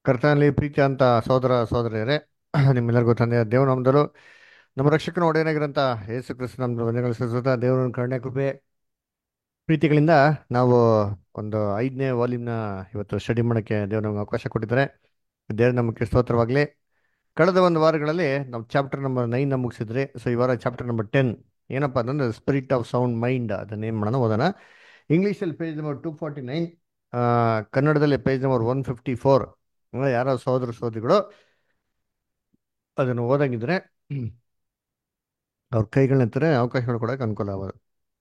ಕರ್ತನಲ್ಲಿ ಪ್ರೀತಿ ಅಂತ ಸೋದರ ಸೋದರಿಯರೇ ನಿಮ್ಮೆಲ್ಲರಿಗೂ ತಂದೆಯ ದೇವ ನಮ್ದಲು ನಮ್ಮ ರಕ್ಷಕನ ಒಡೆಯನಾಗಿರಂತ ಯೇಸು ಕ್ರಿಸ್ತ ನಮ್ದು ವಂದನೆಗಳು ಸಲ್ಲಿಸುತ್ತಾ ದೇವರ ಕರುಣೆ ಕೃಪೆ ಪ್ರೀತಿಗಳಿಂದ ನಾವು ಒಂದು ಐದನೇ ವಾಲ್ಯೂಮ್ನ ಇವತ್ತು ಸ್ಟಡಿ ಮಾಡೋಕ್ಕೆ ದೇವ್ರು ನಮ್ಗೆ ಅವಕಾಶ ಕೊಟ್ಟಿದ್ದಾರೆ ದೇವ್ರ ನಮಗೆ ಸ್ತೋತ್ರವಾಗಲಿ ಕಳೆದ ಒಂದು ವಾರಗಳಲ್ಲಿ ನಾವು ಚಾಪ್ಟರ್ ನಂಬರ್ ನೈನ್ನ ಮುಗಿಸಿದ್ರಿ ಸೊ ಈ ವಾರ ಚಾಪ್ಟರ್ ನಂಬರ್ ಟೆನ್ ಏನಪ್ಪ ಅಂತಂದ್ರೆ ಸ್ಪಿರಿಟ್ ಆಫ್ ಸೌಂಡ್ ಮೈಂಡ್ ಅದನ್ನ ಏನು ಮಾಡೋಣ ಓದೋಣ ಇಂಗ್ಲೀಷಲ್ಲಿ page number two forty nine ಕನ್ನಡದಲ್ಲಿ page number one fifty four ಯಾರೋ ಸಹೋದರ ಸಹೋದರಿಗಳು ಅದನ್ನು ಓದಂಗಿದ್ರೆ ಅವ್ರ ಕೈಗಳನ್ನೆತ್ತರೆ ಅವಕಾಶಗಳು ಕೊಡೋಕೆ ಅನುಕೂಲ ಆಗೋದು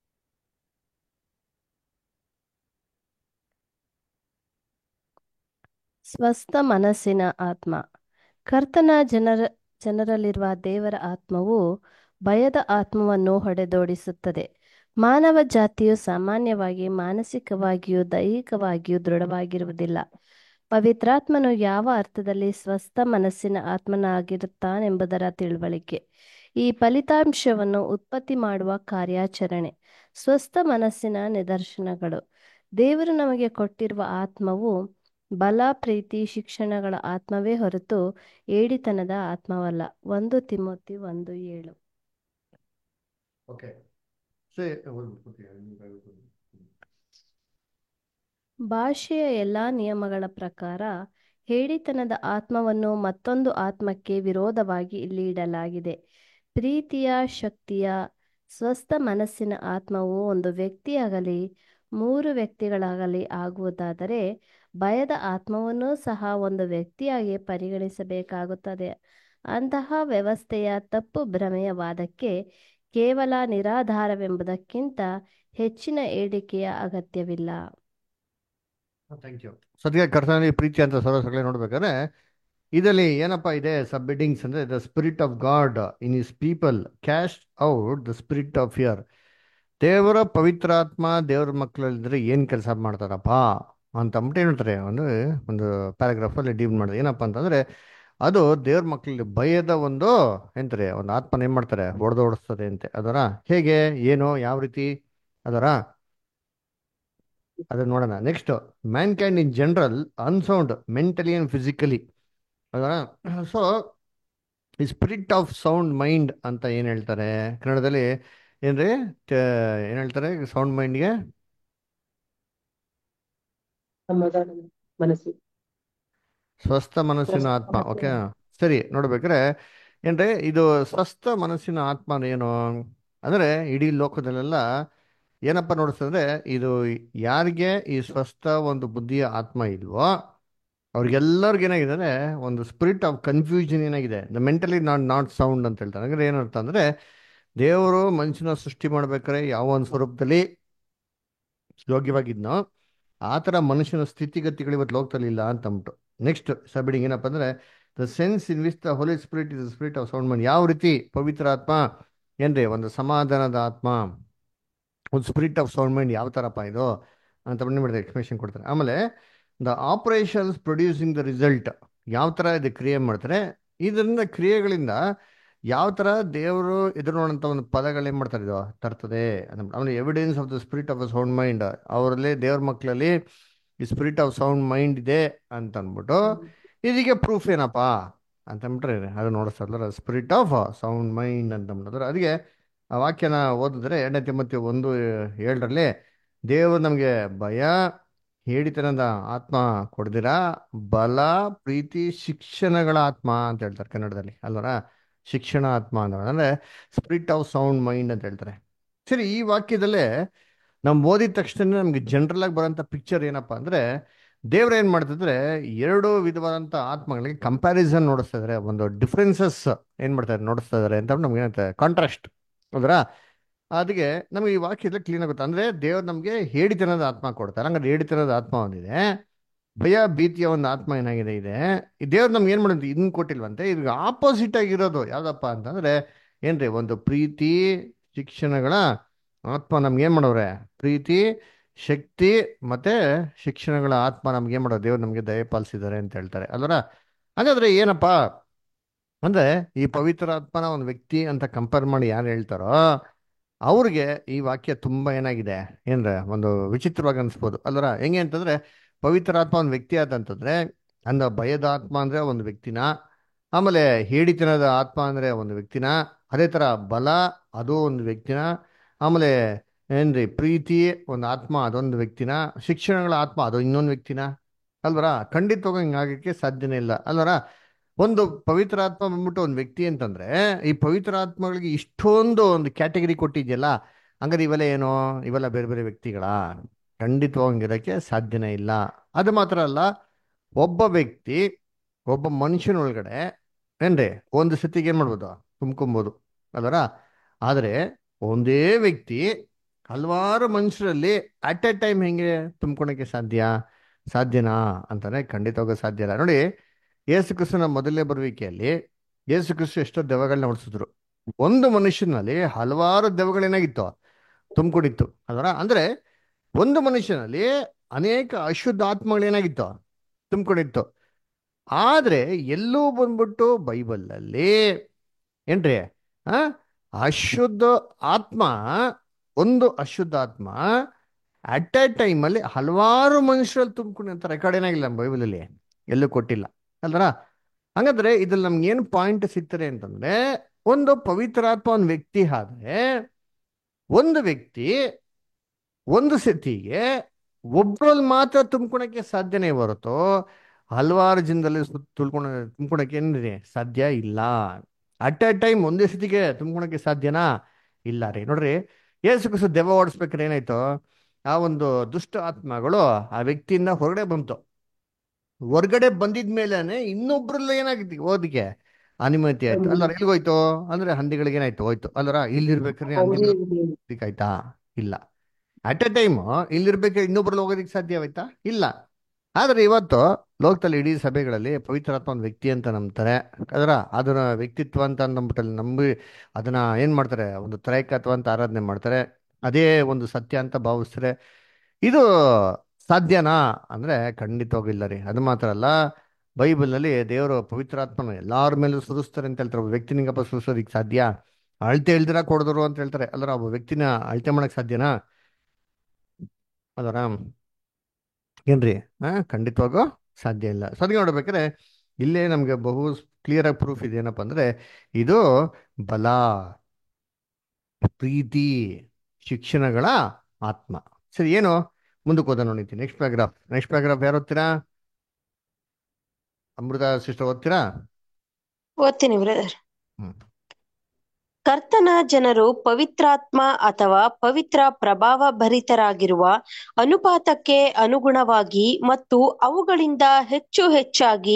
ಸ್ವಸ್ಥ ಮನಸ್ಸಿನ ಆತ್ಮ ಕರ್ತನ ಜನರ ಜನರಲ್ಲಿರುವ ದೇವರ ಆತ್ಮವು ಭಯದ ಆತ್ಮವನ್ನು ಹೊಡೆದೋಡಿಸುತ್ತದೆ ಮಾನವ ಜಾತಿಯು ಸಾಮಾನ್ಯವಾಗಿ ಮಾನಸಿಕವಾಗಿಯೂ ದೈಹಿಕವಾಗಿಯೂ ದೃಢವಾಗಿರುವುದಿಲ್ಲ ಪವಿತ್ರಾತ್ಮನು ಯಾವ ಅರ್ಥದಲ್ಲಿ ಸ್ವಸ್ಥ ಮನಸ್ಸಿನ ಆತ್ಮನಾಗಿರುತ್ತಾನೆಂಬುದರ ತಿಳುವಳಿಕೆ ಈ ಫಲಿತಾಂಶವನ್ನು ಉತ್ಪತ್ತಿ ಮಾಡುವ ಕಾರ್ಯಾಚರಣೆ ಸ್ವಸ್ಥ ಮನಸ್ಸಿನ ನಿದರ್ಶನಗಳು ದೇವರು ನಮಗೆ ಕೊಟ್ಟಿರುವ ಆತ್ಮವು ಬಲ ಪ್ರೀತಿ ಶಿಕ್ಷಣಗಳ ಆತ್ಮವೇ ಹೊರತು ಏಡಿತನದ ಆತ್ಮವಲ್ಲ ಒಂದು ತಿಮೋತಿ ಒಂದು ಏಳು ಓಕೆ ಭಾಷೆಯ ಎಲ್ಲಾ ನಿಯಮಗಳ ಪ್ರಕಾರ ಹೇಡಿತನದ ಆತ್ಮವನ್ನು ಮತ್ತೊಂದು ಆತ್ಮಕ್ಕೆ ವಿರೋಧವಾಗಿ ಇಲ್ಲಿ ಇಡಲಾಗಿದೆ ಪ್ರೀತಿಯ ಶಕ್ತಿಯ ಸ್ವಸ್ಥ ಮನಸ್ಸಿನ ಆತ್ಮವು ಒಂದು ವ್ಯಕ್ತಿಯಾಗಲಿ ಮೂರು ವ್ಯಕ್ತಿಗಳಾಗಲಿ ಆಗುವುದಾದರೆ ಭಯದ ಆತ್ಮವನ್ನೂ ಸಹ ಒಂದು ವ್ಯಕ್ತಿಯಾಗಿ ಪರಿಗಣಿಸಬೇಕಾಗುತ್ತದೆ ಅಂತಹ ವ್ಯವಸ್ಥೆಯ ತಪ್ಪು ಭ್ರಮೆಯ ವಾದಕ್ಕೆ ಕೇವಲ ನಿರಾಧಾರವೆಂಬುದಕ್ಕಿಂತ ಹೆಚ್ಚಿನ ಏಳಿಕೆಯ ಅಗತ್ಯವಿಲ್ಲ ಥ್ಯಾಂಕ್ ಯು ಸದ್ಯ ಕರ್ತನಲ್ಲಿ ಪ್ರೀತಿ ಅಂತ ಸರೋಸಗಳೇ ನೋಡ್ಬೇಕಾದ್ರೆ ಇದರಲ್ಲಿ ಏನಪ್ಪ ಇದೆ ಸಬ್ ಬಿಡಿಂಗ್ಸ್ ಅಂದ್ರೆ the spirit of God in his people cast out the spirit of fear ದೇವರ ಪವಿತ್ರಾತ್ಮ ದೇವರ ಮಕ್ಕಳಲ್ಲಿದ್ರೆ ಏನು ಕೆಲಸ ಮಾಡ್ತಾರಪ್ಪ ಅಂತ ಅಂದ್ಬಿಟ್ಟು ಹೇಳ್ತಾರೆ ಒಂದು ಒಂದು ಪ್ಯಾರಾಗ್ರಾಫಲ್ಲಿ ಡೀಲ್ ಮಾಡಿದೆ ಏನಪ್ಪ ಅಂತಂದ್ರೆ ಅದು ದೇವ್ರ ಮಕ್ಕಳಲ್ಲಿ ಭಯದ ಒಂದು ಎಂತಾರೆ ಒಂದು ಆತ್ಮನ ಏನ್ ಮಾಡ್ತಾರೆ ಹೊಡೆದು ಓಡಿಸ್ತದೆ ಅಂತೆ ಅದರ ಹೇಗೆ ಏನು ಯಾವ ರೀತಿ ಅದರ ಅದನ್ನ ನೋಡೋಣ next mankind in general unsound mentally and physically ಅದರ ಸೊ ಈ ಸ್ಪಿರಿಟ್ ಆಫ್ ಸೌಂಡ್ ಮೈಂಡ್ ಅಂತ ಏನು ಹೇಳ್ತಾರೆ ಕನ್ನಡದಲ್ಲಿ ಏನ್ರಿ ಏನು ಹೇಳ್ತಾರೆ ಸೌಂಡ್ ಮೈಂಡ್ಗೆ ಮನಸ್ಸು ಸ್ವಸ್ಥ ಮನಸ್ಸಿನ ಆತ್ಮ ಓಕೆ ಸರಿ ನೋಡ್ಬೇಕ್ರೆ ಏನ್ರಿ ಇದು ಸ್ವಸ್ಥ ಮನಸ್ಸಿನ ಆತ್ಮ ಅಂದ್ರೆ ಏನು ಅಂದ್ರೆ ಇಡೀ ಲೋಕದಲ್ಲೆಲ್ಲ ಏನಪ್ಪ ನೋಡಿಸ್ತಂದ್ರೆ ಇದು ಯಾರಿಗೆ ಈ ಸ್ವಸ್ಥ ಒಂದು ಬುದ್ಧಿಯ ಆತ್ಮ ಇಲ್ವೋ ಅವ್ರಿಗೆಲ್ಲರಿಗೂ ಏನಾಗಿದೆ ಅಂದ್ರೆ ಒಂದು ಸ್ಪಿರಿಟ್ ಆಫ್ ಕನ್ಫ್ಯೂಷನ್ ಏನಾಗಿದೆ the mentally not not sound ಅಂತ ಹೇಳ್ತಾರೆ ಅಂದ್ರೆ ಏನರ್ಥ ಅಂದ್ರೆ ದೇವರು ಮನುಷ್ಯನ ಸೃಷ್ಟಿ ಮಾಡ್ಬೇಕಾದ್ರೆ ಯಾವ ಒಂದು ಸ್ವರೂಪದಲ್ಲಿ ಯೋಗ್ಯವಾಗಿದ್ನೋ ಆ ಥರ ಮನುಷ್ಯನ ಸ್ಥಿತಿಗತಿಗಳು ಇವತ್ತು ಲೋಕದಲ್ಲಿ ಇಲ್ಲ ಅಂತ ಅಂದ್ಬಿಟ್ಟು ನೆಕ್ಸ್ಟ್ ಸಬಿಡಿಂಗ್ ಏನಪ್ಪ ಅಂದ್ರೆ the sense in which the Holi Spirit is spirit of sound mind ಯಾವ ರೀತಿ ಪವಿತ್ರ ಆತ್ಮ ಏನ್ರಿ ಒಂದು ಸಮಾಧಾನದ ಆತ್ಮ ಒಂದು ಸ್ಪಿರಿಟ್ ಆಫ್ ಸೌಂಡ್ ಮೈಂಡ್ ಯಾವ ಥರಪ್ಪ ಇದು ಅಂತ ಮಾಡಿದ್ರೆ ಎಕ್ಸ್ಪ್ಲೇಷನ್ ಕೊಡ್ತಾರೆ ಆಮೇಲೆ the operations producing the result ಯಾವ ಥರ ಇದು ಕ್ರಿಯೆ ಮಾಡ್ತಾರೆ ಇದರಿಂದ ಕ್ರಿಯೆಗಳಿಂದ ಯಾವ ಥರ ದೇವರು ಎದುರು ನೋಡೋಂಥ ಒಂದು ಪದಗಳೇನು ಮಾಡ್ತಾರೆ ಇದು ತರ್ತದೆ ಆಮೇಲೆ evidence of the spirit of the sound mind ಅವರಲ್ಲಿ ದೇವ್ರ ಮಕ್ಕಳಲ್ಲಿ ಈ ಸ್ಪಿರಿಟ್ ಆಫ್ ಸೌಂಡ್ ಮೈಂಡ್ ಇದೆ ಅಂತ ಅಂದ್ಬಿಟ್ಟು ಇದಕ್ಕೆ ಪ್ರೂಫ್ ಏನಪ್ಪಾ ಅಂತ ಅಂದ್ಬಿಟ್ರೆ ಅದು ನೋಡಿಸ್ತಾರಲ್ಲ ಸ್ಪಿರಿಟ್ ಆಫ್ ಸೌಂಡ್ ಮೈಂಡ್ ಅಂತ ಅಂದ್ಬಿಟ್ಟಿದ್ರೆ ಅದಕ್ಕೆ ಆ ವಾಕ್ಯನ ಓದಿದ್ರೆ ಎರಡನೇ ತಿಮ್ಮತಿ ಒಂದು ಏಳರಲ್ಲಿ ದೇವರು ನಮಗೆ ಭಯ ಹೇಳಿತನದ ಆತ್ಮ ಕೊಡ್ದಿರ ಬಲ ಪ್ರೀತಿ ಶಿಕ್ಷಣಗಳ ಆತ್ಮ ಅಂತ ಹೇಳ್ತಾರೆ ಕನ್ನಡದಲ್ಲಿ ಅಲ್ವರ ಶಿಕ್ಷಣ ಆತ್ಮ ಅಂತ ಅಂದ್ರೆ ಸ್ಪಿರಿಟ್ ಆಫ್ ಸೌಂಡ್ ಮೈಂಡ್ ಅಂತ ಹೇಳ್ತಾರೆ ಸರಿ ಈ ವಾಕ್ಯದಲ್ಲೇ ನಾವು ಓದಿದ ತಕ್ಷಣ ನಮ್ಗೆ ಜನರಲ್ ಆಗಿ ಬರೋಂಥ ಪಿಕ್ಚರ್ ಏನಪ್ಪಾ ಅಂದ್ರೆ ದೇವ್ರ ಏನ್ ಮಾಡ್ತಿದ್ರೆ ಎರಡು ವಿಧವಾದಂಥ ಆತ್ಮಗಳಿಗೆ ಕಂಪ್ಯಾರಿಸನ್ ನೋಡಿಸ್ತಾ ಇದಾರೆ ಒಂದು ಡಿಫ್ರೆನ್ಸಸ್ ಏನ್ ಮಾಡ್ತಾರೆ ನೋಡಿಸ್ತಾ ಇದಾರೆ ಅಂತ ನಮ್ಗೆ ಏನಂತ ಕಾಂಟ್ರಾಸ್ಟ್ ಹೌದ್ರಾ ಅದಕ್ಕೆ ನಮಗೆ ಈ ವಾಕ್ಯದಲ್ಲಿ ಕ್ಲೀನ್ ಆಗುತ್ತೆ ಅಂದ್ರೆ ದೇವ್ರು ನಮಗೆ ಹೇಳಿತನದ ಆತ್ಮ ಕೊಡ್ತಾರೆ ಹಂಗಾದ್ರೆ ಹೇಳಿತನದ ಆತ್ಮ ಒಂದಿದೆ ಭಯ ಭೀತಿಯ ಒಂದು ಆತ್ಮ ಏನಾಗಿದೆ ಇದೆ ಈ ದೇವ್ರು ನಮ್ಗೆ ಏನ್ ಮಾಡಿದ್ರು ಇದನ್ನ ಕೊಟ್ಟಿಲ್ವಂತೆ ಇದ್ರಿಗೆ ಆಪೋಸಿಟ್ ಆಗಿರೋದು ಯಾವ್ದಪ್ಪ ಅಂತಂದ್ರೆ ಏನ್ರಿ ಒಂದು ಪ್ರೀತಿ ಶಿಕ್ಷಣಗಳ ಆತ್ಮ ನಮ್ಗೆ ಏನ್ ಮಾಡೋರೆ ಪ್ರೀತಿ ಶಕ್ತಿ ಮತ್ತೆ ಶಿಕ್ಷಣಗಳ ಆತ್ಮ ನಮ್ಗೆ ಏನ್ ಮಾಡೋದು ದೇವ್ರು ನಮ್ಗೆ ದಯಪಾಲಿಸಿದ್ದಾರೆ ಅಂತ ಹೇಳ್ತಾರೆ ಅಲ್ವರ ಹಾಗಾದ್ರೆ ಏನಪ್ಪಾ ಅಂದ್ರೆ ಈ ಪವಿತ್ರ ಆತ್ಮನ ಒಂದು ವ್ಯಕ್ತಿ ಅಂತ ಕಂಪೇರ್ ಮಾಡಿ ಯಾರು ಹೇಳ್ತಾರೋ ಅವ್ರಿಗೆ ಈ ವಾಕ್ಯ ತುಂಬಾ ಏನಾಗಿದೆ ಏನ್ರೆ ಒಂದು ವಿಚಿತ್ರವಾಗಿ ಅನ್ಸ್ಬೋದು ಅಲ್ವರ ಹೆಂಗೆ ಅಂತಂದ್ರೆ ಪವಿತ್ರ ಆತ್ಮ ಒಂದು ವ್ಯಕ್ತಿ ಆದಂತಂದ್ರೆ ಅಂದ ಭಯದ ಆತ್ಮ ಅಂದ್ರೆ ಒಂದು ವ್ಯಕ್ತಿನ ಆಮೇಲೆ ಹೇಡಿತನದ ಆತ್ಮ ಅಂದ್ರೆ ಒಂದು ವ್ಯಕ್ತಿನ ಅದೇ ತರ ಬಲ ಅದು ಒಂದು ವ್ಯಕ್ತಿನ ಆಮೇಲೆ ಏನ್ರಿ ಪ್ರೀತಿ ಒಂದು ಆತ್ಮ ಅದೊಂದು ವ್ಯಕ್ತಿನ ಶಿಕ್ಷಣಗಳ ಆತ್ಮ ಅದು ಇನ್ನೊಂದು ವ್ಯಕ್ತಿನ ಅಲ್ವರ ಖಂಡಿತವಾಗ ಹಿಂಗಾಗಕ್ಕೆ ಸಾಧ್ಯನೇ ಇಲ್ಲ ಅಲ್ವರ ಒಂದು ಪವಿತ್ರ ಆತ್ಮ ಬಂದ್ಬಿಟ್ಟು ಒಂದು ವ್ಯಕ್ತಿ ಅಂತಂದ್ರೆ ಈ ಪವಿತ್ರ ಆತ್ಮಗಳಿಗೆ ಇಷ್ಟೊಂದು ಒಂದು ಕ್ಯಾಟಗರಿ ಕೊಟ್ಟಿದ್ಯಲ್ಲ ಹಂಗಾರೆ ಇವೆಲ್ಲ ಏನೋ ಇವೆಲ್ಲ ಬೇರೆ ಬೇರೆ ವ್ಯಕ್ತಿಗಳ ಖಂಡಿತವಾಗಿರೋಕ್ಕೆ ಸಾಧ್ಯನೇ ಇಲ್ಲ ಅದು ಮಾತ್ರ ಅಲ್ಲ ಒಬ್ಬ ವ್ಯಕ್ತಿ ಒಬ್ಬ ಮನುಷ್ಯನೊಳಗಡೆ ಏನ್ರಿ ಒಂದು ಸತಿಗೆ ಏನ್ ಮಾಡ್ಬೋದು ತುಂಬ್ಕೊಬೋದು ಅದರ ಆದರೆ ಒಂದೇ ವ್ಯಕ್ತಿ ಹಲವಾರು ಮನುಷ್ಯರಲ್ಲಿ ಅಟ್ ಎ ಟೈಮ್ ಹೆಂಗೆ ತುಂಬ್ಕೊಳಕ್ಕೆ ಸಾಧ್ಯ ಸಾಧ್ಯನಾ ಅಂತಾನೆ ಖಂಡಿತವಾಗ ಸಾಧ್ಯ ಇಲ್ಲ ನೋಡಿ ಯೇಸು ಕ್ರಿಸ್ತನ ಮೊದಲನೇ ಬರುವಿಕೆಯಲ್ಲಿ ಯೇಸು ಕ್ರಿಸ್ತು ಎಷ್ಟೋ ದೆವ್ವಗಳನ್ನ ಓಡಿಸಿದ್ರು ಒಂದು ಮನುಷ್ಯನಲ್ಲಿ ಹಲವಾರು ದೆವ್ವಗಳೇನಾಗಿತ್ತು ತುಂಬಿಕೊಂಡಿತ್ತು ಅದರ ಅಂದ್ರೆ ಒಂದು ಮನುಷ್ಯನಲ್ಲಿ ಅನೇಕ ಅಶುದ್ಧ ಆತ್ಮಗಳೇನಾಗಿತ್ತು ತುಂಬಿಕೊಂಡಿತ್ತು ಆದ್ರೆ ಎಲ್ಲೂ ಬಂದ್ಬಿಟ್ಟು ಬೈಬಲಲ್ಲಿ ಏನ್ರಿ ಆ ಅಶುದ್ಧ ಆತ್ಮ ಒಂದು ಅಶುದ್ಧ ಆತ್ಮ ಅಟ್ ಎ ಟೈಮಲ್ಲಿ ಹಲವಾರು ಮನುಷ್ಯರಲ್ಲಿ ತುಂಬಿಕೊಂಡಿರ್ತ ರೆಕಾರ್ಡ್ ಏನಾಗಿಲ್ಲ ನಮ್ಮ ಬೈಬಲಲ್ಲಿ ಎಲ್ಲೂ ಕೊಟ್ಟಿಲ್ಲ ಅಲ್ದರ ಹಂಗಂದ್ರೆ ಇದ್ರಲ್ಲಿ ನಮ್ಗೆ ಏನು ಪಾಯಿಂಟ್ ಸಿಗ್ತಾರೆ ಅಂತಂದ್ರೆ ಒಂದು ಪವಿತ್ರಾತ್ಮ ಒಂದು ವ್ಯಕ್ತಿ ಆದ್ರೆ ಒಂದು ವ್ಯಕ್ತಿ ಒಂದು ಸತಿಗೆ ಒಬ್ರಲ್ಲಿ ಮಾತ್ರ ತುಂಬ್ಕೊಳಕ್ಕೆ ಸಾಧ್ಯನೇ ಹೊರತು ಹಲವಾರು ಜನದಲ್ಲಿ ತುಳ್ಕೊಳ ತುಂಬ್ಕೊಳಕ್ಕೆ ಏನಿದೆ ಸಾಧ್ಯ ಇಲ್ಲ ಅಟ್ ಎ ಟೈಮ್ ಒಂದೇ ಸತಿಗೆ ತುಂಬ್ಕೊಳಕ್ಕೆ ಸಾಧ್ಯನಾ ಇಲ್ಲ ರೀ ನೋಡ್ರಿ ಏಸು ಕುಸು ದೆವ್ವ ಓಡಿಸ್ಬೇಕಾದ್ರೆ ಏನಾಯ್ತು ಆ ಒಂದು ದುಷ್ಟ ಆತ್ಮಗಳು ಆ ವ್ಯಕ್ತಿಯಿಂದ ಹೊರಗಡೆ ಬಂತು ಹೊರಗಡೆ ಬಂದಿದ ಮೇಲೇನೆ ಇನ್ನೊಬ್ರಲ್ಲಿ ಏನಾಗಿತ್ತು ಓದಿಗೆ ಅನುಮತಿ ಆಯ್ತು ಅಲ್ಲರ ಎಲ್ಗೋಯ್ತು ಅಂದ್ರೆ ಹಂದಿಗಳಿಗೆ ಏನಾಯ್ತು ಹೋಯ್ತು ಅಲ್ಲರ ಇಲ್ಲಿರ್ಬೇಕಾದ್ರೆ ಹಂದಿ ಆಯ್ತಾ ಇಲ್ಲ ಅಟ್ ಎ ಟೈಮ್ ಇಲ್ಲಿರ್ಬೇಕಾದ್ರೆ ಇನ್ನೊಬ್ರಲ್ಲಿ ಹೋಗೋದಕ್ಕೆ ಸಾಧ್ಯವಾಯ್ತಾ ಇಲ್ಲ ಆದ್ರೆ ಇವತ್ತು ಲೋಕದಲ್ಲಿ ಇಡೀ ಸಭೆಗಳಲ್ಲಿ ಪವಿತ್ರಾತ್ಮ ಒಂದು ವ್ಯಕ್ತಿ ಅಂತ ನಂಬ್ತಾರೆ ಅದರ ಅದನ್ನ ವ್ಯಕ್ತಿತ್ವ ಅಂತ ನಂಬಿಟ್ಟಲ್ಲಿ ನಂಬಿ ಅದನ್ನ ಏನ್ ಮಾಡ್ತಾರೆ ಒಂದು ತ್ರೈಕತ್ವ ಅಂತ ಆರಾಧನೆ ಮಾಡ್ತಾರೆ ಅದೇ ಒಂದು ಸತ್ಯ ಅಂತ ಭಾವಿಸ್ತಾರೆ ಇದು ಸಾಧ್ಯನಾ ಅಂದ್ರೆ ಖಂಡಿತವಾಗಿಲ್ಲ ರೀ ಅದು ಮಾತ್ರ ಅಲ್ಲ ಬೈಬಲ್ನಲ್ಲಿ ದೇವರು ಪವಿತ್ರಾತ್ಮನ ಎಲ್ಲಾರ ಮೇಲೂ ಸುರಿಸ್ತಾರೆ ಅಂತ ಹೇಳ್ತಾರೆ ಒಬ್ಬ ವ್ಯಕ್ತಿ ನಿಂಗಪ್ಪ ಸುರಿಸೋದಿಕ್ ಸಾಧ್ಯ ಅಳತೆ ಇಲ್ದಿರ ಕೊಡದ್ರು ಅಂತ ಹೇಳ್ತಾರೆ ಅಲ್ಲರ ಒಬ್ಬ ವ್ಯಕ್ತಿನ ಅಳತೆ ಮಾಡಕ್ ಸಾಧ್ಯನಾ ಅದರ ಏನ್ರಿ ಹಾ ಖಂಡಿತವಾಗೂ ಸಾಧ್ಯ ಇಲ್ಲ ಸೊ ಅದಕ್ಕೆ ನೋಡ್ಬೇಕಾದ್ರೆ ಇಲ್ಲೇ ನಮ್ಗೆ ಬಹು ಕ್ಲಿಯರ್ ಆಗಿ ಪ್ರೂಫ್ ಇದೆ ಏನಪ್ಪ ಅಂದ್ರೆ ಇದು ಬಲ ಪ್ರೀತಿ ಶಿಕ್ಷಣಗಳ ಆತ್ಮ ಸರಿ ಏನು ಮುಂದಕ್ಕೆ ಓದ ನೋಡಿತಿ ನೆಕ್ಸ್ಟ್ ಪ್ಯಾರಾಗ್ರಾಫ್ ನೆಕ್ಸ್ಟ್ ಪ್ಯಾರಾಗ್ರಾಫ್ ಯಾರು ಓದ್ತೀರಾ ಅಮೃತ ಸಿಸ್ಟರ್ ಓದ್ತೀರಾ ಓದ್ತೀನಿ ಬ್ರದರ್ ಹ್ಮ್ ಕರ್ತನ ಜನರು ಪವಿತ್ರಾತ್ಮ ಅಥವಾ ಪವಿತ್ರ ಪ್ರಭಾವ ಭರಿತರಾಗಿರುವ ಅನುಪಾತಕ್ಕೆ ಅನುಗುಣವಾಗಿ ಮತ್ತು ಅವುಗಳಿಂದ ಹೆಚ್ಚು ಹೆಚ್ಚಾಗಿ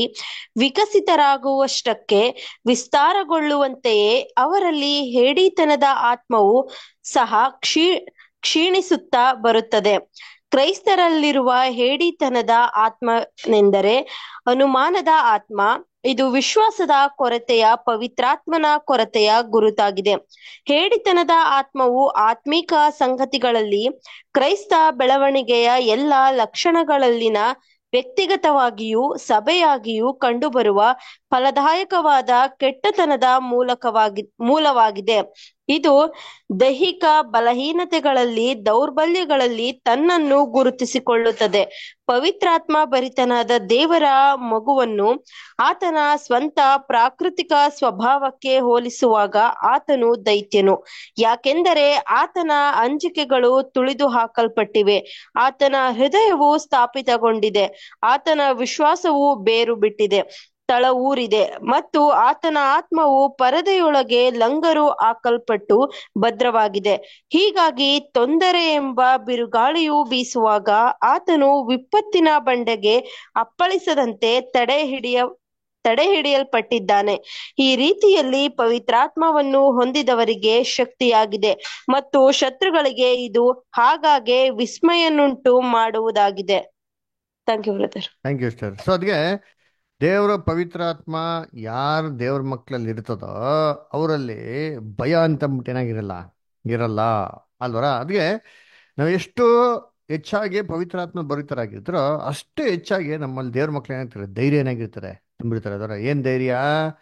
ವಿಕಸಿತರಾಗುವಷ್ಟಕ್ಕೆ ವಿಸ್ತಾರಗೊಳ್ಳುವಂತೆಯೇ ಅವರಲ್ಲಿ ಹೇಡಿತನದ ಆತ್ಮವು ಸಹ ಕ್ಷೀ ಕ್ಷೀಣಿಸುತ್ತಾ ಬರುತ್ತದೆ ಕ್ರೈಸ್ತರಲ್ಲಿರುವ ಹೇಡಿತನದ ಆತ್ಮನೆಂದರೆ ಅನುಮಾನದ ಆತ್ಮ ಇದು ವಿಶ್ವಾಸದ ಕೊರತೆಯ ಪವಿತ್ರಾತ್ಮನ ಕೊರತೆಯ ಗುರುತಾಗಿದೆ ಹೇಡಿತನದ ಆತ್ಮವು ಆತ್ಮಿಕ ಸಂಗತಿಗಳಲ್ಲಿ ಕ್ರೈಸ್ತ ಬೆಳವಣಿಗೆಯ ಎಲ್ಲ ಲಕ್ಷಣಗಳಲ್ಲಿನ ವ್ಯಕ್ತಿಗತವಾಗಿಯೂ ಸಭೆಯಾಗಿಯೂ ಕಂಡುಬರುವ ಫಲದಾಯಕವಾದ ಕೆಟ್ಟತನದ ಮೂಲಕವಾಗಿ ಮೂಲವಾಗಿದೆ ಇದು ದೈಹಿಕ ಬಲಹೀನತೆಗಳಲ್ಲಿ ದೌರ್ಬಲ್ಯಗಳಲ್ಲಿ ತನ್ನನ್ನು ಗುರುತಿಸಿಕೊಳ್ಳುತ್ತದೆ ಪವಿತ್ರಾತ್ಮ ಭರಿತನಾದ ದೇವರ ಮಗುವನ್ನು ಆತನ ಸ್ವಂತ ಪ್ರಾಕೃತಿಕ ಸ್ವಭಾವಕ್ಕೆ ಹೋಲಿಸುವಾಗ ಆತನು ದೈತ್ಯನು ಯಾಕೆಂದರೆ ಆತನ ಅಂಜಿಕೆಗಳು ತುಳಿದು ಹಾಕಲ್ಪಟ್ಟಿವೆ ಆತನ ಹೃದಯವು ಸ್ಥಾಪಿತಗೊಂಡಿದೆ ಆತನ ವಿಶ್ವಾಸವು ಬೇರು ಬಿಟ್ಟಿದೆ ತಳ ಊರಿದೆ ಮತ್ತು ಆತನ ಆತ್ಮವು ಪರದೆಯೊಳಗೆ ಲಂಗರು ಹಾಕಲ್ಪಟ್ಟು ಭದ್ರವಾಗಿದೆ ಹೀಗಾಗಿ ತೊಂದರೆ ಎಂಬ ಬಿರುಗಾಳಿಯು ಬೀಸುವಾಗ ಆತನು ವಿಪತ್ತಿನ ಬಂಡೆಗೆ ಅಪ್ಪಳಿಸದಂತೆ ತಡೆ ಹಿಡಿಯ ತಡೆ ಹಿಡಿಯಲ್ಪಟ್ಟಿದ್ದಾನೆ ಈ ರೀತಿಯಲ್ಲಿ ಪವಿತ್ರಾತ್ಮವನ್ನು ಹೊಂದಿದವರಿಗೆ ಶಕ್ತಿಯಾಗಿದೆ ಮತ್ತು ಶತ್ರುಗಳಿಗೆ ಇದು ಹಾಗಾಗೆ ವಿಸ್ಮಯನುಂಟು ಮಾಡುವುದಾಗಿದೆ thank you brother thank you sir so ಅದಕ್ಕೆ ದೇವರ ಪವಿತ್ರಾತ್ಮ ಯಾರು ದೇವ್ರ ಮಕ್ಕಳಲ್ಲಿ ಇರ್ತದೋ ಅವರಲ್ಲಿ ಭಯ ಅಂತ ಅಂದ್ಬಿಟ್ಟು ಏನಾಗಿರಲ್ಲ ಇರಲ್ಲ ಅಲ್ವರ ಅದಕ್ಕೆ ನಾವು ಎಷ್ಟು ಹೆಚ್ಚಾಗಿ ಪವಿತ್ರಾತ್ಮ ಭರಿತರಾಗಿರ್ತಾರೋ ಅಷ್ಟು ಹೆಚ್ಚಾಗಿ ನಮ್ಮಲ್ಲಿ ದೇವ್ರ ಮಕ್ಳು ಏನಾಗ್ತಾರೆ ಧೈರ್ಯ ಏನಾಗಿರ್ತಾರೆ ತುಂಬಿರ್ತಾರೆ ಅದರ ಏನ್ ಧೈರ್ಯ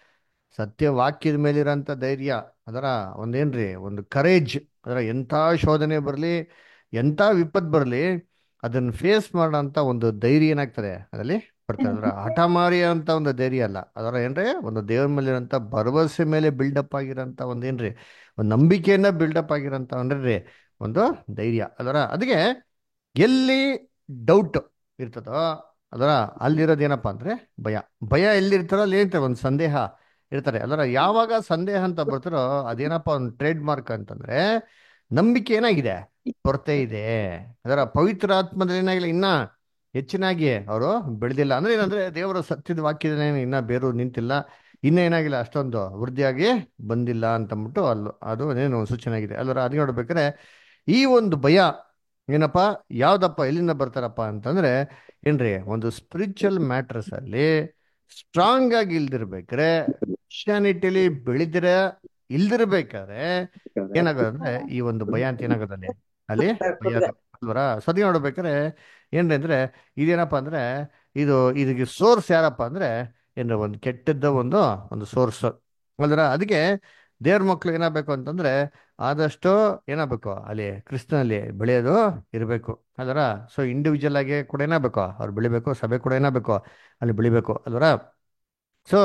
ಸತ್ಯ ವಾಕ್ಯದ ಮೇಲಿರೋಂಥ ಧೈರ್ಯ ಅದರ ಒಂದೇನ್ರಿ ಒಂದು ಕರೇಜ್ ಅದರ ಎಂಥ ಶೋಧನೆ ಬರಲಿ ಎಂಥ ವಿಪತ್ತು ಬರಲಿ ಅದನ್ನು ಫೇಸ್ ಮಾಡೋಂಥ ಒಂದು ಧೈರ್ಯ ಏನಾಗ್ತದೆ ಅದರಲ್ಲಿ ಬರ್ತಾರೆ ಅದರ ಹಠಮಾರಿ ಅಂತ ಒಂದು ಧೈರ್ಯ ಅಲ್ಲ ಅದರ ಏನ್ರಿ ಒಂದು ದೇವ್ರ ಮೇಲೆ ಇರೋಂಥ ಭರವಸೆ ಮೇಲೆ ಬಿಲ್ಡಪ್ ಆಗಿರೋಂಥ ಒಂದು ಏನ್ರಿ ಒಂದು ನಂಬಿಕೆಯಿಂದ ಬಿಲ್ಡಪ್ ಆಗಿರೋಂಥ ಒಂದ್ರಿ ಒಂದು ಧೈರ್ಯ ಅದರ ಅದಕ್ಕೆ ಎಲ್ಲಿ ಡೌಟ್ ಇರ್ತದೋ ಅದರ ಅಲ್ಲಿರೋದು ಏನಪ್ಪ ಅಂದ್ರೆ ಭಯ ಭಯ ಎಲ್ಲಿರ್ತಾರೋ ಅಲ್ಲಿ ಇರ್ತಾರೆ ಒಂದು ಸಂದೇಹ ಇರ್ತಾರೆ ಅದರ ಯಾವಾಗ ಸಂದೇಹ ಅಂತ ಬರ್ತಾರೋ ಅದೇನಪ್ಪ ಒಂದು ಟ್ರೇಡ್ ಮಾರ್ಕ್ ಅಂತಂದ್ರೆ ನಂಬಿಕೆ ಏನಾಗಿದೆ ಕೊರತೆ ಇದೆ ಅದರ ಪವಿತ್ರ ಆತ್ಮದಲ್ಲಿ ಏನಾಗಿಲ್ಲ ಇನ್ನ ಹೆಚ್ಚಿನಾಗಿ ಅವರು ಬೆಳೆದಿಲ್ಲ ಅಂದ್ರೆ ಏನಂದ್ರೆ ದೇವರ ಸತ್ಯದ ವಾಕ್ಯದ ಇನ್ನ ಬೇರು ನಿಂತಿಲ್ಲ ಇನ್ನ ಏನಾಗಿಲ್ಲ ಅಷ್ಟೊಂದು ವೃದ್ಧಿಯಾಗಿ ಬಂದಿಲ್ಲ ಅಂತಂದ್ಬಿಟ್ಟು ಅಲ್ಲ ಅದು ಏನು ಸೂಚನೆ ಆಗಿದೆ ಅಲ್ಲರ ಅದು ನೋಡ್ಬೇಕಾದ್ರೆ ಈ ಒಂದು ಭಯ ಏನಪ್ಪ ಯಾವ್ದಪ್ಪ ಎಲ್ಲಿಂದ ಬರ್ತಾರಪ್ಪ ಅಂತಂದ್ರೆ ಏನ್ರಿ ಒಂದು ಸ್ಪಿರಿಚುವಲ್ ಮ್ಯಾಟ್ರಸ್ ಅಲ್ಲಿ ಸ್ಟ್ರಾಂಗ್ ಆಗಿ ಇಲ್ದಿರ್ಬೇಕ್ರೆ ಕ್ರಿಶ್ಚಿಯಾನಿಟಿಲಿ ಬೆಳೆದಿರ ಇಲ್ದಿರ್ಬೇಕಾದ್ರೆ ಏನಾಗೋದಂದ್ರೆ ಈ ಒಂದು ಭಯ ಅಂತ ಏನಾಗೋದಲ್ಲಿ ಅಲ್ಲಿ ಭಯ ಅಲ್ವರ ಸದಿ ನೋಡ್ಬೇಕಾದ್ರೆ ಏನ್ರಿ ಅಂದ್ರೆ ಇದೇನಪ್ಪ ಅಂದ್ರೆ ಇದು ಇದಕ್ಕೆ ಸೋರ್ಸ್ ಯಾರಪ್ಪ ಅಂದ್ರೆ ಏನ್ರ ಒಂದು ಕೆಟ್ಟದ್ದ ಒಂದು ಒಂದು ಸೋರ್ಸ್ ಅಲ್ವರ ಅದಕ್ಕೆ ದೇವ್ರ ಮಕ್ಳು ಏನಾಗಬೇಕು ಅಂತಂದ್ರೆ ಆದಷ್ಟು ಏನಾಗಬೇಕು ಅಲ್ಲಿ ಕ್ರಿಸ್ತನಲ್ಲಿ ಬೆಳೆಯೋದು ಇರಬೇಕು ಅಲ್ವರ ಸೊ ಇಂಡಿವಿಜುವಲ್ ಆಗಿ ಕೂಡ ಏನಾಗಬೇಕು ಅವ್ರು ಬೆಳಿಬೇಕು ಸಭೆ ಕೂಡ ಏನಾಗಬೇಕು ಅಲ್ಲಿ ಬೆಳಿಬೇಕು ಅಲ್ವರ ಸೊ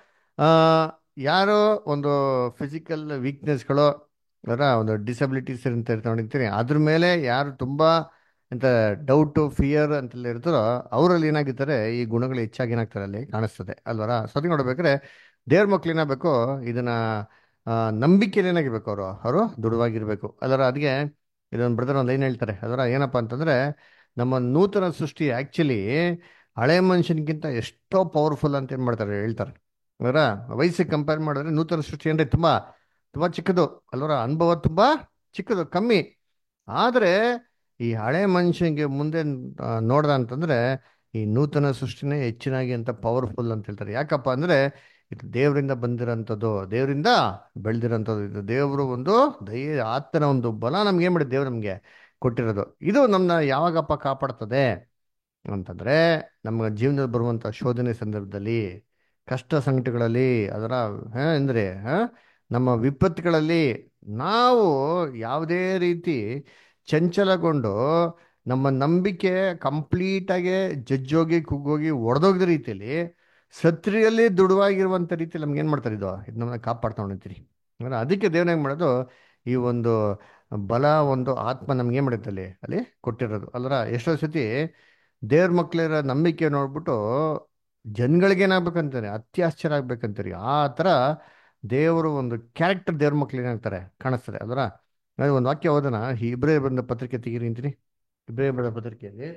ಯಾರೋ ಒಂದು ಫಿಸಿಕಲ್ ವೀಕ್ನೆಸ್ಗಳು ಅದರ ಒಂದು ಡಿಸಬಿಲಿಟೀಸ್ ಅಂತ ನೋಡಿರ್ತೀನಿ ಅದ್ರ ಮೇಲೆ ಯಾರು ತುಂಬ ಎಂತ ಡೌಟು ಫಿಯರ್ ಅಂತೆಲ್ಲ ಇರ್ತಾರೋ ಅವರಲ್ಲಿ ಏನಾಗಿರ್ತಾರೆ ಈ ಗುಣಗಳು ಹೆಚ್ಚಾಗಿ ಏನಾಗ್ತಾರೆ ಅಲ್ಲಿ ಕಾಣಿಸ್ತದೆ ಅಲ್ವರ ಸತಿ ನೋಡ್ಬೇಕಾದ್ರೆ ದೇವ್ರ ಮಕ್ಳು ಏನಾಗಬೇಕು ಇದನ್ನ ನಂಬಿಕೆಯಲ್ಲಿ ಏನಾಗಿರ್ಬೇಕು ಅವರು ಅವರು ದೃಢವಾಗಿರ್ಬೇಕು ಅಲ್ಲರ ಅದಕ್ಕೆ ಇದೊಂದು ಬ್ರದರ್ ಒಂದು ಲೈನ್ ಹೇಳ್ತಾರೆ ಅದರ ಏನಪ್ಪ ಅಂತಂದ್ರೆ ನಮ್ಮ ನೂತನ ಸೃಷ್ಟಿ ಆ್ಯಕ್ಚುಲಿ ಹಳೆ ಮನುಷ್ಯನಿಗಿಂತ ಎಷ್ಟೋ ಪವರ್ಫುಲ್ ಅಂತ ಏನು ಮಾಡ್ತಾರೆ ಹೇಳ್ತಾರೆ ಅದರ ವಯಸ್ಸಿಗೆ ಕಂಪೇರ್ ಮಾಡಿದ್ರೆ ನೂತನ ಸೃಷ್ಟಿ ಅಂದರೆ ತುಂಬ ತುಂಬ ಚಿಕ್ಕದು ಅಲ್ವರ ಅನುಭವ ತುಂಬ ಚಿಕ್ಕದು ಕಮ್ಮಿ ಆದರೆ ಈ ಹಳೆ ಮನುಷ್ಯನಿಗೆ ಮುಂದೆ ನೋಡ್ದ ಅಂತಂದ್ರೆ ಈ ನೂತನ ಸೃಷ್ಟಿನೇ ಹೆಚ್ಚಿನಾಗಿ ಅಂತ ಪವರ್ಫುಲ್ ಅಂತ ಹೇಳ್ತಾರೆ ಯಾಕಪ್ಪ ಅಂದ್ರೆ ಇದು ದೇವರಿಂದ ಬಂದಿರೋಂಥದ್ದು ದೇವರಿಂದ ಬೆಳೆದಿರೋಂಥದ್ದು ಇದು ದೇವರು ಒಂದು ದಯ ಆತನ ಒಂದು ಬಲ ನಮ್ಗೆ ಏನು ಮಾಡಿದೆ ದೇವ್ರು ನಮಗೆ ಕೊಟ್ಟಿರೋದು ಇದು ನಮ್ಮನ್ನ ಯಾವಾಗಪ್ಪ ಕಾಪಾಡ್ತದೆ ಅಂತಂದ್ರೆ ನಮ್ಮ ಜೀವನದಲ್ಲಿ ಬರುವಂಥ ಶೋಧನೆ ಸಂದರ್ಭದಲ್ಲಿ ಕಷ್ಟ ಸಂಕಟಗಳಲ್ಲಿ ಅದರ ಅಂದರೆ ನಮ್ಮ ವಿಪತ್ತುಗಳಲ್ಲಿ ನಾವು ಯಾವುದೇ ರೀತಿ ಚಂಚಲಗೊಂಡು ನಮ್ಮ ನಂಬಿಕೆ ಕಂಪ್ಲೀಟಾಗಿ ಜಜ್ಜೋಗಿ ಕುಗ್ಗೋಗಿ ಒಡೆದೋಗಿದ ರೀತಿಯಲ್ಲಿ ಸತ್ರಿಯಲ್ಲಿ ದೃಢವಾಗಿರುವಂಥ ರೀತಿಯಲ್ಲಿ ನಮ್ಗೆ ಏನು ಮಾಡ್ತಾರೆ ಇದು ಇದು ನಮ್ಮನ್ನ ಕಾಪಾಡ್ತಾ ಹೊಣಿತೀರಿ ಅಂದ್ರೆ ಅದಕ್ಕೆ ದೇವ್ರ ಹೆಂಗೆ ಮಾಡೋದು ಈ ಒಂದು ಬಲ ಒಂದು ಆತ್ಮ ನಮ್ಗೆ ಏನು ಮಾಡುತ್ತೆ ಅಲ್ಲಿ ಅಲ್ಲಿ ಕೊಟ್ಟಿರೋದು ಅಲ್ಲರ ಎಷ್ಟೋ ಸತಿ ದೇವ್ರ ಮಕ್ಳಿರೋ ನಂಬಿಕೆ ನೋಡ್ಬಿಟ್ಟು ಜನಗಳಿಗೆ ಏನಾಗ್ಬೇಕಂತಾರೆ ಅತ್ಯಾಶ್ಚರ್ಯ ಆಗ್ಬೇಕಂತೀರಿ ಆ ಥರ ದೇವರು ಒಂದು ಕ್ಯಾರೆಕ್ಟರ್ ದೇವ್ರ ಮಕ್ಳು ಏನಾಗ್ತಾರೆ ಕಾಣಿಸ್ತಾರೆ ಅದರ ಒಂದು ವಾಕ್ಯ ಓದೋಣ ಇಬ್ರೇ ಬಂದ ಪತ್ರಿಕೆ ತೆಗೀರಿ ಅಂತೀನಿ ಇಬ್ರೇ ಬಂದ ಪತ್ರಿಕೆಯಲ್ಲಿ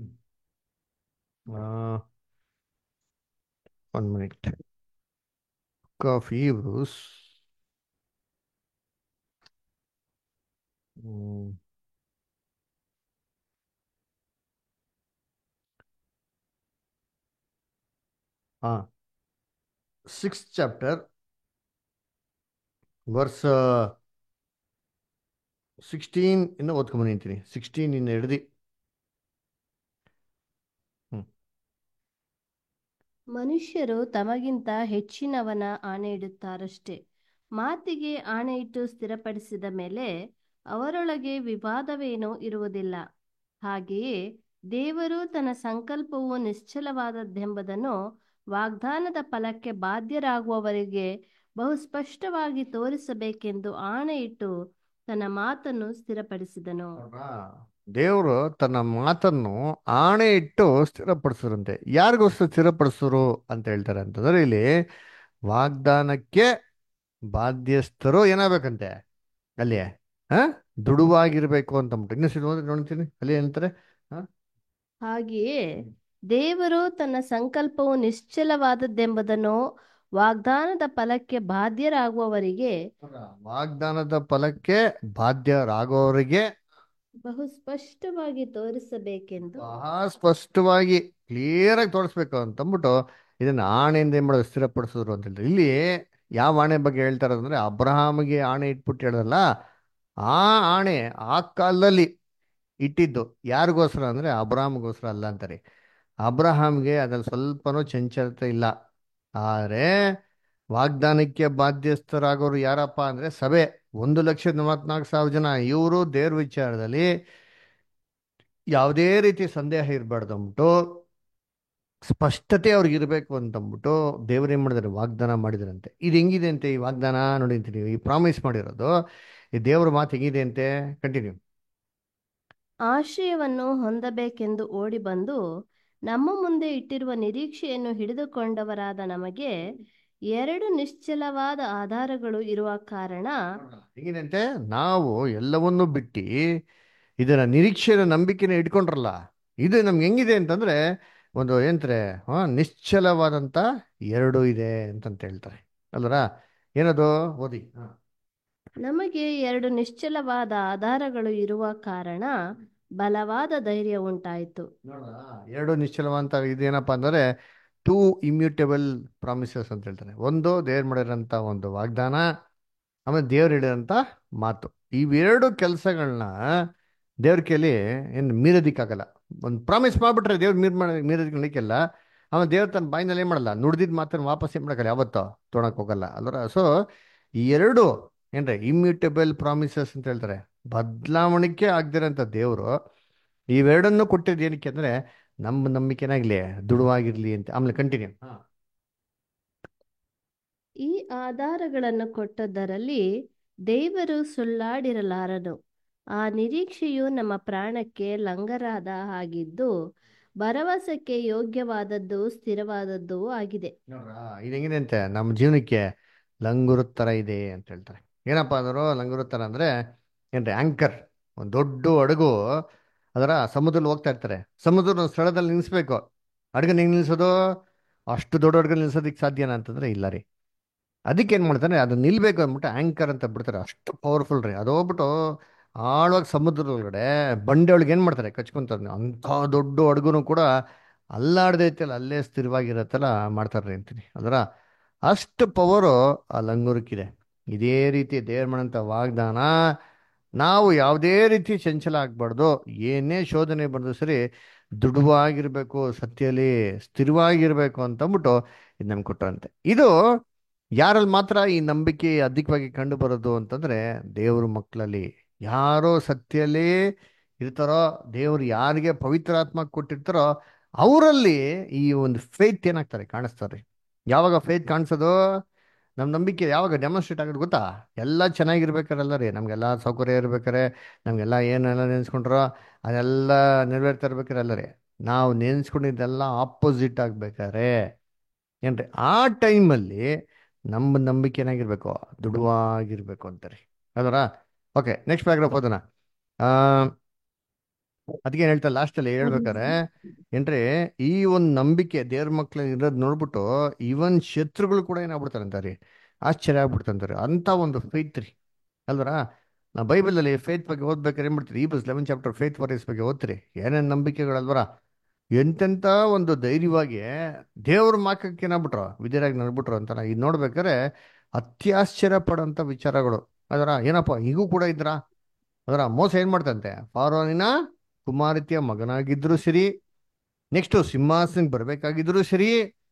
ಒನ್ ಮಿನಿಟ್ ಆಫ್ ಈವ್ರೂಸ್ ಹಾ ಸಿಕ್ಸ್ ಚಾಪ್ಟರ್ ವರ್ಸ್ ಸಿಕ್ಸ್ಟೀನ್ ಇಂದ ಓದ್ಕೊಂಡ್ ನಿಂತೀನಿ ಸಿಕ್ಸ್ಟೀನ್ ಇಂದ ಹಿಡ್ದು ಮನುಷ್ಯರು ತಮಗಿಂತ ಹೆಚ್ಚಿನವನ ಆಣೆ ಇಡುತ್ತಾರಷ್ಟೇ ಮಾತಿಗೆ ಆಣೆ ಇಟ್ಟು ಸ್ಥಿರಪಡಿಸಿದ ಮೇಲೆ ಅವರೊಳಗೆ ವಿವಾದವೇನೂ ಇರುವುದಿಲ್ಲ ಹಾಗೆಯೇ ದೇವರು ತನ್ನ ಸಂಕಲ್ಪವು ನಿಶ್ಚಲವಾದದ್ದೆಂಬುದನ್ನು ವಾಗ್ದಾನದ ಫಲಕ್ಕೆ ಬಾಧ್ಯರಾಗುವವರಿಗೆ ಬಹು ಸ್ಪಷ್ಟವಾಗಿ ತೋರಿಸಬೇಕೆಂದು ಆಣೆ ಇಟ್ಟು ತನ್ನ ಮಾತನ್ನು ಸ್ಥಿರಪಡಿಸಿದನು ದೇವರು ತನ್ನ ಮಾತನ್ನು ಆಣೆ ಇಟ್ಟು ಸ್ಥಿರಪಡಿಸರಂತೆ ಯಾರಿಗೋಸ್ಕರ ಸ್ಥಿರಪಡಿಸರು ಅಂತ ಹೇಳ್ತಾರೆ ಅಂತಂದ್ರೆ ಇಲ್ಲಿ ವಾಗ್ದಾನಕ್ಕೆ ಬಾಧ್ಯಸ್ಥರು ಏನಾಗಬೇಕಂತೆ ಅಲ್ಲಿ ಹ ದುಡುವಾಗಿರ್ಬೇಕು ಅಂತ ಇನ್ನೂ ನೋಡ್ತೀನಿ ಅಲ್ಲಿ ಏನಂತಾರೆ ಹಾಗೆಯೇ ದೇವರು ತನ್ನ ಸಂಕಲ್ಪವು ನಿಶ್ಚಲವಾದದ್ದೆಂಬುದನ್ನು ವಾಗ್ದಾನದ ಫಲಕ್ಕೆ ಬಾಧ್ಯರಾಗುವವರಿಗೆ ವಾಗ್ದಾನದ ಫಲಕ್ಕೆ ಬಾಧ್ಯರಾಗುವವರಿಗೆ ಬಹು ಸ್ಪಷ್ಟವಾಗಿ ತೋರಿಸಬೇಕೆಂದು ಬಹಳ ಸ್ಪಷ್ಟವಾಗಿ ಕ್ಲಿಯರ್ ಆಗಿ ತೋರಿಸ್ಬೇಕು ಅಂತಂದ್ಬಿಟ್ಟು ಇದನ್ನ ಆಣೆಯಿಂದ ಏನ್ ಮಾಡೋದು ಸ್ಥಿರಪಡಿಸಿದ್ರು ಅಂತ ಹೇಳಿದ್ರು ಇಲ್ಲಿ ಯಾವ ಆಣೆ ಬಗ್ಗೆ ಹೇಳ್ತಾರೆ ಅಂದ್ರೆ ಅಬ್ರಹಾಮಿಗೆ ಆಣೆ ಇಟ್ಬಿಟ್ಟು ಹೇಳೋದಲ್ಲ ಆ ಆಣೆ ಆ ಕಾಲದಲ್ಲಿ ಇಟ್ಟಿದ್ದು ಯಾರಿಗೋಸ್ಕರ ಅಂದ್ರೆ ಅಬ್ರಹಾಮ್ಗೋಸ್ಕರ ಅಲ್ಲ ಅಂತಾರೆ ಅಬ್ರಹಾಮ್ಗೆ ಅದ್ರಲ್ಲಿ ಸ್ವಲ್ಪನೂ ಚಂಚಲತೆ ಇಲ್ಲ ಆದರೆ ವಾಗ್ದಾನಕ್ಕೆ ಬಾಧ್ಯಸ್ಥರಾಗೋರು ಯಾರಪ್ಪ ಅಂದ್ರೆ ಸಭೆ ಒಂದು ಲಕ್ಷದ ನಲವತ್ನಾಲ್ಕು ಸಾವಿರ ಜನ ಇವರು ದೇವ್ರ ವಿಚಾರದಲ್ಲಿ ಯಾವುದೇ ರೀತಿ ಸಂದೇಹ ಇರಬಾರ್ದು ಅಂದ್ಬಿಟ್ಟು ಸ್ಪಷ್ಟತೆ ಅವ್ರಿಗೆ ಇರಬೇಕು ಅಂತಂದ್ಬಿಟ್ಟು ದೇವರೇನ್ ಮಾಡಿದಾರೆ ವಾಗ್ದಾನ ಮಾಡಿದಾರಂತೆ ಇದು ಹೆಂಗಿದೆ ಅಂತೆ ಈ ವಾಗ್ದಾನ ನೋಡಿ ಅಂತೀನಿ ಈ ಪ್ರಾಮಿಸ್ ಮಾಡಿರೋದು ಈ ದೇವ್ರ ಮಾತು ಹೆಂಗಿದೆ ಅಂತೆ ಕಂಟಿನ್ಯೂ ಆಶ್ರಯವನ್ನು ಹೊಂದಬೇಕೆಂದು ಓಡಿ ಬಂದು ನಮ್ಮ ಮುಂದೆ ಇಟ್ಟಿರುವ ನಿರೀಕ್ಷೆಯನ್ನು ಹಿಡಿದುಕೊಂಡವರಾದ ನಮಗೆ ಎರಡು ನಿಶ್ಚಲವಾದ ಆಧಾರಗಳು ಇರುವ ಕಾರಣ ಹೆಂಗಿದೆ ಅಂತೆ ನಾವು ಎಲ್ಲವನ್ನೂ ಬಿಟ್ಟು ಇದನ್ನ ನಿರೀಕ್ಷೆಯ ನಂಬಿಕೆನ ಇಟ್ಕೊಂಡ್ರಲ್ಲ ಇದು ನಮ್ಗೆ ಹೆಂಗಿದೆ ಅಂತಂದ್ರೆ ಒಂದು ಏನಂತಾರೆ ಹಾ ನಿಶ್ಚಲವಾದಂತ ಎರಡು ಇದೆ ಅಂತಂತ ಹೇಳ್ತಾರೆ ಅಲ್ವರ ಏನದು ಓದಿ ಹಾ. ನಮಗೆ ಎರಡು ನಿಶ್ಚಲವಾದ ಆಧಾರಗಳು ಇರುವ ಕಾರಣ ಬಲವಾದ ಧೈರ್ಯ ಉಂಟಾಯಿತು ನೋಡ್ರಾ? ಎರಡು ನಿಶ್ಚಲವಂತ ಇದೇನಪ್ಪ ಅಂದ್ರೆ ಟೂ ಇಮ್ಯೂಟೇಬಲ್ ಪ್ರಾಮಿಸಸ್ ಅಂತ ಹೇಳ್ತಾರೆ ಒಂದು ದೇವ್ರು ಮಾಡಿರೋಂಥ ಒಂದು ವಾಗ್ದಾನ ಆಮೇಲೆ ದೇವ್ರು ಹೇಳಿರೋಂಥ ಮಾತು ಇವೆರಡು ಕೆಲಸಗಳನ್ನ ದೇವ್ರ ಕೈಲಿ ಏನು ಮೀರೋದಿಕ್ಕಾಗಲ್ಲ ಒಂದು ಪ್ರಾಮಿಸ್ ಮಾಡ್ಬಿಟ್ರೆ ದೇವ್ರು ಮೀರ್ ಮಾಡಿ ಮೀರೋದಿಕ್ಕಿಲ್ಲ ಆಮೇಲೆ ದೇವ್ರು ತನ್ನ ಬಾಯಿನಲ್ಲಿ ಏನು ಮಾಡಲ್ಲ ನುಡ್ದಿದ್ದು ಮಾತನ್ನು ವಾಪಸ್ ಏನು ಮಾಡೋಕ್ಕಲ್ಲ ಯಾವತ್ತೋ ತೊಗೊಳಕ್ ಹೋಗಲ್ಲ ಅಲ್ವರ ಸೊ ಈ ಎರಡು ಏನ್ರಿ ಇಮ್ಯೂಟೇಬಲ್ ಪ್ರಾಮಿಸಸ್ ಅಂತ ಹೇಳ್ತಾರೆ ಬದಲಾವಣೆಗೆ ಆಗದಿರೋಂಥ ದೇವರು ಇವೆರಡನ್ನು ಕೊಟ್ಟಿದ್ದು ಏನಕ್ಕೆ ಅಂದ್ರೆ ನಮ್ಮ ನಂಬಿಕೆನಾಗ್ಲಿ ದೃಢವಾಗಿರ್ಲಿ ಅಂತ ಆಮೇಲೆ ಕಂಟಿನ್ಯೂ ಈ ಆಧಾರಗಳನ್ನು ಕೊಟ್ಟದ್ದರಲ್ಲಿ ದೇವರು ಸುಳ್ಳಾಡಿರಲಾರನು ಆ ನಿರೀಕ್ಷೆಯು ನಮ್ಮ ಪ್ರಾಣಕ್ಕೆ ಲಂಗರಾದ ಹಾಗಿದ್ದು ಭರವಸೆಗೆ ಯೋಗ್ಯವಾದದ್ದು ಸ್ಥಿರವಾದದ್ದು ಆಗಿದೆ ನೋಡ್ರಾ ಇದು ಹೆಂಗಿದೆ ಅಂತೆ ನಮ್ಮ ಜೀವನಕ್ಕೆ ಲಂಗುರು ಥರ ಇದೆ ಅಂತ ಹೇಳ್ತಾರೆ ಏನಪ್ಪ ಅಂದರು ಲಂಗುರು ಥರ ಅಂದರೆ ಏನ್ರಿ ಆಂಕರ್ ಒಂದು ದೊಡ್ಡ ಹಡಗು ಅದರ ಸಮುದ್ರದಲ್ಲಿ ಹೋಗ್ತಾ ಇರ್ತಾರೆ ಸಮುದ್ರದ ಒಂದು ಸ್ಥಳದಲ್ಲಿ ನಿಲ್ಲಿಸ್ಬೇಕು ಹಡಗನ್ನ ಹೆಂಗೆ ನಿಲ್ಲಿಸೋದು ಅಷ್ಟು ದೊಡ್ಡ ಹಡಗಲ್ಲಿ ನಿಲ್ಸೋದಕ್ಕೆ ಸಾಧ್ಯನಾ ಅಂತಂದ್ರೆ ಇಲ್ಲ ರೀ ಅದಕ್ಕೆ ಏನು ಮಾಡ್ತಾರೆ ಅದು ನಿಲ್ಬೇಕು ಅಂದ್ಬಿಟ್ಟು ಆಂಕರ್ ಅಂತ ಬಿಡ್ತಾರೆ ಅಷ್ಟು ಪವರ್ಫುಲ್ ರೀ ಅದು ಹೋಗ್ಬಿಟ್ಟು ಆಳವಾಗಿ ಸಮುದ್ರದ ಒಳಗಡೆ ಬಂಡೆ ಒಳಗೆ ಏನು ಮಾಡ್ತಾರೆ ಕಚ್ಕೊಂತಾರೆ ಅಂಥ ದೊಡ್ಡ ಹಡಗುನು ಕೂಡ ಅಲ್ಲಾಡದೆ ಐತಲ್ಲ ಅಲ್ಲೇ ಸ್ಥಿರವಾಗಿರತ್ತಲ್ಲ ಮಾಡ್ತಾರೆ ಅಂತೀನಿ ಅದರ ಅಷ್ಟು ಪವರು ಆ ಲಂಗೂರಕ್ಕಿದೆ ಇದೇ ರೀತಿ ದೇವ್ರ ಮಾಡಂತ ವಾಗ್ದಾನ ನಾವು ಯಾವುದೇ ರೀತಿ ಚಂಚಲ ಆಗ್ಬಾರ್ದು ಏನೇ ಶೋಧನೆ ಬಂದರೂ ಸರಿ ದೃಢವಾಗಿರ್ಬೇಕು ಸತ್ಯದಲ್ಲಿ ಸ್ಥಿರವಾಗಿರ್ಬೇಕು ಅಂತಂದ್ಬಿಟ್ಟು ಇದು ನಮ್ಗೆ ಕೊಟ್ಟರಂತೆ ಇದು ಯಾರಲ್ಲಿ ಮಾತ್ರ ಈ ನಂಬಿಕೆ ಅಧಿಕವಾಗಿ ಕಂಡು ಬರೋದು ಅಂತಂದ್ರೆ ದೇವ್ರ ಮಕ್ಕಳಲ್ಲಿ ಯಾರೋ ಸತ್ಯದಲ್ಲಿ ಇರ್ತಾರೋ ದೇವ್ರು ಯಾರಿಗೆ ಪವಿತ್ರಾತ್ಮ ಕೊಟ್ಟಿರ್ತಾರೋ ಅವರಲ್ಲಿ ಈ ಒಂದು ಫೇತ್ ಏನಾಗ್ತಾರೆ ಕಾಣಿಸ್ತಾರೆ ಯಾವಾಗ ಫೇತ್ ಕಾಣಿಸೋದು ನಮ್ಮ ನಂಬಿಕೆ ಯಾವಾಗ ಡೆಮಾನ್ಸ್ಟ್ರೇಟ್ ಆಗೋದು ಗೊತ್ತಾ ಎಲ್ಲ ಚೆನ್ನಾಗಿರ್ಬೇಕಾರಲ್ಲ ರೀ ನಮಗೆಲ್ಲ ಸೌಕರ್ಯ ಇರ್ಬೇಕಾರೆ ನಮಗೆಲ್ಲ ಏನೆಲ್ಲ ನೆನೆಸ್ಕೊಂಡ್ರೋ ಅದೆಲ್ಲ ನೆರವೇರ್ತಾ ಇರ್ಬೇಕಾರಲ್ಲ ರೀ ನಾವು ನೆನೆಸ್ಕೊಂಡಿದ್ದೆಲ್ಲ ಆಪೋಸಿಟ್ ಆಗ್ಬೇಕಾರೆ ಏನ್ರಿ ಆ ಟೈಮಲ್ಲಿ ನಮ್ಮ ನಂಬಿಕೆ ಏನಾಗಿರ್ಬೇಕು ದೃಢವಾಗಿರ್ಬೇಕು ಅಂತಾರೆ ಅದರ ಓಕೆ ನೆಕ್ಸ್ಟ್ ಪ್ಯಾರಾಗ್ರಾಫ್ ಓದೋಣ ಆ ಅದಕ್ಕೆ ಹೇಳ್ತಾ ಲಾಸ್ಟಲ್ಲಿ ಹೇಳ್ಬೇಕಾರೆ ಏನ್ರಿ ಈ ಒಂದು ನಂಬಿಕೆ ದೇವ್ರ ಮಕ್ಳು ಇರೋದು ನೋಡ್ಬಿಟ್ಟು ಇವನ್ ಶತ್ರುಗಳು ಕೂಡ ಏನಾಗ್ಬಿಡ್ತಾರಂತಾರೆ ಆಶ್ಚರ್ಯ ಆಗ್ಬಿಡ್ತಂತಾರೆ ಅಂತ ಒಂದು ಫೇತ್ ರೀ ಅಲ್ವರ ನಾ ಬೈಬಲಲ್ಲಿ ಫೇತ್ ಬಗ್ಗೆ ಓದ್ಬೇಕಾದ್ರೆ ಏನ್ ಮಾಡ್ತೀರಿ ಈ ಬಸ್ ಲೆವೆನ್ ಚಾಪ್ಟರ್ ಫೇತ್ ವರೀಸ್ ಬಗ್ಗೆ ಓದ್ತೀರಿ ಏನೇನು ನಂಬಿಕೆಗಳಲ್ವರ ಎಂತೆಂಥ ಒಂದು ಧೈರ್ಯವಾಗಿ ದೇವ್ರ ಮಾಕಕ್ಕೆ ಏನಾಗ್ಬಿಟ್ರು ವಿದ್ಯರಾಗಿ ನಡ್ಬಿಟ್ರು ಅಂತ ಇದು ನೋಡ್ಬೇಕಾದ್ರೆ ಅತ್ಯಾಶ್ಚರ್ಯ ಪಡೋಂಥ ವಿಚಾರಗಳು ಅದರ ಏನಪ್ಪ ಹೀಗೂ ಕೂಡ ಇದ್ರಾ ಅದರ ಮೋಸ ಏನ್ ಮಾಡ್ತಂತೆ ಫಾರೋನಿನ ಕುಮಾರತಿಯ ಮಗನಾಗಿದ್ರು ಸರಿ ನೆಕ್ಸ್ಟ್ ಸಿಂಹಾಸನಕ್ಕೆ ಬರ್ಬೇಕಾಗಿದ್ರು ಸರಿ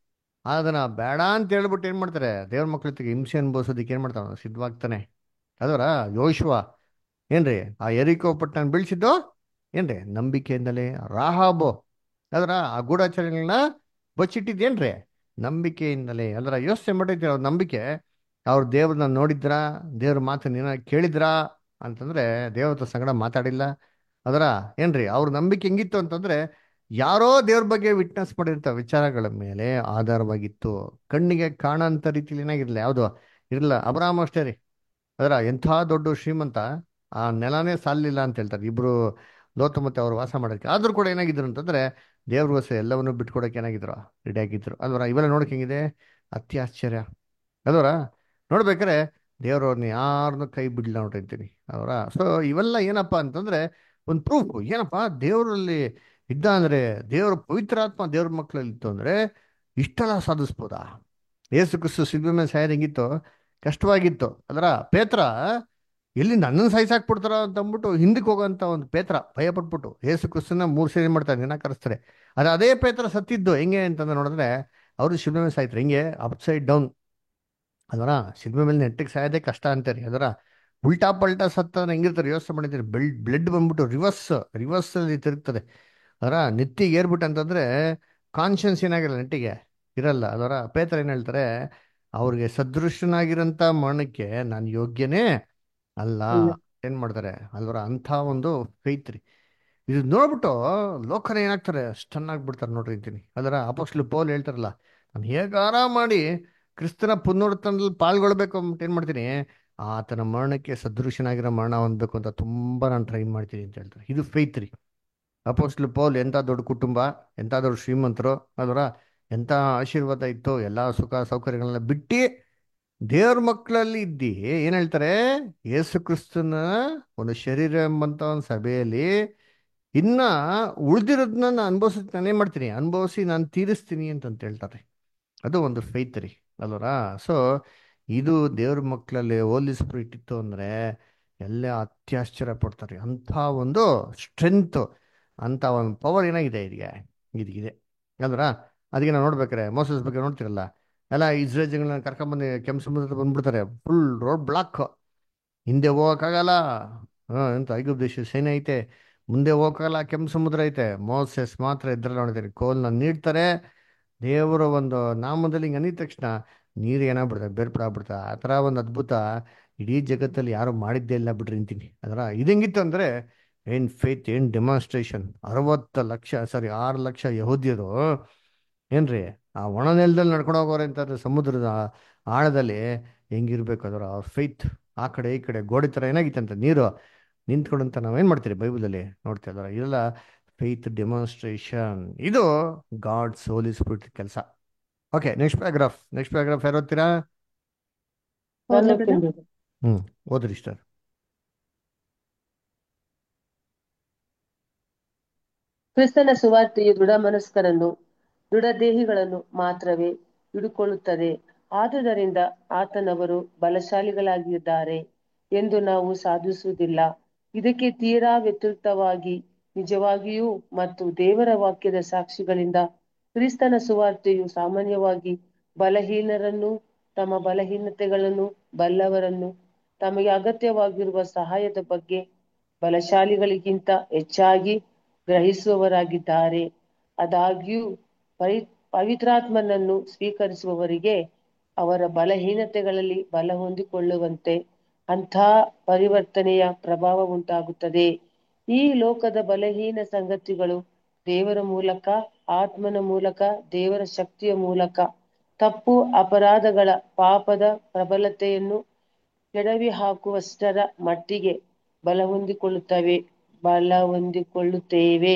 ಅದನ್ನ ಬೇಡ ಅಂತ ಹೇಳ್ಬಿಟ್ಟು ಏನ್ ಮಾಡ್ತಾರೆ ದೇವ್ರ ಮಕ್ಳ ಜೊತೆಗೆ ಹಿಂಸೆ ಅನುಭವಿಸೋದಕ್ಕೆ ಏನ್ ಮಾಡ್ತಾವ ಸಿದ್ಧವಾಗ್ತಾನೆ ಅದರ ಯೋಶ್ವ ಏನ್ರಿ ಆ ಎರಿಕೋ ಪಟ್ಟಣ ಬೀಳ್ಸಿದ್ದು ಏನ್ರಿ ನಂಬಿಕೆಯಿಂದಲೇ ರಾಹಾಬೋ ಅದರ ಆ ಗೂಢಾಚರಣೆಗಳನ್ನ ಬಚ್ಚಿಟ್ಟಿದ್ದೇನ್ರಿ ನಂಬಿಕೆಯಿಂದಲೇ ಅದರ ಯೋಚನೆ ಮಾಡಿರ್ತೀರ ಅವ್ರ ನಂಬಿಕೆ ಅವ್ರ ದೇವ್ರನ್ನ ನೋಡಿದ್ರಾ ದೇವ್ರ ಮಾತನ್ನ ಏನ ಕೇಳಿದ್ರಾ ಅಂತಂದ್ರೆ ದೇವ್ರ ಸಂಗಡ ಮಾತಾಡಿಲ್ಲ ಅದರ ಏನ್ರಿ ಅವ್ರ ನಂಬಿಕೆ ಹೆಂಗಿತ್ತು ಅಂತಂದ್ರೆ ಯಾರೋ ದೇವ್ರ ಬಗ್ಗೆ ವಿಟ್ನೆಸ್ ಮಾಡಿರ್ತ ವಿಚಾರಗಳ ಮೇಲೆ ಆಧಾರವಾಗಿತ್ತು ಕಣ್ಣಿಗೆ ಕಾಣಂತ ರೀತಿಲಿ ಏನಾಗಿರ್ಲಿಲ್ಲ ಯಾವುದು ಇರಲಿಲ್ಲ ಅಬ್ರಾಮ್ ಅಷ್ಟೇ ರೀ ಅದರ ಎಂಥ ದೊಡ್ಡ ಶ್ರೀಮಂತ ಆ ನೆಲನೇ ಸಾಲಿಲ್ಲ ಅಂತ ಹೇಳ್ತಾರೆ ಇಬ್ರು ಲೋತು ಮತ್ತೆ ಅವ್ರು ವಾಸ ಮಾಡೋಕ್ಕೆ ಆದ್ರೂ ಕೂಡ ಏನಾಗಿದ್ರು ಅಂತಂದ್ರೆ ದೇವ್ರಿಗೋಸ್ಕರ ಎಲ್ಲವನ್ನೂ ಬಿಟ್ಕೊಡಕ್ಕೆ ಏನಾಗಿದ್ರು ರೆಡಿ ಆಗಿದ್ರು ಅಲ್ವರ ಇವೆಲ್ಲ ನೋಡಕ್ ಹೆಂಗಿದೆ ಅತಿ ಆಶ್ಚರ್ಯ ಅಲ್ವರ ನೋಡ್ಬೇಕಾರೆ ದೇವ್ರವ್ರನ್ನ ಯಾರನ್ನೂ ಕೈ ಬಿಡ್ಲ ನೋಡಿರ್ತೀನಿ ಅವರ ಸೊ ಇವೆಲ್ಲ ಏನಪ್ಪಾ ಅಂತಂದ್ರೆ ಒಂದು ಪ್ರೂಫ್ ಏನಪ್ಪ ದೇವರಲ್ಲಿ ಇದ್ದ ಅಂದ್ರೆ ದೇವ್ರ ಪವಿತ್ರಾತ್ಮ ದೇವ್ರ ಮಕ್ಕಳಲ್ಲಿ ಇತ್ತು ಅಂದ್ರೆ ಇಷ್ಟೆಲ್ಲ ಸಾಧಿಸ್ಬೋದಾ ಏಸು ಕ್ರಿಸ್ತು ಸಿಲ್ವೆ ಮೇಲೆ ಸಾಯರ್ ಹೆಂಗಿತ್ತು ಕಷ್ಟವಾಗಿತ್ತು ಅದರ ಪೇತ್ರ ಎಲ್ಲಿ ನನ್ನನ್ನು ಸಾಯಿಸಾಕ್ಬಿಡ್ತಾರ ಅಂತ ಅಂದ್ಬಿಟ್ಟು ಹಿಂದಕ್ಕೆ ಹೋಗೋಂಥ ಒಂದು ಪೇತ್ರ ಭಯ ಪಟ್ಬಿಟ್ಟು ಏಸು ಕ್ರಿಸ್ತನ ಮೂರು ಸೇರಿ ಮಾಡ್ತಾರೆ ನಿರಾಕರಿಸ್ತಾರೆ ಅದು ಅದೇ ಪೇತ್ರ ಸತ್ತಿದ್ದು ಹೆಂಗೆ ಅಂತಂದ್ರೆ ನೋಡಿದ್ರೆ ಅವರು ಶಿಲ್ಮೆ ಮೇಲೆ ಸಾಯ್ತಾರೆ ಹೆಂಗೆ ಅಪ್ಸೈಡ್ ಡೌನ್ ಅದರ ಶಿಲ್ಮೆ ಮೇಲೆ ನೆಟ್ಟಿಗೆ ಸಾಯೋದೇ ಕಷ್ಟ ಅಂತಾರೆ ಅದರ ಉಲ್ಟಾ ಪಲ್ಟಾ ಸತ್ತ ಹೆಂಗಿರ್ತಾರೆ ಯೋಚನೆ ಮಾಡಿದ್ರೆ ಬೆಳ್ ಬ್ಲಡ್ ಬಂದ್ಬಿಟ್ಟು ರಿವರ್ಸ್ ರಿವರ್ಸ್ ಅಲ್ಲಿ ತಿರುಗ್ತದೆ ಅದರ ನೆತ್ತಿಗೆ ಏರ್ಬಿಟ್ಟು ಅಂತಂದ್ರೆ ಕಾನ್ಷಿಯನ್ಸ್ ಏನಾಗಿರಲ್ಲ ನೆಟ್ಟಿಗೆ ಇರಲ್ಲ ಅದರ ಪೇತ್ರ ಏನು ಹೇಳ್ತಾರೆ ಅವ್ರಿಗೆ ಸದೃಶನಾಗಿರೋಂಥ ಮರಣಕ್ಕೆ ನಾನು ಯೋಗ್ಯನೇ ಅಲ್ಲ ಇಲ್ಲ. ಏನ್ ಮಾಡ್ತಾರೆ ಅಲ್ವರ ಅಂಥ ಒಂದು ಫೈತ್ ರೀ ಇದು ನೋಡ್ಬಿಟ್ಟು ಲೋಕರ ಏನಾಗ್ತಾರೆ ಸ್ಟನ್ ಆಗ್ಬಿಡ್ತಾರೆ ನೋಡ್ರಿ ಅಂತೀನಿ ಅದರ ಅಪೋಸ್ಲು ಪೌಲ್ ಹೇಳ್ತಾರಲ್ಲ ನಾನು ಹೇಗಾರ ಮಾಡಿ ಕ್ರಿಸ್ತನ ಪುನರುತ್ಥಾನದಲ್ಲಿ ಪಾಲ್ಗೊಳ್ಬೇಕು ಅಂದ್ಬಿಟ್ಟು ಏನ್ ಮಾಡ್ತೀನಿ ಆತನ ಮರಣಕ್ಕೆ ಸದೃಶನಾಗಿರೋ ಮರಣ ಹೊಂದಬೇಕು ಅಂತ ತುಂಬಾ ನಾನು ಟ್ರೈ ಮಾಡ್ತೀನಿ ಅಂತ ಹೇಳ್ತಾರೆ ಇದು ಫೈತ್ ರೀ ಅಪೋಸ್ಲು ಪೌಲ್ ಎಂಥ ದೊಡ್ಡ ಕುಟುಂಬ ಎಂಥ ದೊಡ್ಡ ಶ್ರೀಮಂತರು ಅದರ ಎಂಥ ಆಶೀರ್ವಾದ ಇತ್ತು ಎಲ್ಲ ಸುಖ ಸೌಕರ್ಯಗಳನ್ನ ಬಿಟ್ಟು ದೇವ್ರ ಮಕ್ಕಳಲ್ಲಿ ಇದ್ದಿ ಏನ್ ಹೇಳ್ತಾರೆ ಯೇಸು ಕ್ರಿಸ್ತನ ಒಂದು ಶರೀರ ಎಂಬಂತ ಒಂದು ಸಭೆಯಲ್ಲಿ ಇನ್ನ ಉಳ್ದಿರೋದನ್ನ ನಾನು ಅನುಭವಿಸ್ ನಾನು ಏನ್ ಮಾಡ್ತೀನಿ ಅನುಭವಿಸಿ ನಾನು ತೀರಿಸ್ತೀನಿ ಅಂತಂತ ಹೇಳ್ತಾರೆ ಅದು ಒಂದು ಫೈತ್ ರೀ ಅಲ್ವರಾ ಸೊ ಇದು ದೇವ್ರ ಮಕ್ಕಳಲ್ಲಿ ಹೋಲಿ ಸ್ಪಿರಿಟ್ ಇತ್ತು ಅಂದ್ರೆ ಎಲ್ಲ ಅತ್ಯಾಶ್ಚರ್ಯ ಪಡ್ತಾರೆ ಅಂಥ ಒಂದು ಸ್ಟ್ರೆಂತ್ ಅಂತ ಒಂದು ಪವರ್ ಏನಾಗಿದೆ ಇದಕ್ಕೆ ಇದಕ್ಕಿದೆ ಅಲ್ವರಾ ಅದಕ್ಕೆ ನಾವು ನೋಡ್ಬೇಕಾರೆ ಮೋಸಸ್ ಬಗ್ಗೆ ನೋಡ್ತಿರಲ್ಲ ಎಲ್ಲ ಇಸ್ರೇಲ್ ಜನಗಳನ್ನ ಕರ್ಕೊಂಬಂದು ಕೆಂಪು ಸಮುದ್ರ ಬಂದ್ಬಿಡ್ತಾರೆ ಫುಲ್ ರೋಡ್ ಬ್ಲಾಕ್ ಹಿಂದೆ ಹೋಗಕ್ಕಾಗಲ್ಲ ಹಾಂ ಎಂತ ಐಗುಪ್ತ ದೇಶ ಸೈನ್ಯ ಐತೆ ಮುಂದೆ ಹೋಗಕ್ಕಾಗಲ್ಲ ಕೆಂಪು ಸಮುದ್ರ ಐತೆ ಮೋಸೆಸ್ ಮಾತ್ರ ಇದ್ರಲ್ಲಿ ನೋಡ್ತಾರೆ ಕೋಲ್ನ ನೀಡ್ತಾರೆ ದೇವರ ಒಂದು ನಾಮದಲ್ಲಿ ಹಿಂಗೆ ಅಂದಿದ ತಕ್ಷಣ ನೀರು ಏನಾಗ್ಬಿಡ್ತಾರೆ ಬೇರ್ಪಡಾಗ್ಬಿಡ್ತಾರೆ ಆ ಥರ ಒಂದು ಅದ್ಭುತ ಇಡೀ ಜಗತ್ತಲ್ಲಿ ಯಾರು ಮಾಡಿದ್ದೇ ಇಲ್ಲ ಬಿಡ್ರಿ ಅಂತೀನಿ ಅದರ ಇದಂಗಿತ್ತು ಅಂದರೆ ಏನು ಫೇತ್ ಏನು ಡೆಮಾನ್ಸ್ಟ್ರೇಷನ್ ಅರವತ್ತು ಲಕ್ಷ ಸಾರಿ ಆರು ಲಕ್ಷ ಯಹೂದ್ಯರು ಏನ್ರಿ ಆ ಒಣ ನೆಲದಲ್ಲಿ ನಡ್ಕೊಂಡು ಹೋಗೋರೆ ಅಂತಂದ್ರೆ ಸಮುದ್ರದ ಆಳದಲ್ಲಿ ಹೆಂಗಿರ್ಬೇಕು ಅದರ ಅವ್ರ ಫೈತ್ ಆ ಕಡೆ ಈ ಕಡೆ ಗೋಡೆ ಥರ ಏನಾಗಿತ್ತಂತ ನೀರು ನಿಂತ್ಕೊಂಡಂತ ನಾವೇನು ಮಾಡ್ತೀರಿ ಬೈಬಲಲ್ಲಿ ನೋಡ್ತಾ ಇದಾರೆ ಇದೆಲ್ಲ ಫೈತ್ ಡೆಮಾನ್ಸ್ಟ್ರೇಷನ್ ಇದು ಗಾಡ್ ಸೋಲಿ ಸ್ಪಿರಿಟ್ ಕೆಲಸ okay next paragraph next paragraph ಯಾರು ಓದ್ತೀರಾ ನಾನು ಓದ್ಲಾ ತಿಂದೆ. ಹ್ಞೂ ಓದ್ರಿ ಸರ್ ಕ್ರಿಸ್ತನ ಸುವಾರ್ತೆಯು ದೃಢ ಮನಸ್ಕರನ್ನು ದೃಢದೇಹಿಗಳನ್ನು ಮಾತ್ರವೇ ಹಿಡುಕೊಳ್ಳುತ್ತದೆ ಆದುದರಿಂದ ಆತನವರು ಬಲಶಾಲಿಗಳಾಗಿದ್ದಾರೆ ಎಂದು ನಾವು ಸಾಧಿಸುವುದಿಲ್ಲ ಇದಕ್ಕೆ ತೀರಾ ವ್ಯತಿರಿಕ್ತವಾಗಿ ನಿಜವಾಗಿಯೂ ಮತ್ತು ದೇವರ ವಾಕ್ಯದ ಸಾಕ್ಷಿಗಳಿಂದ ಕ್ರಿಸ್ತನ ಸುವಾರ್ತೆಯು ಸಾಮಾನ್ಯವಾಗಿ ಬಲಹೀನರನ್ನು ತಮ್ಮ ಬಲಹೀನತೆಗಳನ್ನು ಬಲ್ಲವರನ್ನು ತಮಗೆ ಅಗತ್ಯವಾಗಿರುವ ಸಹಾಯದ ಬಗ್ಗೆ ಬಲಶಾಲಿಗಳಿಗಿಂತ ಹೆಚ್ಚಾಗಿ ಗ್ರಹಿಸುವವರಾಗಿದ್ದಾರೆ ಆದಾಗ್ಯೂ ಪರಿ ಪವಿತ್ರಾತ್ಮನನ್ನು ಸ್ವೀಕರಿಸುವವರಿಗೆ ಅವರ ಬಲಹೀನತೆಗಳಲ್ಲಿ ಬಲ ಹೊಂದಿಕೊಳ್ಳುವಂತೆ ಅಂಥ ಪರಿವರ್ತನೆಯ ಪ್ರಭಾವ ಉಂಟಾಗುತ್ತದೆ ಈ ಲೋಕದ ಬಲಹೀನ ಸಂಗತಿಗಳು ದೇವರ ಮೂಲಕ ಆತ್ಮನ ಮೂಲಕ ದೇವರ ಶಕ್ತಿಯ ಮೂಲಕ ತಪ್ಪು ಅಪರಾಧಗಳ ಪಾಪದ ಪ್ರಬಲತೆಯನ್ನು ಕೆಡವಿ ಹಾಕುವಷ್ಟರ ಮಟ್ಟಿಗೆ ಬಲ ಹೊಂದಿಕೊಳ್ಳುತ್ತವೆ ಬಲ ಹೊಂದಿಕೊಳ್ಳುತ್ತೇವೆ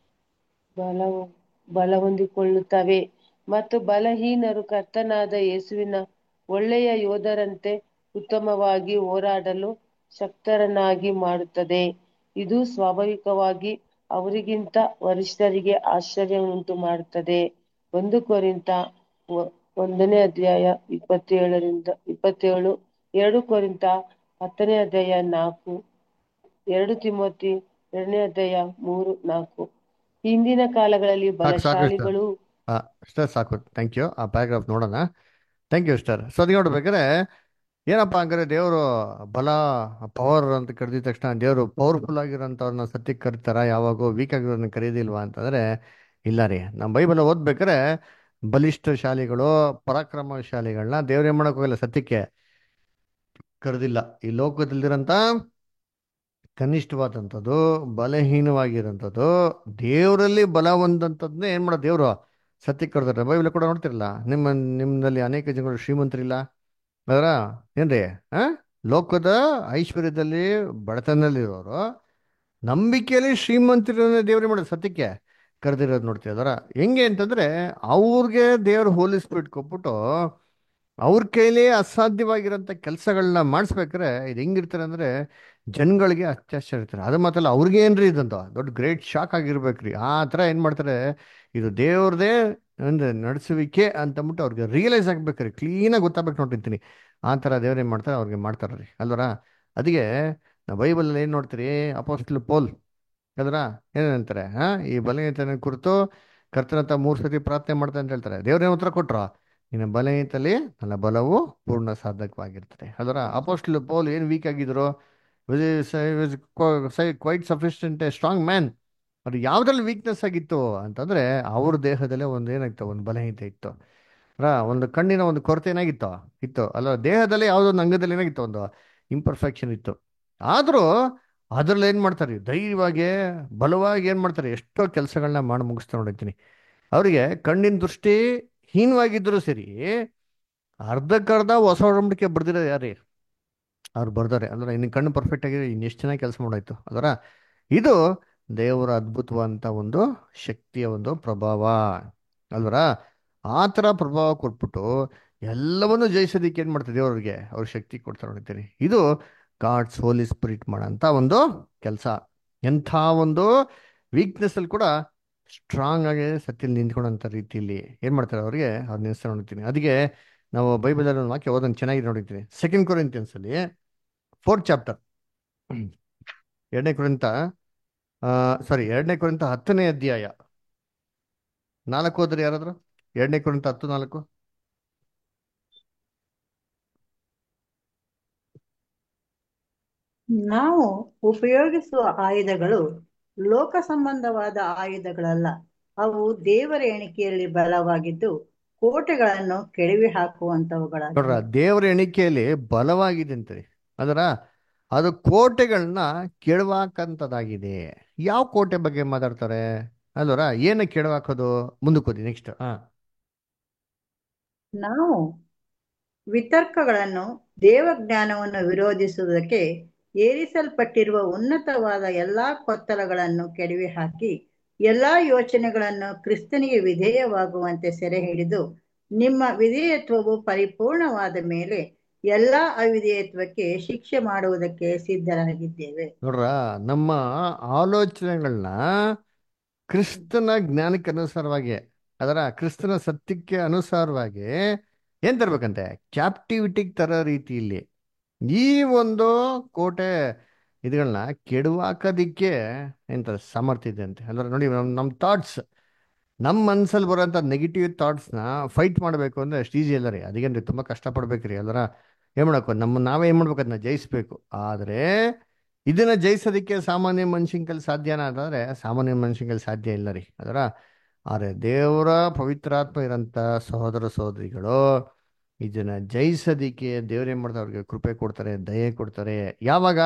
ಬಲ ಬಲ ಹೊಂದಿಕೊಳ್ಳುತ್ತವೆ ಮತ್ತು ಬಲಹೀನರು ಕರ್ತನಾದ ಯೇಸುವಿನ ಒಳ್ಳೆಯ ಯೋಧರಂತೆ ಉತ್ತಮವಾಗಿ ಹೋರಾಡಲು ಶಕ್ತರನ್ನಾಗಿ ಮಾಡುತ್ತದೆ ಇದು ಸ್ವಾಭಾವಿಕವಾಗಿ ಅವರಿಗಿಂತ ವರಿಷ್ಠರಿಗೆ ಆಶ್ಚರ್ಯವನ್ನುಂಟು ಮಾಡುತ್ತದೆ ಒಂದು ಕೊರಿಂತ ಒ- ಒಂದನೇ ಅಧ್ಯಾಯ ಇಪ್ಪತ್ತೇಳರಿಂದ ಇಪ್ಪತ್ತೇಳು ಎರಡು ಕೊರಿಂತ ಹತ್ತನೇ ಅಧ್ಯಾಯ ನಾಲ್ಕು ಎರಡು ತಿಮೋತಿ ಎರಡನೇ ಅಧ್ಯಾಯ ಮೂರು ನಾಲ್ಕು ಹಿಂದಿನ ಕಾಲಗಳಲ್ಲಿ ಸಾಕು ಸಾಕು ಸರ್ ಬಲಶಾಲಿಗಳು ಸ್ಟರ್ ಸಾಕು ಥ್ಯಾಂಕ್ ಯು ಆ ಪ್ಯಾರಾಗ್ರಾಫ್ ನೋಡೋಣ ಥ್ಯಾಂಕ್ ಯು ಸ್ಟರ್ ಸೊ ಅದಕ್ಕೆ ನೋಡ್ಬೇಕಾದ್ರೆ ಏನಪ್ಪ ಹಂಗಾರೆ ದೇವರು ಬಲ ಪವರ್ ಅಂತ ಕರೆದಿದ ತಕ್ಷಣ ದೇವರು ಪವರ್ಫುಲ್ ಆಗಿರೋಂಥವ್ರನ್ನ ಸತ್ಯಕ್ಕೆ ಕರಿತಾರ ಯಾವಾಗೂ ವೀಕ್ ಆಗಿರೋದನ್ನ ಕರೆಯೋದಿಲ್ವಾ ಅಂತಂದ್ರೆ ಇಲ್ಲ ರೀ ನಮ್ಮ ಬೈಬಲ್ ಓದ್ಬೇಕಾರೆ ಬಲಿಷ್ಠ ಶಾಲಿಗಳು ಪರಾಕ್ರಮಶಾಲಿಗಳನ್ನ ದೇವ್ರು ಏನ್ ಮಾಡಕ್ ಹೋಗಿಲ್ಲ ಸತ್ಯಕ್ಕೆ ಕರೆದಿಲ್ಲ ಈ ಲೋಕದಲ್ಲಿರೋಂಥ ಕನಿಷ್ಠವಾದಂಥದ್ದು ಬಲಹೀನವಾಗಿರೋಂಥದ್ದು ದೇವರಲ್ಲಿ ಬಲ ಹೊಂದಂಥದ್ದನ್ನೇ ಏನು ಮಾಡೋದು ದೇವರು ಸತ್ಯಕ್ಕೆ ಕರೆದಾರೆ ಬೈಬಲ್ ಕೂಡ ನೋಡ್ತಿರಲ್ಲ ನಿಮ್ಮ ನಿಮ್ಮಲ್ಲಿ ಅನೇಕ ಜನಗಳು ಶ್ರೀಮಂತರಿಲ್ಲ ಅದರ ಏನ್ರಿ ಆ ಲೋಕದ ಐಶ್ವರ್ಯದಲ್ಲಿ ಬಡತನದಲ್ಲಿರೋರು ನಂಬಿಕೆಯಲ್ಲಿ ಶ್ರೀಮಂತರನ್ನ ದೇವ್ರೇ ಮಾಡೋದು ಸತ್ಯಕ್ಕೆ ಕರೆದಿರೋದು ನೋಡ್ತೀವಿ ಅದರ ಹೆಂಗೆ ಅಂತಂದ್ರೆ ಅವ್ರಿಗೆ ದೇವ್ರ ಹೋಲಿ ಸ್ಪಿರಿಟ್ ಕೊಟ್ಬಿಟ್ಟು ಅವ್ರ ಕೈಲಿ ಅಸಾಧ್ಯವಾಗಿರೋಂಥ ಕೆಲಸಗಳನ್ನ ಮಾಡಿಸ್ಬೇಕಾರೆ ಇದು ಹೆಂಗಿರ್ತಾರೆ ಅಂದ್ರೆ ಜನಗಳಿಗೆ ಅತ್ಯಾಶ್ಚರ್ಯ ಇರ್ತಾರೆ ಅದು ಮಾತ್ರಲ್ಲ ಅವ್ರಿಗೆ ಏನ್ರಿ ಇದಂತ ದೊಡ್ಡ ಗ್ರೇಟ್ ಶಾಕ್ ಆಗಿರ್ಬೇಕ್ರಿ ಆ ಥರ ಏನು ಮಾಡ್ತಾರೆ ಇದು ದೇವ್ರದೇ ಅಂದ್ರೆ ನಡೆಸುವಿಕೆ ಅಂತಂದ್ಬಿಟ್ಟು ಅವ್ರಿಗೆ ರಿಯಲೈಸ್ ಆಗ್ಬೇಕ್ರಿ ಕ್ಲೀನಾಗಿ ಗೊತ್ತಾಗ್ಬೇಕು ನೋಡಿರ್ತೀನಿ ಆ ಥರ ದೇವ್ರು ಏನು ಮಾಡ್ತಾರೆ ಅವ್ರಿಗೆ ಮಾಡ್ತಾರೆ ರೀ ಅಲ್ವರ ಅದಕ್ಕೆ ನಾವು ಬೈಬಲಲ್ಲಿ ಏನು ನೋಡ್ತೀರಿ ಅಪೋಸ್ಟಲ್ ಪೋಲ್ ಅಲ್ರ ಏನೇನಂತಾರೆ ಹಾ ಈ ಬಲಹೀನತೆಯ ಕುರಿತು ಕರ್ತನಂತ ಮೂರು ಸತಿ ಪ್ರಾರ್ಥನೆ ಮಾಡ್ತಾ ಅಂತ ಹೇಳ್ತಾರೆ ದೇವ್ರೇನು ಉತ್ತರ ಕೊಟ್ರು ನಿನ್ನ ಬಲಹೀನತೆಯಲ್ಲಿ ನನ್ನ ಬಲವು ಪೂರ್ಣ ಸಾಧಕವಾಗಿರ್ತದೆ ಅದರ ಅಪೋಸ್ಟಲ್ ಪೋಲ್ ಏನು ವೀಕ್ ಆಗಿದ್ರು quite sufficient a strong man ಅದು ಯಾವ್ದ್ರಲ್ಲಿ ವೀಕ್ನೆಸ್ ಆಗಿತ್ತು ಅಂತಂದ್ರೆ ಅವ್ರ ದೇಹದಲ್ಲೇ ಒಂದು ಏನಾಗಿತ್ತು ಒಂದು ಬಲಹೀನತೆ ಇತ್ತು ರಾ ಒಂದು ಕಣ್ಣಿನ ಒಂದು ಕೊರತೆ ಏನಾಗಿತ್ತು ಇತ್ತು ಅಲ್ಲ ದೇಹದಲ್ಲಿ ಯಾವುದೋ ಒಂದು ಅಂಗದಲ್ಲಿ ಏನಾಗಿತ್ತು ಒಂದು ಇಂಪರ್ಫೆಕ್ಷನ್ ಇತ್ತು ಆದರೂ ಅದ್ರಲ್ಲಿ ಏನು ಮಾಡ್ತಾರೆ ಧೈರ್ಯವಾಗಿ ಬಲವಾಗಿ ಏನು ಮಾಡ್ತಾರೆ ಎಷ್ಟೋ ಕೆಲಸಗಳನ್ನ ಮಾಡಿ ಮುಗಿಸ್ತಾ ನೋಡಿರ್ತೀನಿ ಅವರಿಗೆ ಕಣ್ಣಿನ ದೃಷ್ಟಿ ಹೀನವಾಗಿದ್ದರೂ ಸರಿ ಅರ್ಧಕ್ಕರ್ಧ ಹೊಸ ಒಡಂಬಡಿಕೆ ಬರ್ದಿರೋದು ಯಾರೇ ಅವ್ರು ಬರ್ದಾರೆ ಅಂದ್ರೆ ಇನ್ನು ಕಣ್ಣು ಪರ್ಫೆಕ್ಟ್ ಆಗಿದೆ ಇನ್ನು ಎಷ್ಟು ಚೆನ್ನಾಗಿ ಕೆಲಸ ಮಾಡಾಯ್ತು ಅದರ ಇದು ದೇವರ ಅದ್ಭುತವಾದಂಥ ಒಂದು ಶಕ್ತಿಯ ಒಂದು ಪ್ರಭಾವ ಅಲ್ವರ ಆ ಥರ ಪ್ರಭಾವ ಕೊಟ್ಬಿಟ್ಟು ಎಲ್ಲವನ್ನೂ ಜಯಿಸೋದಕ್ಕೆ ಏನು ಮಾಡ್ತಾರೆ ದೇವರಿಗೆ ಅವ್ರ ಶಕ್ತಿ ಕೊಡ್ತಾರೆ ನೋಡ್ತೀನಿ ಇದು ಗಾಡ್ಸ್ ಹೋಲಿ ಸ್ಪಿರಿಟ್ ಮಾಡೋಂಥ ಒಂದು ಕೆಲಸ ಎಂಥ ಒಂದು ವೀಕ್ನೆಸ್ ಅಲ್ಲಿ ಕೂಡ ಸ್ಟ್ರಾಂಗ್ ಆಗಿ ಸತ್ಯಲ್ಲಿ ನಿಂತ್ಕೊಳ್ಳೋಂಥ ರೀತಿಯಲ್ಲಿ ಏನು ಮಾಡ್ತಾರೆ ಅವ್ರಿಗೆ ಅವ್ರು ನಿಲ್ಲಿಸ್ತಾ ನೋಡ್ತೀನಿ ಅದಕ್ಕೆ ನಾವು ಬೈಬಲಲ್ಲಿ ಒಂದು ವಾಕ್ಯ ಓದೋದು ಚೆನ್ನಾಗಿ ನೋಡಿರ್ತೀನಿ ಸೆಕೆಂಡ್ ಕೊರಿಂತಿಯನ್ಸ್ ಅಲ್ಲಿ ಫೋರ್ತ್ ಚಾಪ್ಟರ್ ಎರಡನೇ ಕುರಿತ ಸಾರಿ ಎರಡನೇ ಕುರಿತ ಹತ್ತನೇ ಅಧ್ಯಾಯ ನಾಲ್ಕು ಹೋದ್ರಿ ಯಾರಾದ್ರು ಎರಡನೇ ಕುರಿತ ಹತ್ತು ನಾಲ್ಕು ನಾವು ಉಪಯೋಗಿಸುವ ಆಯುಧಗಳು ಲೋಕ ಸಂಬಂಧವಾದ ಆಯುಧಗಳಲ್ಲ ಅವು ದೇವರ ಎಣಿಕೆಯಲ್ಲಿ ಬಲವಾಗಿದ್ದು ಕೋಟೆಗಳನ್ನು ಕೆಡವಿ ನೋಡ್ರ ಹಾಕುವಂತವುಗಳಾಗಿವೆ ದೇವರ ಎಣಿಕೆಯಲ್ಲಿ ಬಲವಾಗಿದೆ ಅಂತಾರೆ ಅದರ ಅದು ಕೋಟೆಗಳನ್ನ ಕೆಡವಾಕಂತದಾಗಿದೆ ಯಾವ ಕೋಟೆ ಬಗ್ಗೆ ಮಾತಾಡ್ತಾರೆ ಅಲ್ವರ ಏನು ಕೆಡವಾಕೋದು ಮುಂದಕ್ಕೆ ಹೋದಿ ನೆಕ್ಸ್ಟ್ ಹಾ ನಾವು ವಿತರ್ಕಗಳನ್ನು ದೇವಜ್ಞಾನವನ್ನು ವಿರೋಧಿಸುವುದಕ್ಕೆ ಏರಿಸಲ್ಪಟ್ಟಿರುವ ಉನ್ನತವಾದ ಎಲ್ಲಾ ಕೊತ್ತಲಗಳನ್ನು ಕೆಡವಿ ಹಾಕಿ ಎಲ್ಲಾ ಯೋಚನೆಗಳನ್ನು ಕ್ರಿಸ್ತನಿಗೆ ವಿಧೇಯವಾಗುವಂತೆ ಸೆರೆ ಹಿಡಿದು ನಿಮ್ಮ ವಿಧೇಯತ್ವವು ಪರಿಪೂರ್ಣವಾದ ಮೇಲೆ ಎಲ್ಲಾ ಅವಿಧೇಯತ್ವಕ್ಕೆ ಶಿಕ್ಷೆ ಮಾಡುವುದಕ್ಕೆ ಸಿದ್ಧರಾಗಿದ್ದೇವೆ ನೋಡ್ರ ನಮ್ಮ ಆಲೋಚನೆಗಳನ್ನ ಕ್ರಿಸ್ತನ ಜ್ಞಾನಕ್ಕೆ ಅನುಸಾರವಾಗಿ ಅದರ ಕ್ರಿಸ್ತನ ಸತ್ಯಕ್ಕೆ ಅನುಸಾರವಾಗಿ ಏನ್ ತರ್ಬೇಕಂತೆ ಕ್ಯಾಪ್ಟಿವಿಟಿಗೆ ತರೋ ರೀತಿಯಲ್ಲಿ ಈ ಒಂದು ಕೋಟೆ ಇದುಗಳನ್ನ ಕೆಡವಾಕೋದಿಕ್ಕೆ ಎಂತ ಸಾಮರ್ಥ್ಯ ಇದೆ ಅಂತೆ ಅಲ್ವ ನೋಡಿ ನಮ್ಮ ನಮ್ಮ ಥಾಟ್ಸ್ ನಮ್ಮ ಮನ್ಸಲ್ಲಿ ಬರೋಂಥ ನೆಗೆಟಿವ್ ಥಾಟ್ಸ್ನ ಫೈಟ್ ಮಾಡಬೇಕು ಅಂದರೆ ಅಷ್ಟು ಈಸಿ ಅಲ್ಲ ರೀ ಅದಕ್ಕೇನು ತುಂಬ ಕಷ್ಟಪಡ್ಬೇಕು ರೀ ಅಲ್ವರ ಏನು ಮಾಡಬೇಕು ನಮ್ಮ ನಾವೇ ಏನು ಮಾಡ್ಬೇಕು ಅದನ್ನ ಜಯಿಸ್ಬೇಕು ಆದರೆ ಇದನ್ನ ಜಯಿಸೋದಕ್ಕೆ ಸಾಮಾನ್ಯ ಮನುಷ್ಯನ ಕೈಲಿ ಸಾಧ್ಯನಾ ಅಂತಂದರೆ ಸಾಮಾನ್ಯ ಮನುಷ್ಯನ ಕೈಲಿ ಸಾಧ್ಯ ಇಲ್ಲ ರೀ ಅದರ ಆದರೆ ದೇವರ ಪವಿತ್ರಾತ್ಮ ಇರೋಂಥ ಸಹೋದರ ಸಹೋದರಿಗಳು ಇದನ್ನ ಜಯಿಸೋದಿಕ್ಕೆ ದೇವ್ರು ಏನು ಮಾಡ್ತಾರೆ ಅವ್ರಿಗೆ ಕೃಪೆ ಕೊಡ್ತಾರೆ ದಯೆ ಕೊಡ್ತಾರೆ ಯಾವಾಗ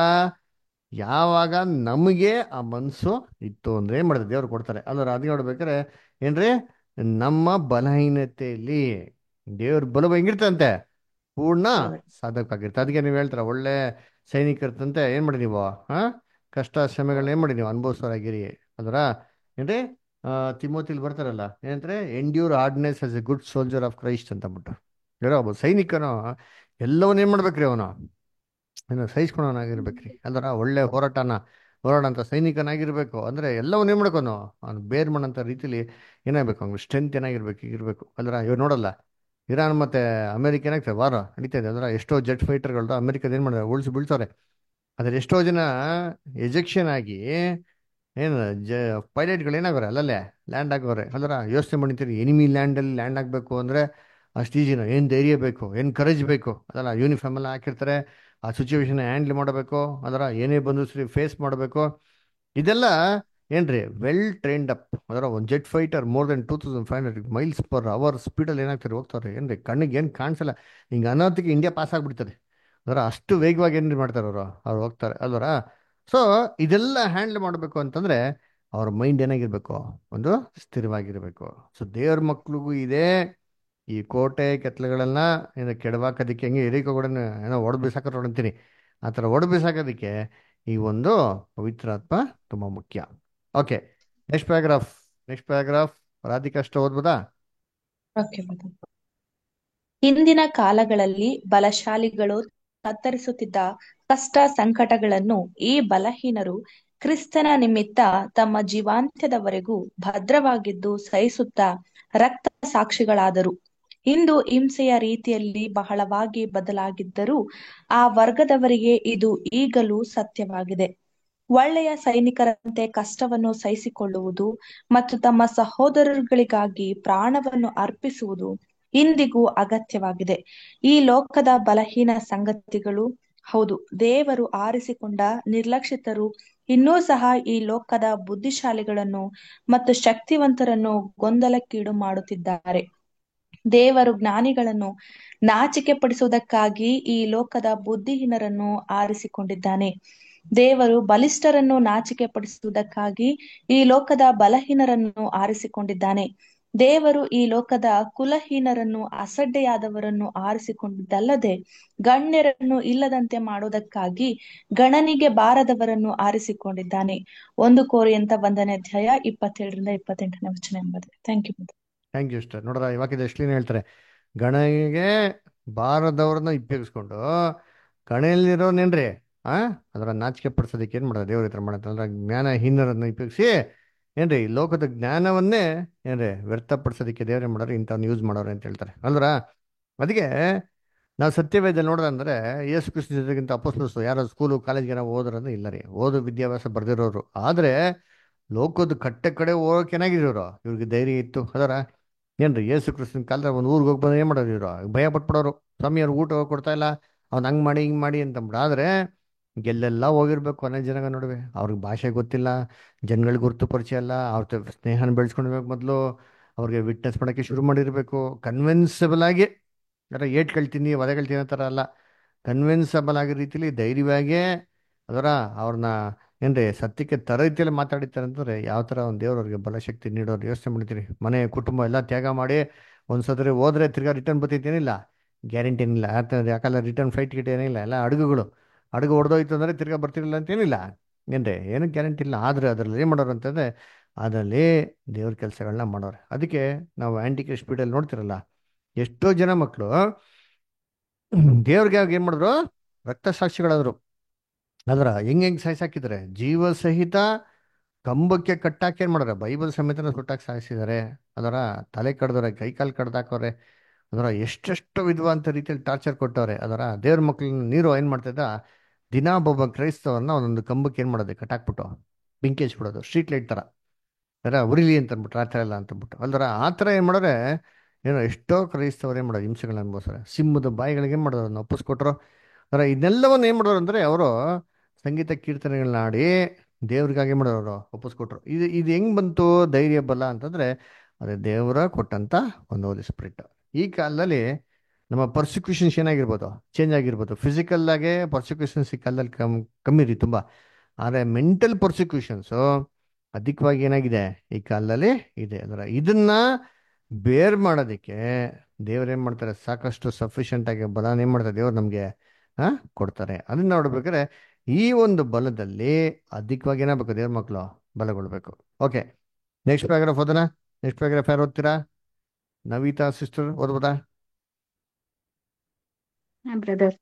ಯಾವಾಗ ನಮಗೆ ಆ ಮನಸ್ಸು ಇತ್ತು ಅಂದ್ರೆ ಏನು ಮಾಡಿದ್ರೆ ದೇವ್ರು ಕೊಡ್ತಾರೆ ಅಲ್ಲರ ಅದು ನೋಡ್ಬೇಕಾದ್ರೆ ಏನ್ರಿ ನಮ್ಮ ಬಲಹೀನತೆಯಲ್ಲಿ ದೇವ್ರ ಬಲವ ಹೆಂಗಿರ್ತಂತೆ ಪೂರ್ಣ ಸಾಧಕವಾಗಿರುತ್ತೆ ಅದಕ್ಕೆ ನೀವು ಹೇಳ್ತೀರ ಒಳ್ಳೆ ಸೈನಿಕರ್ತಂತೆ ಏನು ಮಾಡಿ ನೀವು ಹಾ ಕಷ್ಟ ಶ್ರಮೆಗಳನ್ನ ಏನು ಮಾಡಿ ನೀವು ಅನುಭವಿಸೋರಾಗಿರಿ ಅದರ ಏನ್ರಿ ತಿಮೋತಿಲ್ ಬರ್ತಾರಲ್ಲ ಏನಂದ್ರೆ endure hardness as a good soldier of Christ ಅಂತ ಅಂದ್ಬಿಟ್ಟು ಯಾರೋ ಒಬ್ಬ ಸೈನಿಕನು ಎಲ್ಲವನ್ನ ಏನು ಮಾಡ್ಬೇಕ್ರಿ ಅವನು ಏನು ಸಹಿಸ್ಕೊಳೋನಾಗಿರ್ಬೇಕ್ರಿ ಅಲ್ದರ ಒಳ್ಳೆ ಹೋರಾಟನ ಹೋರಾಡಂತ ಸೈನಿಕನಾಗಿರ್ಬೇಕು ಅಂದ್ರೆ ಎಲ್ಲವನ್ನ ಏನು ಮಾಡ್ಕೊನು ಅವ್ನು ಬೇರ್ ಮಾಡಂತ ರೀತಿಲಿ ಏನಾಗಬೇಕು ಅವ್ನಿಗೆ ಸ್ಟ್ರೆಂತ್ ಏನಾಗಿರ್ಬೇಕು ಇರಬೇಕು ಅಲ್ದ್ರ ಇವ್ರು ನೋಡಲ್ಲ ಇರಾನ್ ಮತ್ತೆ ಅಮೆರಿಕ ಏನಾಗ್ತದೆ ವಾರ ನಡೀತಾ ಇದೆ ಅಂದ್ರೆ ಎಷ್ಟೋ ಜೆಟ್ ಫೈಟರ್ಗಳು ಅಮೆರಿಕದ ಏನು ಮಾಡಿದ್ರೆ ಉಳಿಸಿ ಬೀಳ್ತಾರೆ ಅದ್ರ ಎಷ್ಟೋ ಜನ ಎಜೆಕ್ಷನ್ ಆಗಿ ಏನು ಜ ಪೈಲಟ್ಗಳು ಏನಾಗೋರೆ ಅಲ್ಲಲ್ಲೇ ಲ್ಯಾಂಡ್ ಆಗೋರೆ ಅಲ್ದ್ರ ಯೋಚನೆ ಮಾಡಿರ್ತೀರಿ ಎನಿಮಿ ಲ್ಯಾಂಡಲ್ಲಿ ಲ್ಯಾಂಡ್ ಆಗಬೇಕು ಅಂದರೆ ಅಷ್ಟು ಈಜಿನ ಏನು ಧೈರ್ಯ ಬೇಕು ಏನು ಕರೇಜ್ ಬೇಕು ಅದಲ್ಲ ಯೂನಿಫಾರ್ಮ್ ಎಲ್ಲ ಹಾಕಿರ್ತಾರೆ ಆ ಸಿಚುವೇಶನ್ ಹ್ಯಾಂಡಲ್ ಮಾಡಬೇಕು ಅದರ ಏನೇ ಬಂದು ಸರಿ ಫೇಸ್ ಮಾಡಬೇಕು ಇದೆಲ್ಲ ಏನ್ರಿ ವೆಲ್ ಟ್ರೈನ್ಡ್ ಅಪ್ ಅದರ ಒಂದು jet fighter more than two thousand five hundred miles per hour ಸ್ಪೀಡಲ್ಲಿ ಏನಾಗ್ತಾರೆ ಹೋಗ್ತಾರೆ ಏನ್ರಿ ಕಣ್ಣಿಗೆ ಏನು ಕಾಣಿಸಲ್ಲ ಹಿಂಗೆ ಅನಾಹುತಕ್ಕೆ ಇಂಡಿಯಾ ಪಾಸ್ ಆಗಿಬಿಡ್ತದೆ ಅದರ ಅಷ್ಟು ವೇಗವಾಗಿ ಏನು ಮಾಡ್ತಾರೆ ಅವರು ಅವ್ರು ಹೋಗ್ತಾರೆ ಅಲ್ವರ ಸೊ ಇದೆಲ್ಲ ಹ್ಯಾಂಡಲ್ ಮಾಡಬೇಕು ಅಂತಂದ್ರೆ ಅವ್ರ ಮೈಂಡ್ ಏನಾಗಿರ್ಬೇಕು ಒಂದು ಸ್ಥಿರವಾಗಿರ್ಬೇಕು ಸೊ ದೇವ್ರ ಮಕ್ಳಿಗೂ ಇದೆ ಈ ಕೋಟೆ ಕೆತ್ತಲೆಗಳನ್ನ ಏನೋ ಕೆಡವಾಕೋದಕ್ಕೆ ಹೆಂಗೆ ಹಿರಿಕೋಗಳನ್ನ ಏನೋ ಒಡೆದು ಬಿಸಾಕ ಅಂತೀನಿ ಆ ಥರ ಒಡೆದು ಬಿಸಾಕೋದಕ್ಕೆ ಈ ಒಂದು ಪವಿತ್ರಾತ್ಮ ತುಂಬ ಮುಖ್ಯ okay next paragraph next paragraph Radhika ಅಷ್ಟು ಓದ್ಬೋದಾ ಹಿಂದಿನ ಕಾಲಗಳಲ್ಲಿ ಬಲಶಾಲಿಗಳು ತತ್ತರಿಸುತ್ತಿದ್ದ ಕಷ್ಟ ಸಂಕಟಗಳನ್ನು ಈ ಬಲಹೀನರು ಕ್ರಿಸ್ತನ ನಿಮಿತ್ತ ತಮ್ಮ ಜೀವಾಂತ್ಯದವರೆಗೂ ಭದ್ರವಾಗಿದ್ದು ಸಹಿಸುತ್ತಾ ರಕ್ತ ಸಾಕ್ಷಿಗಳಾದರು ಇಂದು ಹಿಂಸೆಯ ರೀತಿಯಲ್ಲಿ ಬಹಳವಾಗಿ ಬದಲಾಗಿದ್ದರೂ ಆ ವರ್ಗದವರಿಗೆ ಇದು ಈಗಲೂ ಸತ್ಯವಾಗಿದೆ ಒಳ್ಳೆಯ ಸೈನಿಕರಂತೆ ಕಷ್ಟವನ್ನು ಸಹಿಸಿಕೊಳ್ಳುವುದು ಮತ್ತು ತಮ್ಮ ಸಹೋದರರುಗಳಿಗಾಗಿ ಪ್ರಾಣವನ್ನು ಅರ್ಪಿಸುವುದು ಇಂದಿಗೂ ಅಗತ್ಯವಾಗಿದೆ ಈ ಲೋಕದ ಬಲಹೀನ ಸಂಗತಿಗಳು ಹೌದು ದೇವರು ಆರಿಸಿಕೊಂಡ ನಿರ್ಲಕ್ಷಿತರು ಇನ್ನೂ ಸಹ ಈ ಲೋಕದ ಬುದ್ಧಿಶಾಲಿಗಳನ್ನು ಮತ್ತು ಶಕ್ತಿವಂತರನ್ನು ಗೊಂದಲಕ್ಕೀಡು ಮಾಡುತ್ತಿದ್ದಾರೆ ದೇವರು ಜ್ಞಾನಿಗಳನ್ನು ನಾಚಿಕೆ ಪಡಿಸುವುದಕ್ಕಾಗಿ ಈ ಲೋಕದ ಬುದ್ಧಿಹೀನರನ್ನು ಆರಿಸಿಕೊಂಡಿದ್ದಾನೆ ದೇವರು ಬಲಿಷ್ಠರನ್ನು ನಾಚಿಕೆ ಪಡಿಸುವುದಕ್ಕಾಗಿ ಈ ಲೋಕದ ಬಲಹೀನರನ್ನು ಆರಿಸಿಕೊಂಡಿದ್ದಾನೆ ದೇವರು ಈ ಲೋಕದ ಕುಲಹೀನರನ್ನು ಅಸಡ್ಡೆಯಾದವರನ್ನು ಆರಿಸಿಕೊಂಡಿದ್ದಲ್ಲದೆ ಗಣ್ಯರನ್ನು ಇಲ್ಲದಂತೆ ಮಾಡುವುದಕ್ಕಾಗಿ ಗಣನಿಗೆ ಬಾರದವರನ್ನು ಆರಿಸಿಕೊಂಡಿದ್ದಾನೆ ಒಂದು ಕೋರಿಯಂತ ಒಂದನೇ ಅಧ್ಯಾಯ ಇಪ್ಪತ್ತೇಳರಿಂದ ಇಪ್ಪತ್ತೆಂಟನೇ ವಚನ ಎಂಬುದು thank you thank you sister ನೋಡ್ರ ಇವಾಗ ಎಷ್ಟೇನು ಹೇಳ್ತಾರೆ ಗಣನೆಗೆ ಬಾರದವ್ರನ್ನ ಉಪಯೋಗಿಸ್ಕೊಂಡು ಗಣೆಯಲ್ಲಿರೋನೇನ್ರಿ ಆ ಅದರ ನಾಚಿಕೆ ಪಡಿಸೋದಕ್ಕೆ ಏನು ಮಾಡೋದು ದೇವ್ರ ಹತ್ರ ಮಾಡುತ್ತೆ ಅಂದ್ರೆ ಜ್ಞಾನಹೀನರನ್ನು ಉಪಯೋಗಿಸಿ ಏನ್ರಿ ಈ ಲೋಕದ ಜ್ಞಾನವನ್ನೇ ಏನ್ರಿ ವ್ಯರ್ಥಪಡಿಸೋದಕ್ಕೆ ದೇವ್ರೇ ಮಾಡೋರು ಇಂಥವ್ನ ಯೂಸ್ ಮಾಡೋರು ಅಂತ ಹೇಳ್ತಾರೆ ಅಲ್ರ ಅದಕ್ಕೆ ನಾವು ಸತ್ಯವೇದಲ್ಲಿ ನೋಡೋದಂದ್ರೆ ಯೇಸು ಕೃಷ್ಣ ಜೊತೆಗಿಂತ ಅಪೋಸ್ತಲರು ಯಾರೋ ಸ್ಕೂಲು ಕಾಲೇಜ್ಗೆ ನಾವು ಓದೋರಂದ್ರೆ ಇಲ್ಲ ರೀ ಓದು ವಿದ್ಯಾಭ್ಯಾಸ ಬರ್ದಿರೋರು ಆದರೆ ಲೋಕದ ಕಟ್ಟೆ ಕಡೆ ಹೋಗೋಕೆ ಏನಾಗಿರೋರು ಇವ್ರಿಗೆ ಧೈರ್ಯ ಇತ್ತು ಅದರ ಏನ್ರಿ ಯೇಸು ಕೃಷ್ಣನ ಕಾಲದಲ್ಲಿ ಒಂದು ಊರಿಗೆ ಹೋಗಿ ಬಂದು ಏನು ಮಾಡೋರು ಇವರು ಭಯ ಪಟ್ಬಿಡೋರು ಸ್ವಾಮಿ ಅವ್ರು ಊಟ ಕೊಡ್ತಾ ಇಲ್ಲ ಅವ್ನು ಹಂಗೆ ಮಾಡಿ ಹಿಂಗೆ ಮಾಡಿ ಅಂತಂದ್ಬಿಟ್ಟು ಆದರೆ ಎಲ್ಲೆಲ್ಲ ಹೋಗಿರ್ಬೇಕು ಕೊನೆ ಜನಾಗ ನೋಡುವೆ ಅವ್ರಿಗೆ ಭಾಷೆ ಗೊತ್ತಿಲ್ಲ ಜನಗಳಿಗೆ ಗುರುತು ಪರಿಚಯ ಇಲ್ಲ ಅವ್ರ ತ- ಸ್ನೇಹನ ಬೆಳೆಸ್ಕೊಂಡಿರ್ಬೇಕು ಮೊದಲು ಅವ್ರಿಗೆ ವಿಟ್ನೆಸ್ ಮಾಡೋಕ್ಕೆ ಶುರು ಮಾಡಿರಬೇಕು ಕನ್ವಿನ್ಸಬಲ್ ಆಗಿ ಯಾರ ಏಟ್ ಕಳ್ತೀನಿ ವದೆ ಕಳ್ತೀನಿ ಆ ಥರ ಅಲ್ಲ ಕನ್ವಿನ್ಸಬಲ್ ಆಗೋ ರೀತಿಲಿ ಧೈರ್ಯವಾಗೇ ಅದರ ಅವ್ರನ್ನ ಏನ್ರಿ ಸತ್ಯಕ್ಕೆ ತರ ರೀತಿಯಲ್ಲಿ ಮಾತಾಡಿರ್ತಾರೆ ಅಂತಂದ್ರೆ ಯಾವ ಥರ ಒಂದು ದೇವ್ರವ್ರಿಗೆ ಬಲಶಕ್ತಿ ನೀಡೋರು ಯೋಚನೆ ಮಾಡ್ತೀರಿ ಮನೆ ಕುಟುಂಬ ಎಲ್ಲ ತ್ಯಾಗ ಮಾಡಿ ಒಂದ್ಸತ್ರಿ ಹೋದ್ರೆ ತಿರ್ಗಾ ರಿಟರ್ನ್ ಬರ್ತೈತೇನಿಲ್ಲ ಗ್ಯಾರಂಟಿ ಏನಿಲ್ಲ ಯಾಕಂದ್ರೆ ಯಾಕಲ್ಲ ರಿಟರ್ನ್ ಫ್ಲೈಟ್ ಟಿಕೆಟ್ ಏನಿಲ್ಲ ಎಲ್ಲ ಅಡುಗುಗಳು ಅಡುಗು ಹೊಡೆದೋಯ್ತು ಅಂದರೆ ತಿರ್ಗಾ ಬರ್ತಿರಲಿಲ್ಲ ಅಂತೇನಿಲ್ಲ ಏನ್ರಿ ಏನು ಗ್ಯಾರಂಟಿ ಇಲ್ಲ ಆದರೆ ಅದರಲ್ಲಿ ಏನು ಮಾಡೋರು ಅಂತಂದರೆ ಅದರಲ್ಲಿ ದೇವ್ರ ಕೆಲಸಗಳನ್ನ ಮಾಡೋರು ಅದಕ್ಕೆ ನಾವು ಆ್ಯಂಟಿಕೆ ಸ್ಪೀಡಲ್ಲಿ ನೋಡ್ತಿರಲ್ಲ ಎಷ್ಟೋ ಜನ ಮಕ್ಕಳು ದೇವ್ರಿಗೆ ಏನು ಮಾಡಿದ್ರು ರಕ್ತ ಸಾಕ್ಷಿಗಳಾದರು ಅದರ ಹೆಂಗೆ ಹೆಂಗೆ ಸಾಯಿಸಾಕಿದ್ದಾರೆ ಜೀವ ಸಹಿತ ಕಂಬಕ್ಕೆ ಕಟ್ಟಾಕಿ ಏನು ಮಾಡಿದ್ರೆ ಬೈಬಲ್ ಸಮೇತನ ಸುಟ್ಟಾಕಿ ಸಾಯಿಸಿದ್ದಾರೆ ಅದರ ತಲೆ ಕಡ್ದವ್ರೆ ಕೈ ಕಾಲು ಕಡ್ದಾಕವ್ರೆ ಅದರ ಎಷ್ಟೆಷ್ಟು ವಿಧವಾಂತ ರೀತಿಯಲ್ಲಿ ಟಾರ್ಚರ್ ಕೊಟ್ಟವ್ರೆ ಅದರ ದೇವ್ರ ಮಕ್ಳನ್ನ ನೀರು ಏನು ಮಾಡ್ತಿದ್ದ ದಿನಾ ಒಬ್ಬೊಬ್ಬ ಕ್ರೈಸ್ತವನ್ನ ಒಂದೊಂದು ಕಂಬಕ್ಕೆ ಏನು ಮಾಡೋದು ಕಟ್ಟಾಕ್ಬಿಟ್ಟು ಬೆಂಕಿ ಹಚ್ಬಿಡೋದು ಸ್ಟ್ರೀಟ್ ಲೈಟ್ ಥರ ಅದರ ಉರಿಲಿ ಅಂತ ಅಂದ್ಬಿಟ್ಟು ರಾತ್ರಿ ಎಲ್ಲ ಅಂತಂದ್ಬಿಟ್ಟು ಅಲ್ದರ ಆ ಥರ ಏನು ಮಾಡೋರೆ ಏನೋ ಎಷ್ಟೋ ಕ್ರೈಸ್ತವ್ರು ಏನು ಮಾಡೋದು ಹಿಂಸೆಗಳನ್ನ ಅನುಭವಿಸ್ತಾರೆ ಸಿಂಹದ ಬಾಯಿಗಳಿಗೆ ಏನು ಮಾಡೋದು ಅದನ್ನ ಒಪ್ಪಿಸ್ಕೊಟ್ರು ಅದರ ಇದನ್ನೆಲ್ಲವನ್ನು ಏನು ಮಾಡೋರು ಅಂದರೆ ಅವರು ಸಂಗೀತ ಕೀರ್ತನೆಗಳನ್ನ ಆಡಿ ದೇವ್ರಿಗಾಗಿ ಮಾಡೋರು ಅವರು ಒಪ್ಪಿಸ್ಕೊಟ್ರು ಇದು ಇದು ಹೆಂಗೆ ಬಂತು ಧೈರ್ಯ ಬಲ ಅಂತಂದರೆ ಅದೇ ದೇವರ ಕೊಟ್ಟಂಥ ಒಂದು ಓದಿ ಸ್ಪಿರಿಟ್ ಈ ಕಾಲದಲ್ಲಿ ನಮ್ಮ ಪರ್ಸಿಕ್ಯೂಷನ್ಸ್ ಏನಾಗಿರ್ಬೋದು ಚೇಂಜ್ ಆಗಿರ್ಬೋದು ಫಿಸಿಕಲ್ ಆಗೇ ಪರ್ಸಿಕ್ಯೂಷನ್ಸ್ ಈ ಕಾಲದಲ್ಲಿ ಕಮ್ ಕಮ್ಮಿ ರೀ ತುಂಬ ಆದರೆ ಮೆಂಟಲ್ ಪರ್ಸಿಕ್ಯೂಷನ್ಸು ಅಧಿಕವಾಗಿ ಏನಾಗಿದೆ ಈ ಕಾಲದಲ್ಲಿ ಇದೆ ಅದರ ಇದನ್ನ ಬೇರ್ ಮಾಡೋದಕ್ಕೆ ದೇವ್ರು ಏನು ಮಾಡ್ತಾರೆ ಸಾಕಷ್ಟು ಸಫಿಷಿಯೆಂಟ್ ಆಗಿ ಬಲನ ಏನು ಮಾಡ್ತಾರೆ ದೇವ್ರು ನಮಗೆ ಕೊಡ್ತಾರೆ ಅದನ್ನ ನೋಡ್ಬೇಕಾದ್ರೆ ಈ ಒಂದು ಬಲದಲ್ಲಿ ಅಧಿಕವಾಗಿ ಏನಾಗಬೇಕು ದೇವ್ರ ಮಕ್ಕಳು ಬಲಗೊಳ್ಬೇಕು ಓಕೆ ನೆಕ್ಸ್ಟ್ ಪ್ಯಾರಾಗ್ರಾಫ್ ಓದೋಣ ನೆಕ್ಸ್ಟ್ ಪ್ಯಾರಾಗ್ರಾಫ್ ಯಾರು ಓದ್ತೀರಾ ನವೀತಾ ಸಿಸ್ಟರ್ ಓದ್ಬೋದಾ ಬ್ರದರ್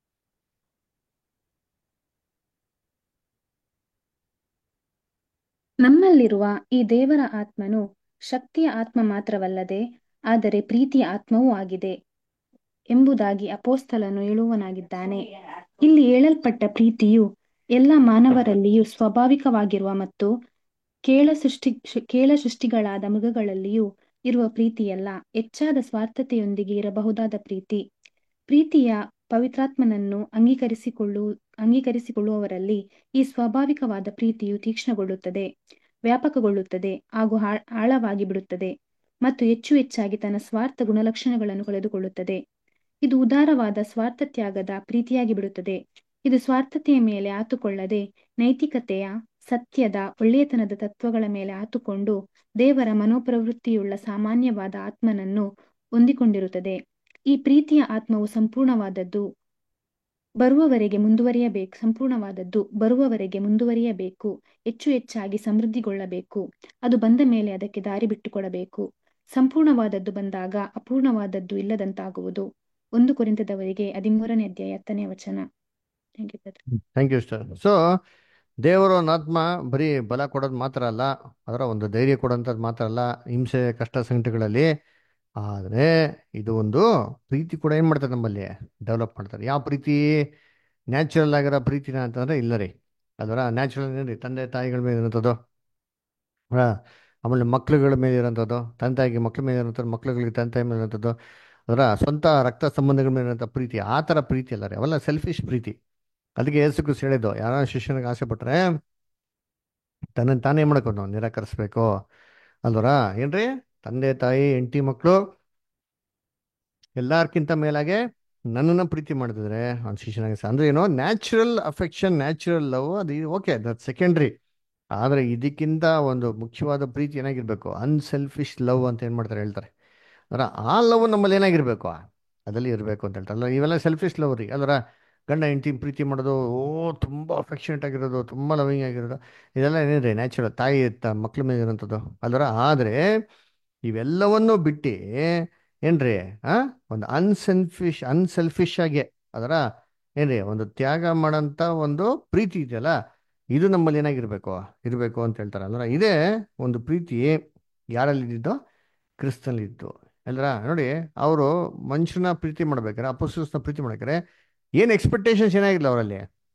ನಮ್ಮಲ್ಲಿರುವ ಈ ದೇವರ ಆತ್ಮನು ಶಕ್ತಿಯ ಆತ್ಮ ಮಾತ್ರವಲ್ಲದೆ ಆದರೆ ಪ್ರೀತಿಯ ಆತ್ಮವೂ ಆಗಿದೆ ಎಂಬುದಾಗಿ ಅಪೋಸ್ತಲನು ಹೇಳುವನಾಗಿದ್ದಾನೆ ಇಲ್ಲಿ ಹೇಳಲ್ಪಟ್ಟ ಪ್ರೀತಿಯು ಎಲ್ಲ ಮಾನವರಲ್ಲಿಯೂ ಸ್ವಾಭಾವಿಕವಾಗಿರುವ ಮತ್ತು ಕೇಳ ಸೃಷ್ಟಿ ಕೇಳ ಸೃಷ್ಟಿಗಳಾದ ಮೃಗಗಳಲ್ಲಿಯೂ ಇರುವ ಪ್ರೀತಿಯಲ್ಲ ಹೆಚ್ಚಾದ ಸ್ವಾರ್ಥತೆಯೊಂದಿಗೆ ಇರಬಹುದಾದ ಪ್ರೀತಿ ಪ್ರೀತಿಯ ಪವಿತ್ರಾತ್ಮನನ್ನು ಅಂಗೀಕರಿಸಿಕೊಳ್ಳು ಅಂಗೀಕರಿಸಿಕೊಳ್ಳುವವರಲ್ಲಿ ಈ ಸ್ವಾಭಾವಿಕವಾದ ಪ್ರೀತಿಯು ತೀಕ್ಷ್ಣಗೊಳ್ಳುತ್ತದೆ ವ್ಯಾಪಕಗೊಳ್ಳುತ್ತದೆ ಹಾಗೂ ಆಳ್- ಆಳವಾಗಿ ಬಿಡುತ್ತದೆ ಮತ್ತು ಹೆಚ್ಚು ಹೆಚ್ಚಾಗಿ ತನ್ನ ಸ್ವಾರ್ಥ ಗುಣಲಕ್ಷಣಗಳನ್ನು ಕಳೆದುಕೊಳ್ಳುತ್ತದೆ ಇದು ಉದಾರವಾದ ಸ್ವಾರ್ಥ ತ್ಯಾಗದ ಪ್ರೀತಿಯಾಗಿ ಬಿಡುತ್ತದೆ ಇದು ಸ್ವಾರ್ಥತೆಯ ಮೇಲೆ ಆತುಕೊಳ್ಳದೆ ನೈತಿಕತೆಯ ಸತ್ಯದ ಒಳ್ಳೆಯತನದ ತತ್ವಗಳ ಮೇಲೆ ಆತುಕೊಂಡು ದೇವರ ಮನೋಪ್ರವೃತ್ತಿಯುಳ್ಳ ಸಾಮಾನ್ಯವಾದ ಆತ್ಮನನ್ನು ಹೊಂದಿಕೊಂಡಿರುತ್ತದೆ ಈ ಪ್ರೀತಿಯ ಆತ್ಮವು ಸಂಪೂರ್ಣವಾದದ್ದು ಬರುವವರೆಗೆ ಮುಂದುವರಿಯಬೇಕು ಸಂಪೂರ್ಣವಾದದ್ದು ಬರುವವರೆಗೆ ಮುಂದುವರಿಯಬೇಕು ಹೆಚ್ಚು ಹೆಚ್ಚಾಗಿ ಸಮೃದ್ಧಿಗೊಳ್ಳಬೇಕು ಅದು ಬಂದ ಮೇಲೆ ಅದಕ್ಕೆ ದಾರಿ ಬಿಟ್ಟುಕೊಡಬೇಕು ಸಂಪೂರ್ಣವಾದದ್ದು ಬಂದಾಗ ಅಪೂರ್ಣವಾದದ್ದು ಇಲ್ಲದಂತಾಗುವುದು ಒಂದು ಕುರಿತದವರಿಗೆ ಹದಿಮೂರನೇ ಅಧ್ಯಾಯ ಹತ್ತನೇ ವಚನ Thank you, brother. Thank you sir so ದೇವರು ಒಂದು ಆತ್ಮ ಬರೀ ಬಲ ಕೊಡೋದು ಮಾತ್ರ ಅಲ್ಲ ಅದರ ಒಂದು ಧೈರ್ಯ ಕೊಡೋಂಥದ್ದು ಮಾತ್ರ ಅಲ್ಲ ಹಿಂಸೆ ಕಷ್ಟ ಸಂಕಟಗಳಲ್ಲಿ ಆದರೆ ಇದು ಒಂದು ಪ್ರೀತಿ ಕೂಡ ಏನು ಮಾಡ್ತಾರೆ ನಮ್ಮಲ್ಲಿ ಡೆವಲಪ್ ಮಾಡ್ತಾರೆ ಯಾವ ಪ್ರೀತಿ ನ್ಯಾಚುರಲ್ ಆಗಿರೋ ಪ್ರೀತಿನ ಅಂತಂದ್ರೆ ಇಲ್ಲ ರೀ ಅದರ ನ್ಯಾಚುರಲ್ ಏನ್ರಿ ತಂದೆ ತಾಯಿಗಳ ಮೇಲೆ ಇರೋಂಥದ್ದು ಹಾ, ಆಮೇಲೆ ಮಕ್ಳುಗಳ ಮೇಲೆ ಇರೋಂಥದ್ದು ತಂದೆ ತಾಯಿಗೆ ಮಕ್ಳ ಮೇಲೆ ಇರೋಂಥದ್ದು ಮಕ್ಳುಗಳಿಗೆ ತಂದೆ ತಾಯಿ ಮೇಲೆ ಇರೋಂಥದ್ದು ಅದರ ಸ್ವಂತ ರಕ್ತ ಸಂಬಂಧಗಳ ಮೇಲೆ ಇರೋಂಥ ಪ್ರೀತಿ ಆ ಥರ ಪ್ರೀತಿ ಅಲ್ಲ ರೀ ಅವೆಲ್ಲ ಸೆಲ್ಫಿಶ್ ಪ್ರೀತಿ ಅದಕ್ಕೆ ಯೇಸು ಕ್ರಿಸ್ತ ಹೇಳಿದ್ದು ಯಾರ ಶಿಷ್ಯನಿಗೆ ಆಸೆ ಪಟ್ರೆ ತನ್ನನ್ನು ತಾನೇ ಮಾಡ್ಕೊಂಡು ನಿರಾಕರಿಸ್ಬೇಕು ಅಲ್ವರ ಏನ್ರಿ ತಂದೆ ತಾಯಿ ಹೆಂಡತಿ ಮಕ್ಕಳು ಎಲ್ಲಾರ್ಕಿಂತ ಮೇಲಾಗೆ ನನ್ನನ್ನು ಪ್ರೀತಿ ಮಾಡಿದ್ರೆ ಅವ್ನ ಶಿಷ್ಯನಾಗಿ ಸ- ಅಂದ್ರೆ ಏನೋ ನ್ಯಾಚುರಲ್ ಅಫೆಕ್ಷನ್ ನ್ಯಾಚುರಲ್ ಲವ್ ಅದು ಓಕೆ ದಟ್ ಸೆಕೆಂಡ್ರಿ ಆದರೆ ಇದಕ್ಕಿಂತ ಒಂದು ಮುಖ್ಯವಾದ ಪ್ರೀತಿ ಏನಾಗಿರ್ಬೇಕು ಅನ್ಸೆಲ್ಫಿಶ್ ಲವ್ ಅಂತ ಏನು ಮಾಡ್ತಾರೆ ಹೇಳ್ತಾರೆ ಅಂದ್ರೆ ಆ ಲವ್ ನಮ್ಮಲ್ಲಿ ಏನಾಗಿರ್ಬೇಕು ಅದರಲ್ಲಿ ಇರಬೇಕು ಅಂತ ಹೇಳ್ತಾರೆ ಅಲ್ಲ ಇವೆಲ್ಲ ಸೆಲ್ಫಿಶ್ ಲವ್ ರೀ ಅಲ್ವರ ಗಂಡ ಹೆಂಡತಿ ಪ್ರೀತಿ ಮಾಡೋದು ಓ ತುಂಬ ಅಫೆಕ್ಷನೇಟ್ ಆಗಿರೋದು ತುಂಬ ಲವಿಂಗ್ ಆಗಿರೋದು ಇದೆಲ್ಲ ಏನಿದೆ ನ್ಯಾಚುರಲ್ ತಾಯಿ ತ ಮಕ್ಳ ಮೇಲೆ ಇರೋಂಥದ್ದು ಅಲ್ವರ ಆದರೆ ಇವೆಲ್ಲವನ್ನೂ ಬಿಟ್ಟು ಏನ್ರಿ ಆ ಒಂದು ಅನ್ಸೆಲ್ಫಿಶ್ ಅನ್ಸೆಲ್ಫಿಶ್ ಆಗಿ ಅದರ ಏನ್ರಿ ಒಂದು ತ್ಯಾಗ ಮಾಡೋಂಥ ಒಂದು ಪ್ರೀತಿ ಇದೆಯಲ್ಲ ಇದು ನಮ್ಮಲ್ಲಿ ಏನಾಗಿರ್ಬೇಕು ಇರಬೇಕು ಅಂತ ಹೇಳ್ತಾರೆ ಅಂದ್ರೆ ಇದೇ ಒಂದು ಪ್ರೀತಿ ಯಾರಲ್ಲಿ ಇದ್ದಿದ್ದು ಕ್ರಿಸ್ತನಲ್ಲಿ ಇದ್ದು ಅಲ್ರ ನೋಡಿ ಅವರು ಮನುಷ್ಯನ ಪ್ರೀತಿ ಮಾಡ್ಬೇಕಾರೆ ಅಪೋಸಿಸ್ನ ಪ್ರೀತಿ ಮಾಡ್ಬೇಕಾರೆ ಏನು ಎಕ್ಸ್ಪೆಕ್ಟೇಷನ್ಸ್ ಏನಾಗಿಲ್ಲ ಅವರಲ್ಲಿ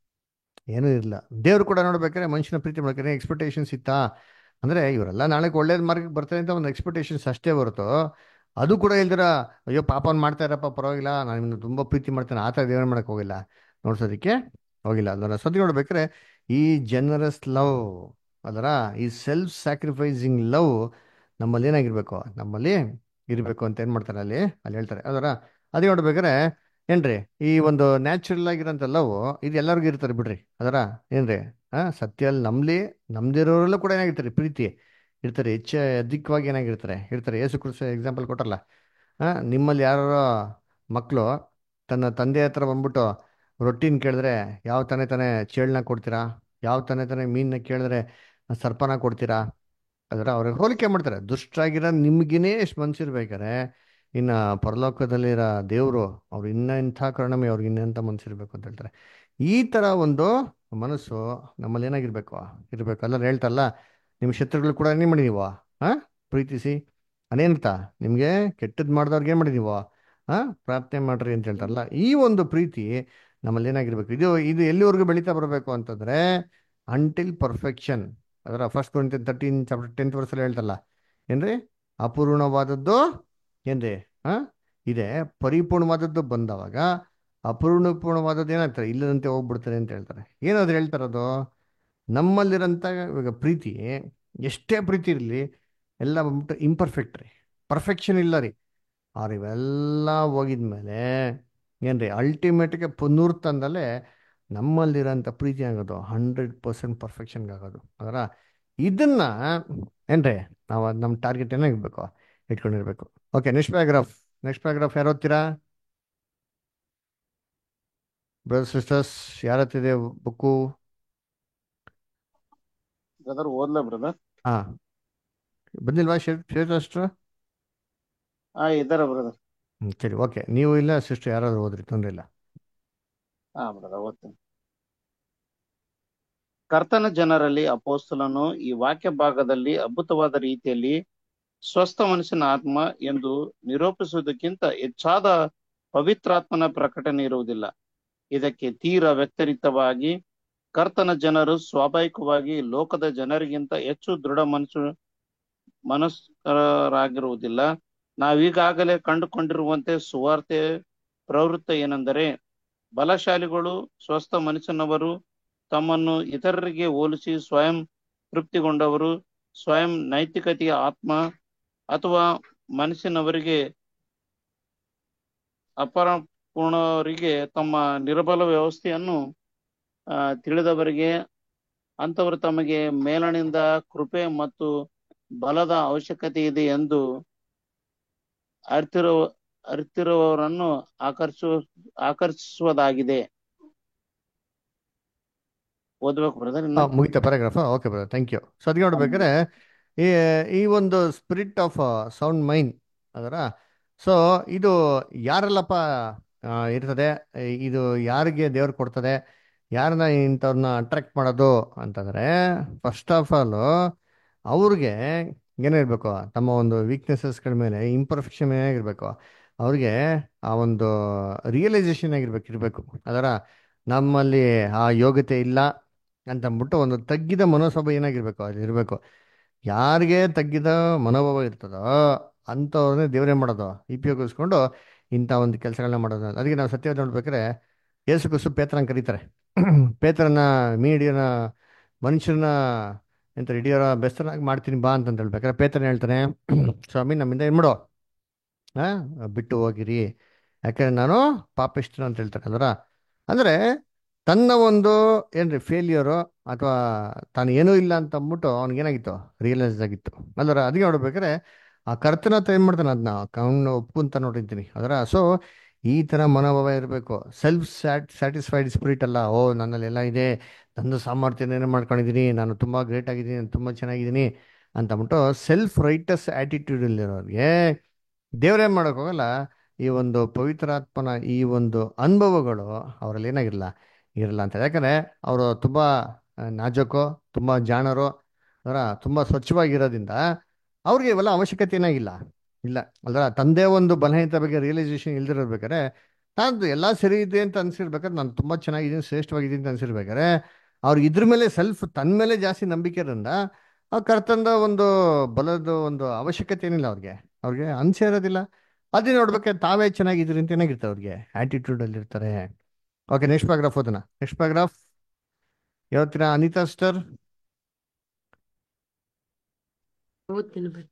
ಏನೂ ಇರಲಿಲ್ಲ ದೇವ್ರು ಕೂಡ ನೋಡ್ಬೇಕಾದ್ರೆ ಮನುಷ್ಯನ ಪ್ರೀತಿ ಮಾಡ್ಬೇಕಾರೆ ಎಕ್ಸ್ಪೆಕ್ಟೇಷನ್ಸ್ ಇತ್ತಾ ಅಂದರೆ ಇವರೆಲ್ಲ ನಾಳೆ ಒಳ್ಳೇದು ಮಾರ್ಗಕ್ಕೆ ಬರ್ತಾರೆ ಅಂತ ಒಂದು ಎಕ್ಸ್ಪೆಕ್ಟೇಷನ್ಸ್ ಅಷ್ಟೇ ಹೊರತು ಅದು ಕೂಡ ಇಲ್ದಿರ ಅಯ್ಯೋ ಪಾಪನ್ ಮಾಡ್ತಾ ಇರಪ್ಪ ಪರವಾಗಿಲ್ಲ ನಾನು ನಿಮ್ಗೆ ತುಂಬ ಪ್ರೀತಿ ಮಾಡ್ತೇನೆ ಆ ಥರ ದೇವ್ರ ಮಾಡಕ್ಕೆ ಹೋಗಿಲ್ಲ ನೋಡ್ಸೋದಕ್ಕೆ ಹೋಗಿಲ್ಲ ಅದರ ಸದ್ಯ ನೋಡ್ಬೇಕಾದ್ರೆ ಈ ಜನರಸ್ ಲವ್ ಅದರ ಈ ಸೆಲ್ಫ್ ಸ್ಯಾಕ್ರಿಫೈಸಿಂಗ್ ಲವ್ ನಮ್ಮಲ್ಲಿ ಏನಾಗಿರ್ಬೇಕು ನಮ್ಮಲ್ಲಿ ಇರಬೇಕು ಅಂತ ಏನು ಮಾಡ್ತಾರೆ ಅಲ್ಲಿ ಅಲ್ಲಿ ಹೇಳ್ತಾರೆ ಅದರ ಅದೇ ನೋಡ್ಬೇಕಾದ್ರೆ ಏನ್ರಿ ಈ ಒಂದು ನ್ಯಾಚುರಲ್ ಆಗಿರೋಂಥ ಲವ್ ಇದು ಎಲ್ಲರಿಗೂ ಇರ್ತಾರೆ ಬಿಡ್ರಿ ಅದರ ಏನ್ರಿ ಆ ಸತ್ಯ ನಮ್ಮಲ್ಲಿ ನಮ್ದಿರೋರೆಲ್ಲೂ ಕೂಡ ಏನಾಗಿರ್ತಾರೆ ಪ್ರೀತಿ ಇರ್ತಾರೆ ಹೆಚ್ಚು ಅಧಿಕವಾಗಿ ಏನಾಗಿರ್ತಾರೆ ಇರ್ತಾರೆ ಯೇಸು ಕ್ರಿಸ್ತ ಎಕ್ಸಾಂಪಲ್ ಕೊಟ್ಟಲ್ಲ ಆ ನಿಮ್ಮಲ್ಲಿ ಯಾರೋ ಮಕ್ಕಳು ತನ್ನ ತಂದೆ ಹತ್ರ ಬಂದ್ಬಿಟ್ಟು ರೊಟ್ಟಿನ ಕೇಳಿದ್ರೆ ಯಾವ ತಾನೇ ತಾನೇ ಚೇಳನ್ನ ಕೊಡ್ತೀರಾ ಯಾವ ತಾನೇ ತಾನೇ ಮೀನನ್ನ ಕೇಳಿದ್ರೆ ಸರ್ಪನ ಕೊಡ್ತೀರಾ ಅದರ ಅವ್ರಿಗೆ ಹೋಲಿಕೆ ಮಾಡ್ತಾರೆ ದುಷ್ಟರಾಗಿರೋ ನಿಮ್ಗೇನೆ ಎಷ್ಟು ಮನ್ಸಿರ್ಬೇಕಾರೆ ಇನ್ನು ಪರಲೋಕದಲ್ಲಿರೋ ದೇವರು ಅವ್ರು ಇನ್ನ ಇಂಥ ಕರುಣಮೆ ಅವ್ರಿಗೆ ಇನ್ನೆಂಥ ಮನ್ಸಿರ್ಬೇಕು ಅಂತ ಹೇಳ್ತಾರೆ ಈ ಥರ ಒಂದು ಮನಸ್ಸು ನಮ್ಮಲ್ಲಿ ಏನಾಗಿರ್ಬೇಕು ಇರಬೇಕು ಎಲ್ಲರೂ ಹೇಳ್ತಲ್ಲ ನಿಮ್ಮ ಶತ್ರುಗಳು ಕೂಡ ಏನು ಮಾಡಿ ನೀವು ಹಾಂ ಪ್ರೀತಿಸಿ ಅದೇನಂತ ನಿಮಗೆ ಕೆಟ್ಟದ್ದು ಮಾಡಿದವ್ರಿಗೆ ಏನು ಮಾಡಿ ನೀವು ಹಾಂ ಪ್ರಾರ್ಥನೆ ಮಾಡ್ರಿ ಅಂತ ಹೇಳ್ತಾರಲ್ಲ ಈ ಒಂದು ಪ್ರೀತಿ ನಮ್ಮಲ್ಲಿ ಏನಾಗಿರ್ಬೇಕು ಇದು ಇದು ಎಲ್ಲಿವರೆಗೂ ಬೆಳೀತಾ ಬರಬೇಕು ಅಂತಂದ್ರೆ ಅಂಟಿಲ್ ಪರ್ಫೆಕ್ಷನ್ ಅದರ first twenty thirteen chapter tenth ವರ್ಷಲ್ಲಿ ಹೇಳ್ತಲ್ಲ ಏನ್ರಿ ಅಪೂರ್ಣವಾದದ್ದು ಏನ್ರಿ ಹಾಂ ಇದೆ ಪರಿಪೂರ್ಣವಾದದ್ದು ಬಂದವಾಗ ಅಪೂರ್ಣಪೂರ್ಣವಾದದ್ದು ಏನಾಗ್ತಾರೆ ಇಲ್ಲದಂತೆ ಹೋಗ್ಬಿಡ್ತಾರೆ ಅಂತ ಹೇಳ್ತಾರೆ ಏನಾದ್ರು ಹೇಳ್ತಾರದು ನಮ್ಮಲ್ಲಿರೋಂಥ ಇವಾಗ ಪ್ರೀತಿ ಎಷ್ಟೇ ಪ್ರೀತಿ ಇರಲಿ ಎಲ್ಲ ಬಂದ್ಬಿಟ್ಟು ಇಂಪರ್ಫೆಕ್ಟ್ ರೀ ಪರ್ಫೆಕ್ಷನ್ ಇಲ್ಲ ರೀ ಆದ್ರೆ ಇವೆಲ್ಲ ಹೋಗಿದ್ಮೇಲೆ ಏನ್ರಿ ಅಲ್ಟಿಮೇಟ್ಗೆ ಪುನರ್ತಂದಲ್ಲೇ ನಮ್ಮಲ್ಲಿರೋಂಥ ಪ್ರೀತಿ ಆಗೋದು ಹಂಡ್ರೆಡ್ ಪರ್ಸೆಂಟ್ ಪರ್ಫೆಕ್ಷನ್ಗೆ ಆಗೋದು ಅದರ ಇದನ್ನ ಏನ್ರಿ ನಾವು ಅದ್ ನಮ್ಮ ಟಾರ್ಗೆಟ್ ಏನಾಗಿರ್ಬೇಕು ಇಟ್ಕೊಂಡಿರ್ಬೇಕು okay next paragraph next paragraph ಯಾರು ಓದ್ತೀರಾ ಬ್ರದರ್ ಸಿಸ್ಟರ್ಸ್ ಯಾರ ಹತ್ತಿದೆ ಬುಕ್ಕು ಬ್ರದರ್ ಓದ್ಲಾ ಬ್ರದರ್ ಹಾ ಬಂದಿಲ್ವಾ ಶ್ವೇತಾಸ್ಟ್ರ ಹಾ ಇದ್ದಾರ ಬ್ರದರ್ ಹ್ಮ್ ಸರಿ ಓಕೆ ನೀವು ಇಲ್ಲ ಸಿಸ್ಟರ್ ಯಾರಾದ್ರೂ ಓದ್ರಿ ತೊಂದರೆ ಇಲ್ಲ ಹಾ ಬ್ರದರ್ ಓದ್ತೀನಿ ಕರ್ತನ ಜನರಲ್ಲಿ ಅಪೋಸ್ತಲನು ಈ ವಾಕ್ಯ ಭಾಗದಲ್ಲಿ ಅದ್ಭುತವಾದ ರೀತಿಯಲ್ಲಿ ಸ್ವಸ್ಥ ಮನುಷ್ಯನ ಆತ್ಮ ಎಂದು ನಿರೂಪಿಸುವುದಕ್ಕಿಂತ ಹೆಚ್ಚಾದ ಪವಿತ್ರಾತ್ಮನ ಪ್ರಕಟಣೆ ಇರುವುದಿಲ್ಲ ಇದಕ್ಕೆ ತೀರ ವ್ಯತಿರಿಕ್ತವಾಗಿ ಕರ್ತನ ಜನರು ಸ್ವಾಭಾವಿಕವಾಗಿ ಲೋಕದ ಜನರಿಗಿಂತ ಹೆಚ್ಚು ದೃಢ ಮನಸ್ಸು ಮನಸ್ಕರಾಗಿರುವುದಿಲ್ಲ ನಾವೀಗಾಗಲೇ ಕಂಡುಕೊಂಡಿರುವಂತೆ ಸುವಾರ್ತೆ ಪ್ರವೃತ್ತ ಏನೆಂದರೆ ಬಲಶಾಲಿಗಳು ಸ್ವಸ್ಥ ಮನುಷ್ಯನವರು ತಮ್ಮನ್ನು ಇತರರಿಗೆ ಹೋಲಿಸಿ ಸ್ವಯಂ ತೃಪ್ತಿಗೊಂಡವರು ಸ್ವಯಂ ನೈತಿಕತೆಯ ಆತ್ಮ ಅಥವಾ ಮನಸ್ಸಿನವರಿಗೆ ಅಪರಪೂರ್ಣವರಿಗೆ ತಮ್ಮ ನಿರ್ಬಲ ವ್ಯವಸ್ಥೆಯನ್ನು ಆ, ತಿಳಿದವರಿಗೆ ಅಂತವರು ತಮಗೆ ಮೇಲಣಿಂದ ಕೃಪೆ ಮತ್ತು ಬಲದ ಅವಶ್ಯಕತೆ ಇದೆ ಎಂದು ಅರಿತಿರುವ ಅರಿತಿರುವವರನ್ನು ಆಕರ್ಷಿಸುವ ಆಕರ್ಷಿಸುವುದಾಗಿದೆ ಓದ್ಬೇಕು ಬ್ರದರ್ ಇನ್ನ ಹಾಂ ಮುಗಿತಾ paragraph okay brother thank you so ಅದಕ್ಕೆ ನೋಡ್ಬೇಕಾದ್ರೆ ಈ ಈ ಒಂದು ಸ್ಪಿರಿಟ್ ಆಫ್ ಸೌಂಡ್ ಮೈಂಡ್ ಅದರ ಸೊ ಇದು ಯಾರೆಲ್ಲಪ್ಪ ಆ, ಇರ್ತದೆ ಇದು ಯಾರಿಗೆ ದೇವ್ರು ಕೊಡ್ತದೆ ಯಾರನ್ನ ಇಂಥವ್ರನ್ನ ಅಟ್ರಾಕ್ಟ್ ಮಾಡೋದು ಅಂತಂದರೆ ಫಸ್ಟ್ ಆಫ್ ಆಲ್ ಅವ್ರಿಗೆ ಏನಿರಬೇಕು ತಮ್ಮ ಒಂದು ವೀಕ್ನೆಸಸ್ಗಳ ಮೇಲೆ ಇಂಪರ್ಫೆಕ್ಷನ್ ಏನಾಗಿರ್ಬೇಕು ಅವ್ರಿಗೆ ಆ ಒಂದು ರಿಯಲೈಸೇಷನ್ ಆಗಿರ್ಬೇಕು ಇರಬೇಕು ಅದರ ನಮ್ಮಲ್ಲಿ ಆ ಯೋಗ್ಯತೆ ಇಲ್ಲ ಅಂತಂದ್ಬಿಟ್ಟು ಒಂದು ತಗ್ಗಿದ ಮನೋಭಾವ ಏನಾಗಿರ್ಬೇಕು ಅದು ಇರಬೇಕು ಯಾರಿಗೆ ತಗ್ಗಿದ ಮನೋಭಾವ ಇರ್ತದೋ ಅಂಥವ್ರನ್ನೇ ದೇವರೇ ಮಾಡೋದು ಉಪಯೋಗಿಸ್ಕೊಂಡು ಇಂಥ ಒಂದು ಕೆಲಸಗಳನ್ನ ಮಾಡೋದು ಅದಕ್ಕೆ ನಾವು ಸತ್ಯವಾದ ನೋಡ್ಬೇಕಾದ್ರೆ ಯೇಸು ಕ್ರಿಸ್ತು ಪೇತ್ರನ ಕರೀತಾರೆ ಪೇತ್ರನ ಮೀಡಿಯನ ಮನುಷ್ಯರನ್ನ ಎಂತ ಹಿಡಿಯೋರ ಬೆಸ್ತನಾಗಿ ಮಾಡ್ತೀನಿ ಬಾ ಅಂತ ಹೇಳ್ಬೇಕಾದ್ರೆ ಪೇತ್ರನ ಹೇಳ್ತಾನೆ ಸ್ವಾಮಿ ನಮ್ಮಿಂದ ಏನು ಮಾಡೋ ಆ ಬಿಟ್ಟು ಹೋಗಿರಿ ಯಾಕಂದ್ರೆ ನಾನು ಪಾಪಿಷ್ಠನ ಅಂತ ಹೇಳ್ತಾರೆ ಅಲ್ವರ ಅಂದರೆ ತನ್ನ ಒಂದು ಏನ್ರಿ ಫೇಲ್ಯೂರು ಅಥವಾ ತಾನು ಏನೂ ಇಲ್ಲ ಅಂತ ಅಂದ್ಬಿಟ್ಟು ಅವ್ನಿಗೇನಾಗಿತ್ತು ರಿಯಲೈಸ್ ಆಗಿತ್ತು ಅಲ್ವರ ಅದಕ್ಕೆ ನೋಡ್ಬೇಕಾದ್ರೆ ಆ ಕರ್ತನ ಹತ್ರ ಏನು ಮಾಡ್ತಾನೆ ಅದನ್ನ ಅವನು ಒಪ್ಪುಂತ ನೋಡಿರ್ತೀನಿ ಅದರ ಸೊ ಈ ಥರ ಮನೋಭಾವ ಇರಬೇಕು ಸೆಲ್ಫ್ ಸ್ಯಾಟ್ ಸ್ಯಾಟಿಸ್ಫೈಡ್ ಸ್ಪಿರಿಟ್ ಅಲ್ಲ ಓ ನನ್ನಲ್ಲಿ ಎಲ್ಲ ಇದೆ ನನ್ನ ಸಾಮರ್ಥ್ಯನ ಮಾಡ್ಕೊಂಡಿದ್ದೀನಿ ನಾನು ತುಂಬ ಗ್ರೇಟ್ ಆಗಿದ್ದೀನಿ ನಾನು ತುಂಬ ಚೆನ್ನಾಗಿದ್ದೀನಿ ಅಂತ ಅಂದ್ಬಿಟ್ಟು ಸೆಲ್ಫ್ ರೈಟಸ್ ಆ್ಯಟಿಟ್ಯೂಡಲ್ಲಿರೋರಿಗೆ ದೇವ್ರೇನು ಮಾಡೋಕೆ ಹೋಗಲ್ಲ ಈ ಒಂದು ಪವಿತ್ರಾತ್ಮನ ಈ ಒಂದು ಅನುಭವಗಳು ಅವರಲ್ಲಿ ಏನಾಗಿರಲ್ಲ ಇರಲ್ಲ ಅಂತ ಯಾಕಂದರೆ ಅವರು ತುಂಬ ನಾಜೂಕು ತುಂಬ ಜಾಣರು ಅದರ ತುಂಬ ಸ್ವಚ್ಛವಾಗಿರೋದ್ರಿಂದ ಅವ್ರಿಗೆ ಇವೆಲ್ಲ ಅವಶ್ಯಕತೆ ಏನಾಗಿಲ್ಲ ಇಲ್ಲ ಅಲ್ರ ತಂದೆ ಒಂದು ಬಲಹೀನತೆ ಬಗ್ಗೆ ರಿಯಲೈಸೇಷನ್ ಇಲ್ದಿರ್ಬೇಕಾದ್ರೆ ನಾನು ಎಲ್ಲ ಸರಿ ಇದೆ ಅಂತ ಅನ್ಸಿರ್ಬೇಕಾದ್ರೆ ನಾನು ತುಂಬ ಚೆನ್ನಾಗಿದ್ದೀನಿ ಶ್ರೇಷ್ಠವಾಗಿದ್ದೀನಿ ಅಂತ ಅನ್ಸಿರ್ಬೇಕಾದ್ರೆ ಅವ್ರಿಗೆ ಇದ್ರ ಮೇಲೆ ಸೆಲ್ಫ್ ತನ್ನ ಮೇಲೆ ಜಾಸ್ತಿ ನಂಬಿಕೆ ಇರೋದ್ರಿಂದ ಆ ಕರ್ತಂದ ಒಂದು ಬಲದ ಒಂದು ಅವಶ್ಯಕತೆ ಏನಿಲ್ಲ ಅವ್ರಿಗೆ ಅವ್ರಿಗೆ ಅನ್ಸೇ ಇರೋದಿಲ್ಲ ಅದೇ ನೋಡ್ಬೇಕಾದ್ರೆ ತಾವೇ ಚೆನ್ನಾಗಿದ್ರಿ ಅಂತ ಏನಾಗಿರ್ತಾರೆ ಅವ್ರಿಗೆ ಆಟಿಟ್ಯೂಡಲ್ಲಿ ಇರ್ತಾರೆ ಓಕೆ ನೆಕ್ಸ್ಟ್ ಪ್ಯಾಗ್ರಾಫ್ ಓದೋಣ ನೆಕ್ಸ್ಟ್ ಪ್ಯಾಗ್ರಾಫ್ ಯಾವತ್ತಿನ ಅನಿತಾ ಸ್ಟರ್ ಓದ್ತೀನಿ ಬನ್ನಿ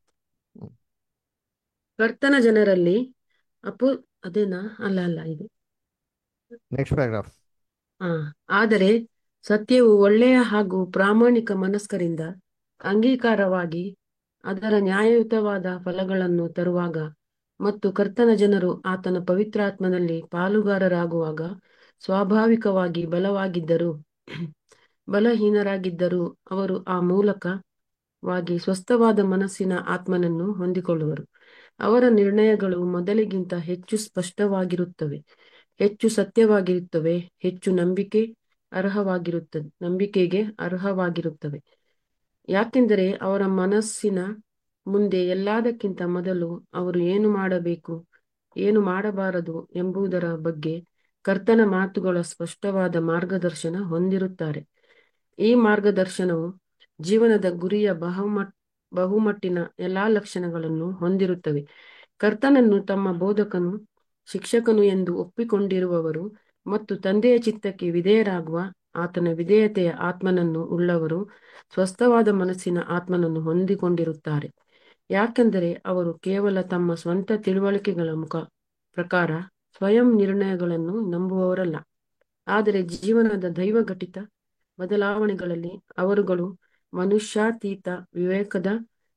ಕರ್ತನ ಜನರಲ್ಲಿ ಅಪೋ ಅದೇನಾ ಅಲ್ಲ ಅಲ್ಲ ಇದು ನೆಕ್ಸ್ಟ್ ಪ್ಯಾಗ್ರಾಫ್ ಆ ಆದರೆ ಸತ್ಯವು ಒಳ್ಳೆಯ ಹಾಗೂ ಪ್ರಾಮಾಣಿಕ ಮನಸ್ಕರಿಂದ ಅಂಗೀಕಾರವಾಗಿ ಅದರ ನ್ಯಾಯಯುತವಾದ ಫಲಗಳನ್ನು ತರುವಾಗ ಮತ್ತು ಕರ್ತನ ಜನರು ಆತನ ಪವಿತ್ರಾತ್ಮನಲ್ಲಿ ಪಾಲುಗಾರರಾಗುವಾಗ ಸ್ವಾಭಾವಿಕವಾಗಿ ಬಲವಾಗಿದ್ದರು ಬಲಹೀನರಾಗಿದ್ದರೂ ಅವರು ಆ ಮೂಲಕವಾಗಿ ಸ್ವಸ್ಥವಾದ ಮನಸ್ಸಿನ ಆತ್ಮನನ್ನು ಹೊಂದಿಕೊಳ್ಳುವರು ಅವರ ನಿರ್ಣಯಗಳು ಮೊದಲಿಗಿಂತ ಹೆಚ್ಚು ಸ್ಪಷ್ಟವಾಗಿರುತ್ತವೆ ಹೆಚ್ಚು ಸತ್ಯವಾಗಿರುತ್ತವೆ ಹೆಚ್ಚು ನಂಬಿಕೆ ಅರ್ಹವಾಗಿರುತ್ತದೆ ನಂಬಿಕೆಗೆ ಅರ್ಹವಾಗಿರುತ್ತವೆ ಯಾಕೆಂದರೆ ಅವರ ಮನಸ್ಸಿನ ಮುಂದೆ ಎಲ್ಲದಕ್ಕಿಂತ ಮೊದಲು ಅವರು ಏನು ಮಾಡಬೇಕು ಏನು ಮಾಡಬಾರದು ಎಂಬುದರ ಬಗ್ಗೆ ಕರ್ತನ ಮಾತುಗಳ ಸ್ಪಷ್ಟವಾದ ಮಾರ್ಗದರ್ಶನ ಹೊಂದಿರುತ್ತಾರೆ ಈ ಮಾರ್ಗದರ್ಶನವು ಜೀವನದ ಗುರಿಯ ಬಹುಮಟ್ ಬಹುಮಟ್ಟಿನ ಎಲ್ಲಾ ಲಕ್ಷಣಗಳನ್ನು ಹೊಂದಿರುತ್ತವೆ ಕರ್ತನನ್ನು ತಮ್ಮ ಬೋಧಕನು ಶಿಕ್ಷಕನು ಎಂದು ಒಪ್ಪಿಕೊಂಡಿರುವವರು ಮತ್ತು ತಂದೆಯ ಚಿತ್ತಕ್ಕೆ ವಿಧೇಯರಾಗುವ ಆತನ ವಿಧೇಯತೆಯ ಆತ್ಮನನ್ನು ಉಳ್ಳವರು ಸ್ವಸ್ಥವಾದ ಮನಸ್ಸಿನ ಆತ್ಮನನ್ನು ಹೊಂದಿಕೊಂಡಿರುತ್ತಾರೆ ಯಾಕೆಂದರೆ ಅವರು ಕೇವಲ ತಮ್ಮ ಸ್ವಂತ ತಿಳುವಳಿಕೆಗಳ ಮುಖ ಪ್ರಕಾರ ಸ್ವಯಂ ನಿರ್ಣಯಗಳನ್ನು ನಂಬುವವರಲ್ಲ ಆದರೆ ಜೀವನದ ದೈವಘಟಿತ ಬದಲಾವಣೆಗಳಲ್ಲಿ ಅವರುಗಳು ಮನುಷ್ಯಾತೀತ ವಿವೇಕದ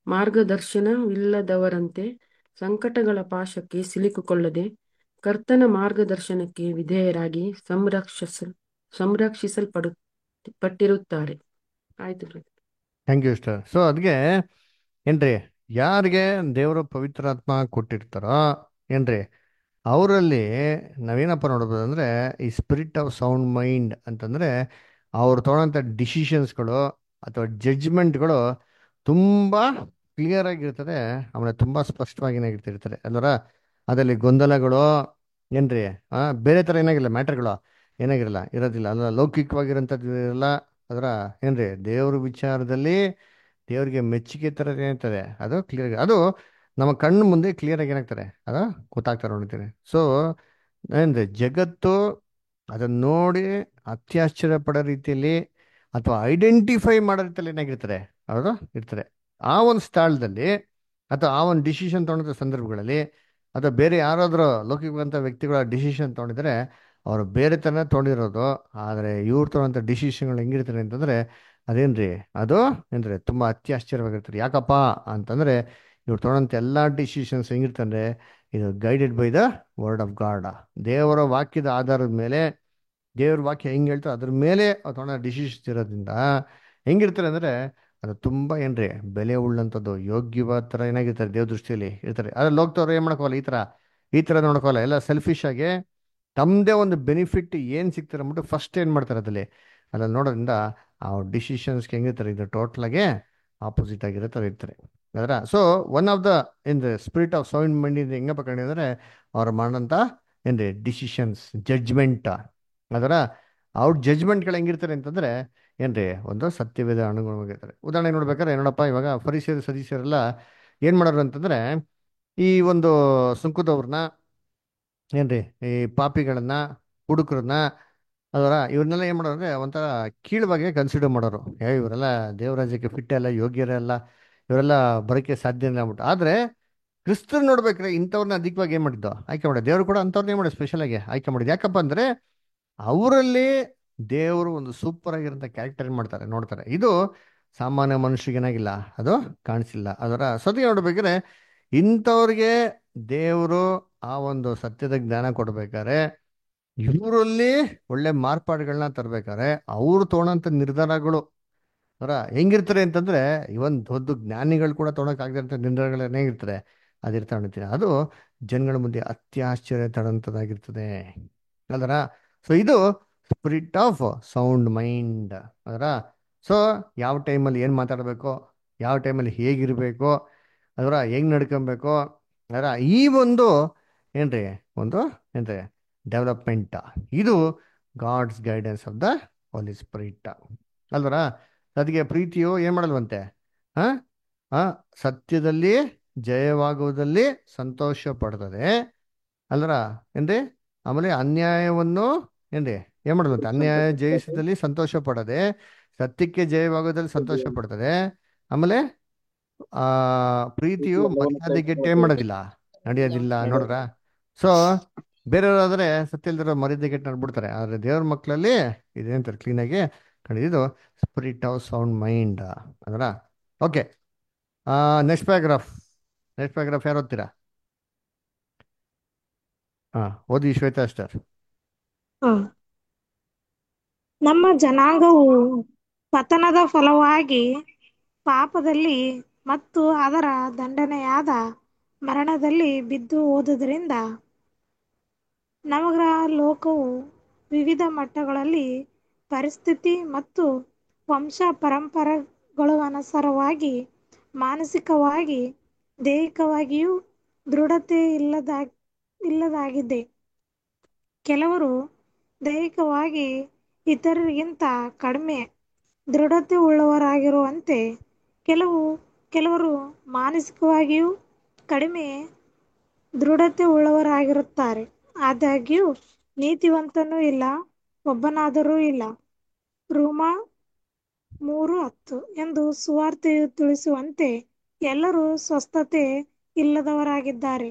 ಮಾರ್ಗದರ್ಶನವಿಲ್ಲದವರಂತೆ ಸಂಕಟಗಳ ಪಾಶಕ್ಕೆ ಸಿಲುಕಿಕೊಳ್ಳದೆ ಕರ್ತನ ಮಾರ್ಗದರ್ಶನಕ್ಕೆ ವಿಧೇಯರಾಗಿ ಸಂರಕ್ಷಿಸ ಸಂರಕ್ಷಿಸಲ್ಪಡು ಪಟ್ಟಿರುತ್ತಾರೆ ಆಯ್ತು ಥ್ಯಾಂಕ್ ಯು ಸ್ಟರ್ ಸೊ ಅದಕ್ಕೆ ಏನ್ರಿ ಯಾರಿಗೆ ದೇವರ ಪವಿತ್ರಾತ್ಮ ಕೊಟ್ಟಿರ್ತಾರೋ ಏನ್ರಿ ಅವರಲ್ಲಿ ನಾವೇನಪ್ಪ ನೋಡ್ಬೋದು ಅಂದರೆ ಈ ಸ್ಪಿರಿಟ್ ಆಫ್ ಸೌಂಡ್ ಮೈಂಡ್ ಅಂತಂದರೆ ಅವ್ರು ತೊಗೊಳೋಂಥ ಡಿಸಿಷನ್ಸ್ಗಳು ಅಥವಾ ಜಡ್ಜ್ಮೆಂಟ್ಗಳು ತುಂಬ ಕ್ಲಿಯರ್ ಆಗಿರ್ತದೆ ಆಮೇಲೆ ತುಂಬ ಸ್ಪಷ್ಟವಾಗಿ ಏನಾಗಿರ್ತಿರ್ತಾರೆ ಅಲ್ವರ ಅದರಲ್ಲಿ ಗೊಂದಲಗಳು ಏನ್ರಿ ಆ ಬೇರೆ ಥರ ಏನಾಗಿಲ್ಲ ಮ್ಯಾಟರ್ಗಳು ಏನಾಗಿರಲ್ಲ ಇರೋದಿಲ್ಲ ಅಲ್ಲ ಲೌಕಿಕವಾಗಿರೋಂಥದ್ದು ಇರಲ್ಲ ಅದರ ಏನ್ರಿ ದೇವ್ರ ವಿಚಾರದಲ್ಲಿ ದೇವ್ರಿಗೆ ಮೆಚ್ಚುಗೆ ಥರ ಏನಿರ್ತದೆ ಅದು ಕ್ಲಿಯರ್ ಅದು ನಮ್ಮ ಕಣ್ಣು ಮುಂದೆ ಕ್ಲಿಯರ್ ಆಗಿ ಏನಾಗ್ತಾರೆ ಅದು ಗೊತ್ತಾಗ್ತಾರೆ ನೋಡ್ತೀನಿ ಸೊ ಏನ್ರಿ ಜಗತ್ತು ಅದನ್ನ ನೋಡಿ ಅತ್ಯಾಶ್ಚರ್ಯ ಪಡೋ ರೀತಿಯಲ್ಲಿ ಅಥವಾ ಐಡೆಂಟಿಫೈ ಮಾಡೋ ರೀತಿಯಲ್ಲಿ ಏನಾಗಿರ್ತಾರೆ ಅವರು ಇರ್ತಾರೆ ಆ ಒಂದು ಸ್ಥಳದಲ್ಲಿ ಅಥವಾ ಆ ಒಂದು ಡಿಸಿಷನ್ ತೊಗೊಂಡ ಸಂದರ್ಭಗಳಲ್ಲಿ ಅಥವಾ ಬೇರೆ ಯಾರಾದರೂ ಲೌಕಿಕವಂತ ವ್ಯಕ್ತಿಗಳ ಡಿಸಿಷನ್ ತೊಗೊಂಡಿದ್ರೆ ಅವರು ಬೇರೆ ಥರನೇ ತೊಗೊಂಡಿರೋದು ಆದರೆ ಇವ್ರು ತೊಗೊಳಂಥ ಡಿಸಿಷನ್ಗಳು ಹೆಂಗಿರ್ತಾರೆ ಅಂತಂದರೆ ಅದೇನ್ರಿ ಅದು ಏನ್ರಿ ತುಂಬ ಅತ್ಯಾಶ್ಚರ್ಯವಾಗಿರ್ತಾರೆ ಯಾಕಪ್ಪ ಅಂತಂದರೆ ಇವ್ರು ತೊಗೊಳಂಥ ಎಲ್ಲ ಡಿಸಿಷನ್ಸ್ ಹೆಂಗಿರ್ತಂದ್ರೆ ಇದು guided by the word of God ದೇವರ ವಾಕ್ಯದ ಆಧಾರದ ಮೇಲೆ ದೇವ್ರ ವಾಕ್ಯ ಹೆಂಗೆ ಹೇಳ್ತಾರೆ ಅದ್ರ ಮೇಲೆ ಅವ್ರು ತೊಗೊಳೋ ಡಿಸಿಷನ್ಸ್ ಇರೋದ್ರಿಂದ ಹೆಂಗಿರ್ತಾರೆ ಅಂದರೆ ಅದು ತುಂಬ ಏನ್ರಿ ಬೆಲೆ ಉಳ್ಳಂಥದ್ದು ಯೋಗ್ಯವಾದ ಥರ ಏನಾಗಿರ್ತಾರೆ ದೇವ್ರ ದೃಷ್ಟಿಯಲ್ಲಿ ಇರ್ತಾರೆ ಅದ್ರಲ್ಲಿ ಹೋಗ್ತವ್ರು ಏನು ಮಾಡ್ಕೋಲ್ಲ ಈ ಥರ ಈ ಥರ ನೋಡ್ಕೋಲ್ಲ ಎಲ್ಲ ಸೆಲ್ಫಿಶ್ ಆಗಿ ತಮ್ಮದೇ ಒಂದು ಬೆನಿಫಿಟ್ ಏನು ಸಿಗ್ತಾರೆ ಅಂದ್ಬಿಟ್ಟು ಫಸ್ಟ್ ಏನು ಮಾಡ್ತಾರೆ ಅದಲ್ಲಿ ಅದ್ರಲ್ಲಿ ನೋಡೋದ್ರಿಂದ ಆ ಡಿಸಿಷನ್ಸ್ಗೆ ಹೆಂಗಿರ್ತಾರೆ ಇದು ಟೋಟಲಾಗೆ ಆಪೋಸಿಟ್ ಆಗಿರೋ ಥರ ಇರ್ತಾರೆ ಅದರ so one of the in the spirit of sound mind ಹೆಂಗಪ್ಪ ಕಂಡಿದ್ದಾರೆ ಅವ್ರು ಮಾಡೋಂಥ ಏನ್ರಿ ಡಿಸಿಷನ್ಸ್ ಜಡ್ಜ್ಮೆಂಟ್ ಅದರ ಅವ್ರ ಜಡ್ಜ್ಮೆಂಟ್ಗಳು ಹೆಂಗಿರ್ತಾರೆ ಅಂತಂದರೆ ಏನ್ರಿ ಒಂದು ಸತ್ಯವೇದ ಅನುಗುಣವಾಗಿರ್ತಾರೆ ಉದಾಹರಣೆ ನೋಡ್ಬೇಕಾದ್ರೆ ನೋಡಪ್ಪ ಇವಾಗ ಪರಿಸರ ಸದಸ್ಯರೆಲ್ಲ ಏನು ಮಾಡೋರು ಅಂತಂದರೆ ಈ ಒಂದು ಸುಂಕದವ್ರನ್ನ ಏನ್ರಿ ಈ ಪಾಪಿಗಳನ್ನ ಹುಡುಗರನ್ನ ಅದರ ಇವ್ರನ್ನೆಲ್ಲ ಏನು ಮಾಡೋರು ಅಂದರೆ ಒಂಥರ ಕೀಳುವಾಗೆ ಕನ್ಸಿಡರ್ ಮಾಡೋರು ಏ ಇವರೆಲ್ಲ ದೇವರಾಜ್ಯಕ್ಕೆ ಫಿಟ್ ಅಲ್ಲ ಯೋಗ್ಯರೇ ಅಲ್ಲ ಇವರೆಲ್ಲ ಬರೋಕ್ಕೆ ಸಾಧ್ಯ ಇಲ್ಲ ಅಂದ್ಬಿಟ್ಟು ಆದರೆ ಕ್ರಿಸ್ತರು ನೋಡ್ಬೇಕ್ರೆ ಇಂಥವ್ರನ್ನ ಅಧಿಕವಾಗಿ ಏನು ಮಾಡಿದ್ದು ಆಯ್ಕೆ ಮಾಡಿದ್ದು ದೇವರು ಕೂಡ ಅಂಥವ್ರನ್ನ ಏನು ಮಾಡಿ ಸ್ಪೆಷಲ್ ಆಗಿ ಆಯ್ಕೆ ಮಾಡಿದ್ದು ಯಾಕಪ್ಪ ಅಂದರೆ ಅವರಲ್ಲಿ ದೇವರು ಒಂದು ಸೂಪರ್ ಆಗಿರೋಂಥ ಕ್ಯಾರೆಕ್ಟರ್ ಮಾಡ್ತಾರೆ ನೋಡ್ತಾರೆ ಇದು ಸಾಮಾನ್ಯ ಮನುಷ್ಯಗೇನಾಗಿಲ್ಲ ಅದು ಕಾಣಿಸಿಲ್ಲ ಅದರ ಸದ್ಯ ನೋಡ್ಬೇಕಾದ್ರೆ ಇಂಥವ್ರಿಗೆ ದೇವರು ಆ ಒಂದು ಸತ್ಯದ ಜ್ಞಾನ ಕೊಡ್ಬೇಕಾದ್ರೆ ಇವರಲ್ಲಿ ಒಳ್ಳೆ ಮಾರ್ಪಾಡುಗಳನ್ನ ತರ್ಬೇಕಾದ್ರೆ ಅವ್ರು ತೊಗೊಳಂತ ನಿರ್ಧಾರಗಳು ಅವರ ಹೆಂಗಿರ್ತಾರೆ ಅಂತಂದ್ರೆ ಇವನ್ ದೊಡ್ಡ ಜ್ಞಾನಿಗಳು ಕೂಡ ತೊಗೊಳಕ್ಕಾಗದಿರಂಥ ನಿರ್ಧಾರಗಳು ಹೇಗಿರ್ತಾರೆ ಅದಿರ್ತಾ ಹೊಡಿತೀನಿ ಅದು ಜನಗಳ ಮುಂದೆ ಅತ್ಯಾಶ್ಚರ್ಯ ತಡಂತದಾಗಿರ್ತದೆ ಅಲ್ದರ ಸೊ ಇದು ಸ್ಪಿರಿಟ್ ಆಫ್ ಸೌಂಡ್ ಮೈಂಡ್ ಅದರ ಸೊ ಯಾವ ಟೈಮಲ್ಲಿ ಏನು ಮಾತಾಡಬೇಕು ಯಾವ ಟೈಮಲ್ಲಿ ಹೇಗಿರಬೇಕು ಅದರ ಹೆಂಗ್ ನಡ್ಕೊಬೇಕು ಅದರ ಈ ಒಂದು ಏನ್ರಿ ಒಂದು ಏನ್ರಿ ಡೆವಲಪ್ಮೆಂಟ್ ಇದು God's guidance of the Holi spirit ಅಲ್ವರ ಅದಕ್ಕೆ ಪ್ರೀತಿಯು ಏನು ಮಾಡಲ್ವಂತೆ ಹಾಂ ಹಾಂ ಸತ್ಯದಲ್ಲಿ ಜಯವಾಗುವುದಲ್ಲಿ ಸಂತೋಷ ಪಡ್ತದೆ ಅಲ್ವರ ಏನ್ರಿ ಆಮೇಲೆ ಅನ್ಯಾಯವನ್ನು ಏನ್ರಿ ಏನು ಮಾಡಲ್ವಂತೆ ಅನ್ಯಾಯ ಜಯಿಸಿದಲ್ಲಿ ಸಂತೋಷ ಪಡದೆ ಸತ್ಯಕ್ಕೆ ಜಯವಾಗೋದ್ರಲ್ಲಿ ಸಂತೋಷ ಪಡ್ತದೆ ಆಮೇಲೆ ಆ ಪ್ರೀತಿಯು ಮರ್ಯಾದೆಗೆಟ್ಟು ಏನ್ ಮಾಡೋದಿಲ್ಲ ನಡೆಯೋದಿಲ್ಲ ನೋಡ್ರ ಸೊ ಬೇರೆಯವರಾದ್ರೆ ಸತ್ಯ ಇಲ್ದಿರೋ ಮರ್ಯಾದೆಗೆಟ್ಟು ನಡ್ಬಿಡ್ತಾರೆ ಆದ್ರೆ ದೇವ್ರ ಮಕ್ಕಳಲ್ಲಿ ಇದೇಂತಾರೆ ಕ್ಲೀನಾಗಿ ಕಂಡಿದ್ದು ಸ್ಪಿರಿಟ್ ಆಫ್ ಸೌಂಡ್ ಮೈಂಡ್ ಅಂದ್ರ okay next paragraph next paragraph ಯಾರು ಓದ್ತೀರಾ ಹಾ ಓದಿ ಶ್ವೇತಾ ಸ್ಟಾರ್ ಹ. ನಮ್ಮ ಜನಾಂಗವು ಪತನದ ಫಲವಾಗಿ ಪಾಪದಲ್ಲಿ ಮತ್ತು ಅದರ ದಂಡನೆಯಾದ ಮರಣದಲ್ಲಿ ಬಿದ್ದು ಹೋದುದರಿಂದ ನಮಗ ಲೋಕವು ವಿವಿಧ ಮಟ್ಟಗಳಲ್ಲಿ ಪರಿಸ್ಥಿತಿ ಮತ್ತು ವಂಶ ಪರಂಪರೆಗಳನುಸಾರವಾಗಿ ಮಾನಸಿಕವಾಗಿ ದೈಹಿಕವಾಗಿಯೂ ದೃಢತೆ ಇಲ್ಲದ ಇಲ್ಲದಾಗಿದೆ ಕೆಲವರು ದೈಹಿಕವಾಗಿ ಇತರರಿಗಿಂತ ಕಡಿಮೆ ದೃಢತೆ ಉಳ್ಳವರಾಗಿರುವಂತೆ ಕೆಲವು ಕೆಲವರು ಮಾನಸಿಕವಾಗಿಯೂ ಕಡಿಮೆ ದೃಢತೆ ಉಳ್ಳವರಾಗಿರುತ್ತಾರೆ ಆದಾಗ್ಯೂ ನೀತಿವಂತನೂ ಇಲ್ಲ ಒಬ್ಬನಾದರೂ ಇಲ್ಲ ರೋಮಾ ಮೂರು ಹತ್ತು ಎಂದು ಸುವಾರ್ತೆಯು ತಿಳಿಸುವಂತೆ ಎಲ್ಲರೂ ಸ್ವಸ್ಥತೆ ಇಲ್ಲದವರಾಗಿದ್ದಾರೆ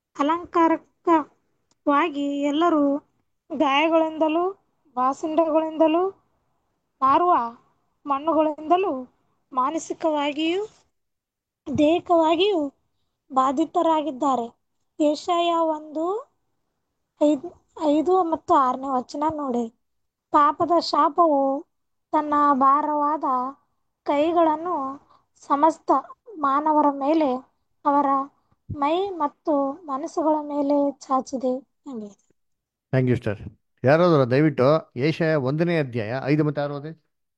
ಅಲಂಕಾರಕವಾಗಿ ಎಲ್ಲರೂ ಗಾಯಗಳಿಂದಲೂ ಬಾಸಿಂಡಗಳಿಂದಲೂ ನಾರುವ ಮಣ್ಣುಗಳಿಂದಲೂ ಮಾನಸಿಕವಾಗಿಯೂ ದೈಹಿಕವಾಗಿಯೂ ಬಾಧಿತರಾಗಿದ್ದಾರೆ ಏಷಯ ಒಂದು ಐದು ಐದು ಮತ್ತು ಆರನೇ ವಚನ ನೋಡಿ ಪಾಪದ ಶಾಪವು ತನ್ನ ಭಾರವಾದ ಕೈಗಳನ್ನು ಸಮಸ್ತ ಮಾನವರ ಮೇಲೆ ಅವರ ಮೈ ಮತ್ತು ಮನಸ್ಸುಗಳ ಮೇಲೆ ಚಾಚಿದೆ ಹಂಗೆ ಥ್ಯಾಂಕ್ ಯು ಸ್ಟಾರ್ ಯಾರಾದ್ರು ದಯವಿಟ್ಟು ಏಷಯ ಒಂದನೇ ಅಧ್ಯಾಯ ಐದು ಮತ್ತೆ ಆರು ಓದಿ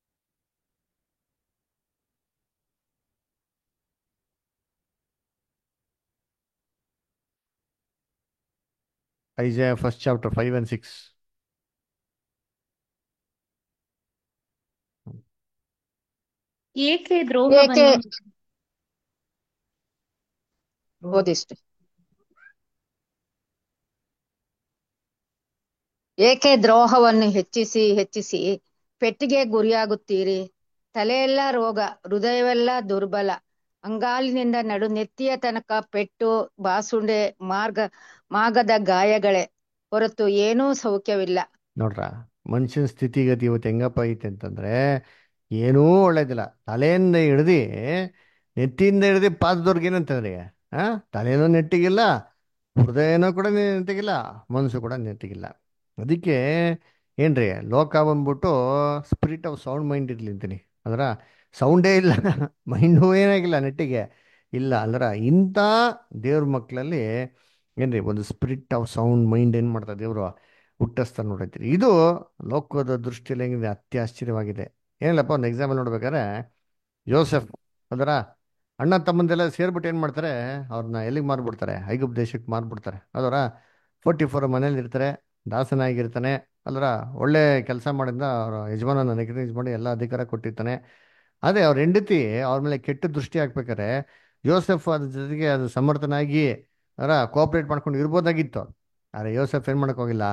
Isaiah first chapter five and six ಏಕೆ ಏಕೆ ದ್ರೋಹವನ್ನು ಓದಿಸ್ರಿ ಏಕೆ ದ್ರೋಹವನ್ನು ಹೆಚ್ಚಿಸಿ ಹೆಚ್ಚಿಸಿ ಪೆಟ್ಟಿಗೆ ಗುರಿಯಾಗುತ್ತೀರಿ ತಲೆಯೆಲ್ಲ ರೋಗ ಹೃದಯವೆಲ್ಲ ದುರ್ಬಲ ಅಂಗಾಲಿನಿಂದ ನಡು ನೆತ್ತಿಯ ತನಕ ಪೆಟ್ಟು ಬಾಸುಂಡೆ ಮಾರ್ಗ ಮಾಗದ ಗಾಯಗಳೇ ಹೊರತು ಏನೂ ಸೌಖ್ಯವಿಲ್ಲ ನೋಡ್ರ ಮನುಷ್ಯನ ಸ್ಥಿತಿಗತಿ ಇವತ್ತು ಹೆಂಗಪ್ಪ ಐತೆ ಅಂತಂದ್ರೆ ಏನೂ ಒಳ್ಳೇದಿಲ್ಲ ತಲೆಯಿಂದ ಹಿಡ್ದು ನೆತ್ತಿಯಿಂದ ಹಿಡ್ದು ಪಾದದವ್ರಿಗೆ ಏನಂತಂದ್ರೆ ಆ ತಲೆನೂ ನೆಟ್ಟಿಗಿಲ್ಲ ಹೃದಯನೂ ಕೂಡ ನೆಟ್ಟಿಗಿಲ್ಲ ಮನಸ್ಸು ಕೂಡ ನೆಟ್ಟಿಗಿಲ್ಲ ಅದಕ್ಕೆ ಏನ್ರಿ ಲೋಕ ಬಂದ್ಬಿಟ್ಟು ಸ್ಪಿರಿಟ್ ಆಫ್ ಸೌಂಡ್ ಮೈಂಡ್ ಇರ್ಲಿ ಅಂತೀನಿ ಅದರ ಸೌಂಡೇ ಇಲ್ಲ ಮೈಂಡು ಏನಾಗಿಲ್ಲ ನೆಟ್ಟಿಗೆ ಇಲ್ಲ ಅಲ್ರ ಇಂಥ ದೇವ್ರ ಮಕ್ಕಳಲ್ಲಿ ಏನ್ರಿ ಒಂದು ಸ್ಪಿರಿಟ್ ಆಫ್ ಸೌಂಡ್ ಮೈಂಡ್ ಏನು ಮಾಡ್ತಾರೆ ದೇವರು ಹುಟ್ಟಿಸ್ತಾರೆ ನೋಡೈತಿರಿ ಇದು ಲೋಕದ ದೃಷ್ಟಿಯಲ್ಲಿ ಹೆಂಗಿದೆ ಅತ್ಯಾಶ್ಚರ್ಯವಾಗಿದೆ ಏನಿಲ್ಲಪ್ಪ ಒಂದು ಎಕ್ಸಾಂಪಲ್ ನೋಡ್ಬೇಕಾದ್ರೆ ಯೋಸೆಫ್ ಅದರ ಅಣ್ಣ ತಮ್ಮಂದೆಲ್ಲ ಸೇರ್ಬಿಟ್ಟು ಏನು ಮಾಡ್ತಾರೆ ಅವ್ರನ್ನ ಎಲ್ಲಿಗೆ ಮಾರ್ಬಿಡ್ತಾರೆ ಐಗುಪ್ ದೇಶಕ್ಕೆ ಮಾರ್ಬಿಡ್ತಾರೆ ಅದರ ಫೋರ್ಟಿ ಫೋರ್ ಮನೇಲಿ ಇರ್ತಾರೆ ದಾಸನಾಗಿರ್ತಾನೆ ಅಲ್ರ ಒಳ್ಳೆ ಕೆಲಸ ಮಾಡಿದ ಅವ್ರ ಯಜಮಾನನ ರೆಕಗ್ನೈಸ್ ಮಾಡಿ ಎಲ್ಲ ಅಧಿಕಾರ ಕೊಟ್ಟಿರ್ತಾನೆ ಅದೇ ಅವ್ರ ಹೆಂಡತಿ ಅವ್ರ ಮೇಲೆ ಕೆಟ್ಟ ದೃಷ್ಟಿ ಹಾಕ್ಬೇಕಾರೆ ಯೋಸೆಫ್ ಅದ್ರ ಜೊತೆಗೆ ಅದು ಸಮರ್ಥನಾಗಿ ಅದರ ಕೋಆಪ್ರೇಟ್ ಮಾಡ್ಕೊಂಡು ಇರ್ಬೋದಾಗಿತ್ತು ಆದರೆ ಯೋಸೆಫ್ ಏನು ಮಾಡೋಕೆ ಹೋಗಿಲ್ಲ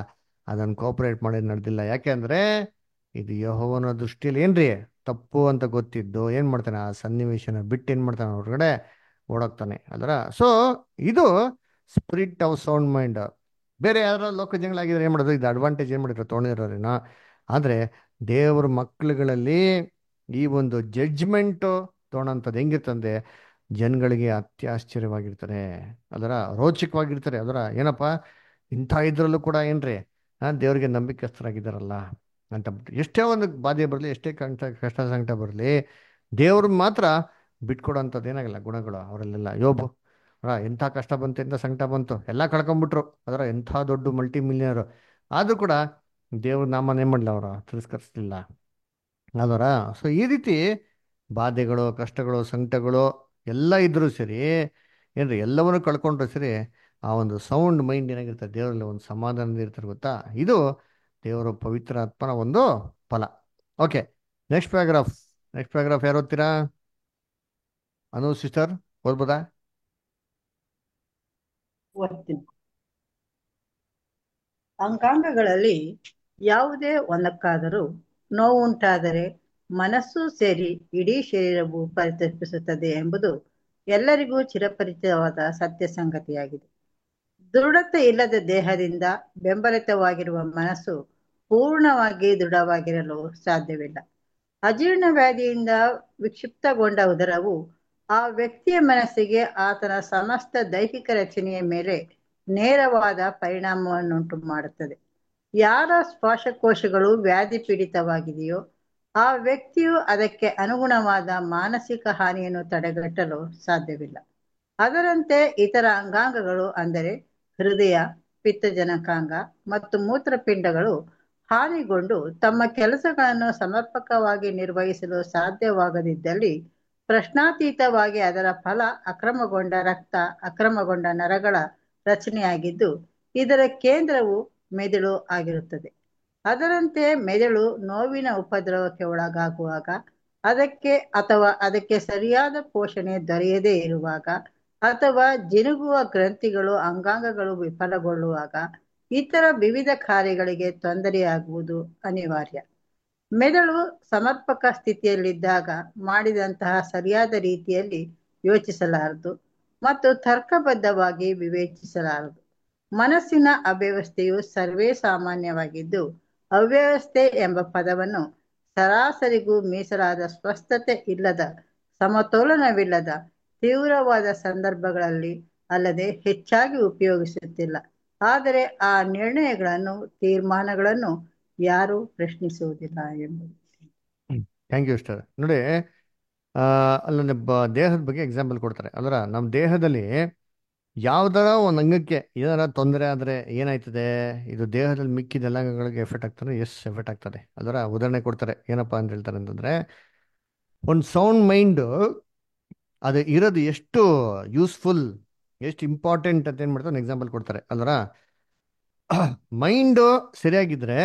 ಅದನ್ನು ಕೋಪರೇಟ್ ಮಾಡಿ ನಡೆದಿಲ್ಲ ಯಾಕೆಂದ್ರೆ ಇದು ಯಹೋವನ ದೃಷ್ಟಿಯಲ್ಲಿ ಏನ್ರಿ ತಪ್ಪು ಅಂತ ಗೊತ್ತಿದ್ದು ಏನ್ ಮಾಡ್ತಾನೆ ಆ ಸನ್ನಿವೇಶನ ಬಿಟ್ಟು ಏನ್ ಮಾಡ್ತಾನೆ ಹೊರಗಡೆ ಓಡೋಗ್ತಾನೆ ಅಲ್ರ ಸೊ ಇದು ಸ್ಪಿರಿಟ್ ಆಫ್ ಸೌಂಡ್ ಮೈಂಡ್ ಬೇರೆ ಯಾರೋ ಲೋಕ ಜನಗಳಾಗಿದ್ರೆ ಏನ್ ಮಾಡೋದು ಇದು ಅಡ್ವಾಂಟೇಜ್ ಏನ್ ಮಾಡಿದ್ರು ತೊಗೊಂಡಿರೋರೇನ ಆದ್ರೆ ದೇವರ ಮಕ್ಕಳುಗಳಲ್ಲಿ ಈ ಒಂದು ಜಡ್ಜ್ಮೆಂಟ್ ತೊಗೊಳಂಥದ್ದು ಹೆಂಗಿರ್ತಂದ್ರೆ ಜನಗಳಿಗೆ ಅತ್ಯಾಶ್ಚರ್ಯವಾಗಿರ್ತಾರೆ ಅದರ ರೋಚಕವಾಗಿರ್ತಾರೆ ಅದರ ಏನಪ್ಪ ಇಂಥ ಇದ್ರಲ್ಲೂ ಕೂಡ ಏನ್ರಿ ಆ ದೇವರಿಗೆ ನಂಬಿಕಸ್ಥರಾಗಿದ್ದಾರಲ್ಲ ಅಂತ ಬಿಟ್ಟು ಎಷ್ಟೇ ಒಂದು ಬಾಧೆ ಬರಲಿ ಎಷ್ಟೇ ಕಂಟ ಕಷ್ಟ ಸಂಕಟ ಬರಲಿ ದೇವ್ರ ಮಾತ್ರ ಬಿಟ್ಕೊಡೋಂಥದ್ದು ಏನಾಗಲ್ಲ ಗುಣಗಳು ಅವರಲ್ಲೆಲ್ಲ ಯೋಬು ಅಲ್ಲ ಎಂಥ ಕಷ್ಟ ಬಂತು ಎಂಥ ಸಂಕಟ ಬಂತು ಎಲ್ಲ ಕಳ್ಕೊಂಬಿಟ್ರು ಅದರ ಎಂಥ ದೊಡ್ಡ ಮಲ್ಟಿ ಮಿಲಿಯನರು ಆದರೂ ಕೂಡ ದೇವ್ರ ನಾಮನೇ ಮಾಡಲಿಲ್ಲ ಅವರು ತಿರಸ್ಕರಿಸಲಿಲ್ಲ ಅದರ ಸೊ ಈ ರೀತಿ ಬಾಧೆಗಳು ಕಷ್ಟಗಳು ಸಂಕಟಗಳು ಎಲ್ಲ ಇದ್ರೂ ಸರಿ ಏನ್ರಿ ಎಲ್ಲವನ್ನೂ ಕಳ್ಕೊಂಡ್ರು ಸರಿ ಆ ಒಂದು ಸೌಂಡ್ ಮೈಂಡ್ ಏನಾಗಿರ್ತದೆ ದೇವರಲ್ಲಿ ಒಂದು ಸಮಾಧಾನದ ಇರ್ತಾರೆ ಗೊತ್ತಾ ಇದು ದೇವರ ಪವಿತ್ರ ಆತ್ಮನ ಒಂದು ಫಲ okay next paragraph next paragraph ಯಾರು ಓದ್ತೀರಾ ಅನು ಸಿಸ್ಟರ್ ಓದ್ಬೋದಾ ಓದ್ತೀನಿ ಅಂಗಾಂಗಗಳಲ್ಲಿ ಯಾವುದೇ ಒಂದಕ್ಕಾದರೂ ನೋವುಂಟಾದರೆ ಮನಸ್ಸು ಸೇರಿ ಇಡೀ ಶರೀರವು ಪರಿತಪಿಸುತ್ತದೆ ಎಂಬುದು ಎಲ್ಲರಿಗೂ ಚಿರಪರಿಚಿತವಾದ ಸತ್ಯ ಸಂಗತಿಯಾಗಿದೆ ದೃಢತೆ ಇಲ್ಲದ ದೇಹದಿಂದ ಬೆಂಬಲಿತವಾಗಿರುವ ಮನಸ್ಸು ಪೂರ್ಣವಾಗಿ ದೃಢವಾಗಿರಲು ಸಾಧ್ಯವಿಲ್ಲ ಅಜೀರ್ಣ ವ್ಯಾಧಿಯಿಂದ ವಿಕ್ಷಿಪ್ತಗೊಂಡ ಉದರವು ಆ ವ್ಯಕ್ತಿಯ ಮನಸ್ಸಿಗೆ ಆತನ ಸಮಸ್ತ ದೈಹಿಕ ರಚನೆಯ ಮೇಲೆ ನೇರವಾದ ಪರಿಣಾಮವನ್ನುಂಟು ಮಾಡುತ್ತದೆ ಯಾರ ಶ್ವಾಸಕೋಶಗಳು ವ್ಯಾಧಿ ಪೀಡಿತವಾಗಿದೆಯೋ ಆ ವ್ಯಕ್ತಿಯು ಅದಕ್ಕೆ ಅನುಗುಣವಾದ ಮಾನಸಿಕ ಹಾನಿಯನ್ನು ತಡೆಗಟ್ಟಲು ಸಾಧ್ಯವಿಲ್ಲ ಅದರಂತೆ ಇತರ ಅಂಗಾಂಗಗಳು ಅಂದರೆ ಹೃದಯ ಪಿತ್ತಜನಕಾಂಗ ಮತ್ತು ಮೂತ್ರಪಿಂಡಗಳು ಹಾನಿಗೊಂಡು ತಮ್ಮ ಕೆಲಸಗಳನ್ನು ಸಮರ್ಪಕವಾಗಿ ನಿರ್ವಹಿಸಲು ಸಾಧ್ಯವಾಗದಿದ್ದಲ್ಲಿ ಪ್ರಶ್ನಾತೀತವಾಗಿ ಅದರ ಫಲ ಅಕ್ರಮಗೊಂಡ ರಕ್ತ ಅಕ್ರಮಗೊಂಡ ನರಗಳ ರಚನೆಯಾಗಿದ್ದು ಇದರ ಕೇಂದ್ರವು ಮೆದುಳು ಆಗಿರುತ್ತದೆ ಅದರಂತೆ ಮೆದುಳು ನೋವಿನ ಉಪದ್ರವಕ್ಕೆ ಒಳಗಾಗುವಾಗ ಅದಕ್ಕೆ ಅಥವಾ ಅದಕ್ಕೆ ಸರಿಯಾದ ಪೋಷಣೆ ದೊರೆಯದೇ ಇರುವಾಗ ಅಥವಾ ಜಿನುಗುವ ಗ್ರಂಥಿಗಳು ಅಂಗಾಂಗಗಳು ವಿಫಲಗೊಳ್ಳುವಾಗ ಇತರ ವಿವಿಧ ಕಾರ್ಯಗಳಿಗೆ ತೊಂದರೆಯಾಗುವುದು ಅನಿವಾರ್ಯ ಮೆದುಳು ಸಮರ್ಪಕ ಸ್ಥಿತಿಯಲ್ಲಿದ್ದಾಗ ಮಾಡಿದಂತಹ ಸರಿಯಾದ ರೀತಿಯಲ್ಲಿ ಯೋಚಿಸಲಾರದು ಮತ್ತು ತರ್ಕಬದ್ಧವಾಗಿ ವಿವೇಚಿಸಲಾರದು ಮನಸ್ಸಿನ ಅವ್ಯವಸ್ಥೆಯು ಸರ್ವೇ ಸಾಮಾನ್ಯವಾಗಿದ್ದು ಅವ್ಯವಸ್ಥೆ ಎಂಬ ಪದವನ್ನು ಸರಾಸರಿಗೂ ಮೀಸಲಾದ ಸ್ವಸ್ಥತೆ ಇಲ್ಲದ ಸಮತೋಲನವಿಲ್ಲದ ತೀವ್ರವಾದ ಸಂದರ್ಭಗಳಲ್ಲಿ ಅಲ್ಲದೆ ಹೆಚ್ಚಾಗಿ ಉಪಯೋಗಿಸುತ್ತಿಲ್ಲ ಆದರೆ ಆ ನಿರ್ಣಯಗಳನ್ನು ತೀರ್ಮಾನಗಳನ್ನು ಯಾರೂ ಪ್ರಶ್ನಿಸುವುದಿಲ್ಲ ಎಂಬುದು ಥ್ಯಾಂಕ್ ಯು ಸ್ಟರ್ ನೋಡಿ ಅಲ್ಲ ದೇಹದ ಬಗ್ಗೆ ಎಕ್ಸಾಂಪಲ್ ಕೊಡ್ತಾರೆ ಅಲ್ರ ನಮ್ಮ ದೇಹದಲ್ಲಿ ಯಾವ್ದಾರ ಒಂದು ಅಂಗಕ್ಕೆ ಏನಾರ ತೊಂದರೆ ಆದರೆ ಏನಾಯ್ತದೆ ಇದು ದೇಹದಲ್ಲಿ ಮಿಕ್ಕಿದ ಎಲ್ಲ ಅಂಗಗಳಿಗೆ ಎಫೆಕ್ಟ್ ಆಗ್ತದೆ ಎಸ್ ಎಫೆಕ್ಟ್ ಆಗ್ತದೆ ಅದರ ಉದಾಹರಣೆ ಕೊಡ್ತಾರೆ ಏನಪ್ಪಾ ಅಂತ ಹೇಳ್ತಾರೆ ಅಂತಂದ್ರೆ ಒಂದು ಸೌಂಡ್ ಮೈಂಡು ಅದು ಇರೋದು ಎಷ್ಟು ಯೂಸ್ಫುಲ್ ಎಷ್ಟು ಇಂಪಾರ್ಟೆಂಟ್ ಅಂತ ಏನು ಮಾಡ್ತಾರೆ ಒಂದು ಎಕ್ಸಾಂಪಲ್ ಕೊಡ್ತಾರೆ ಅಲ್ವರ ಮೈಂಡು ಸರಿಯಾಗಿದ್ರೆ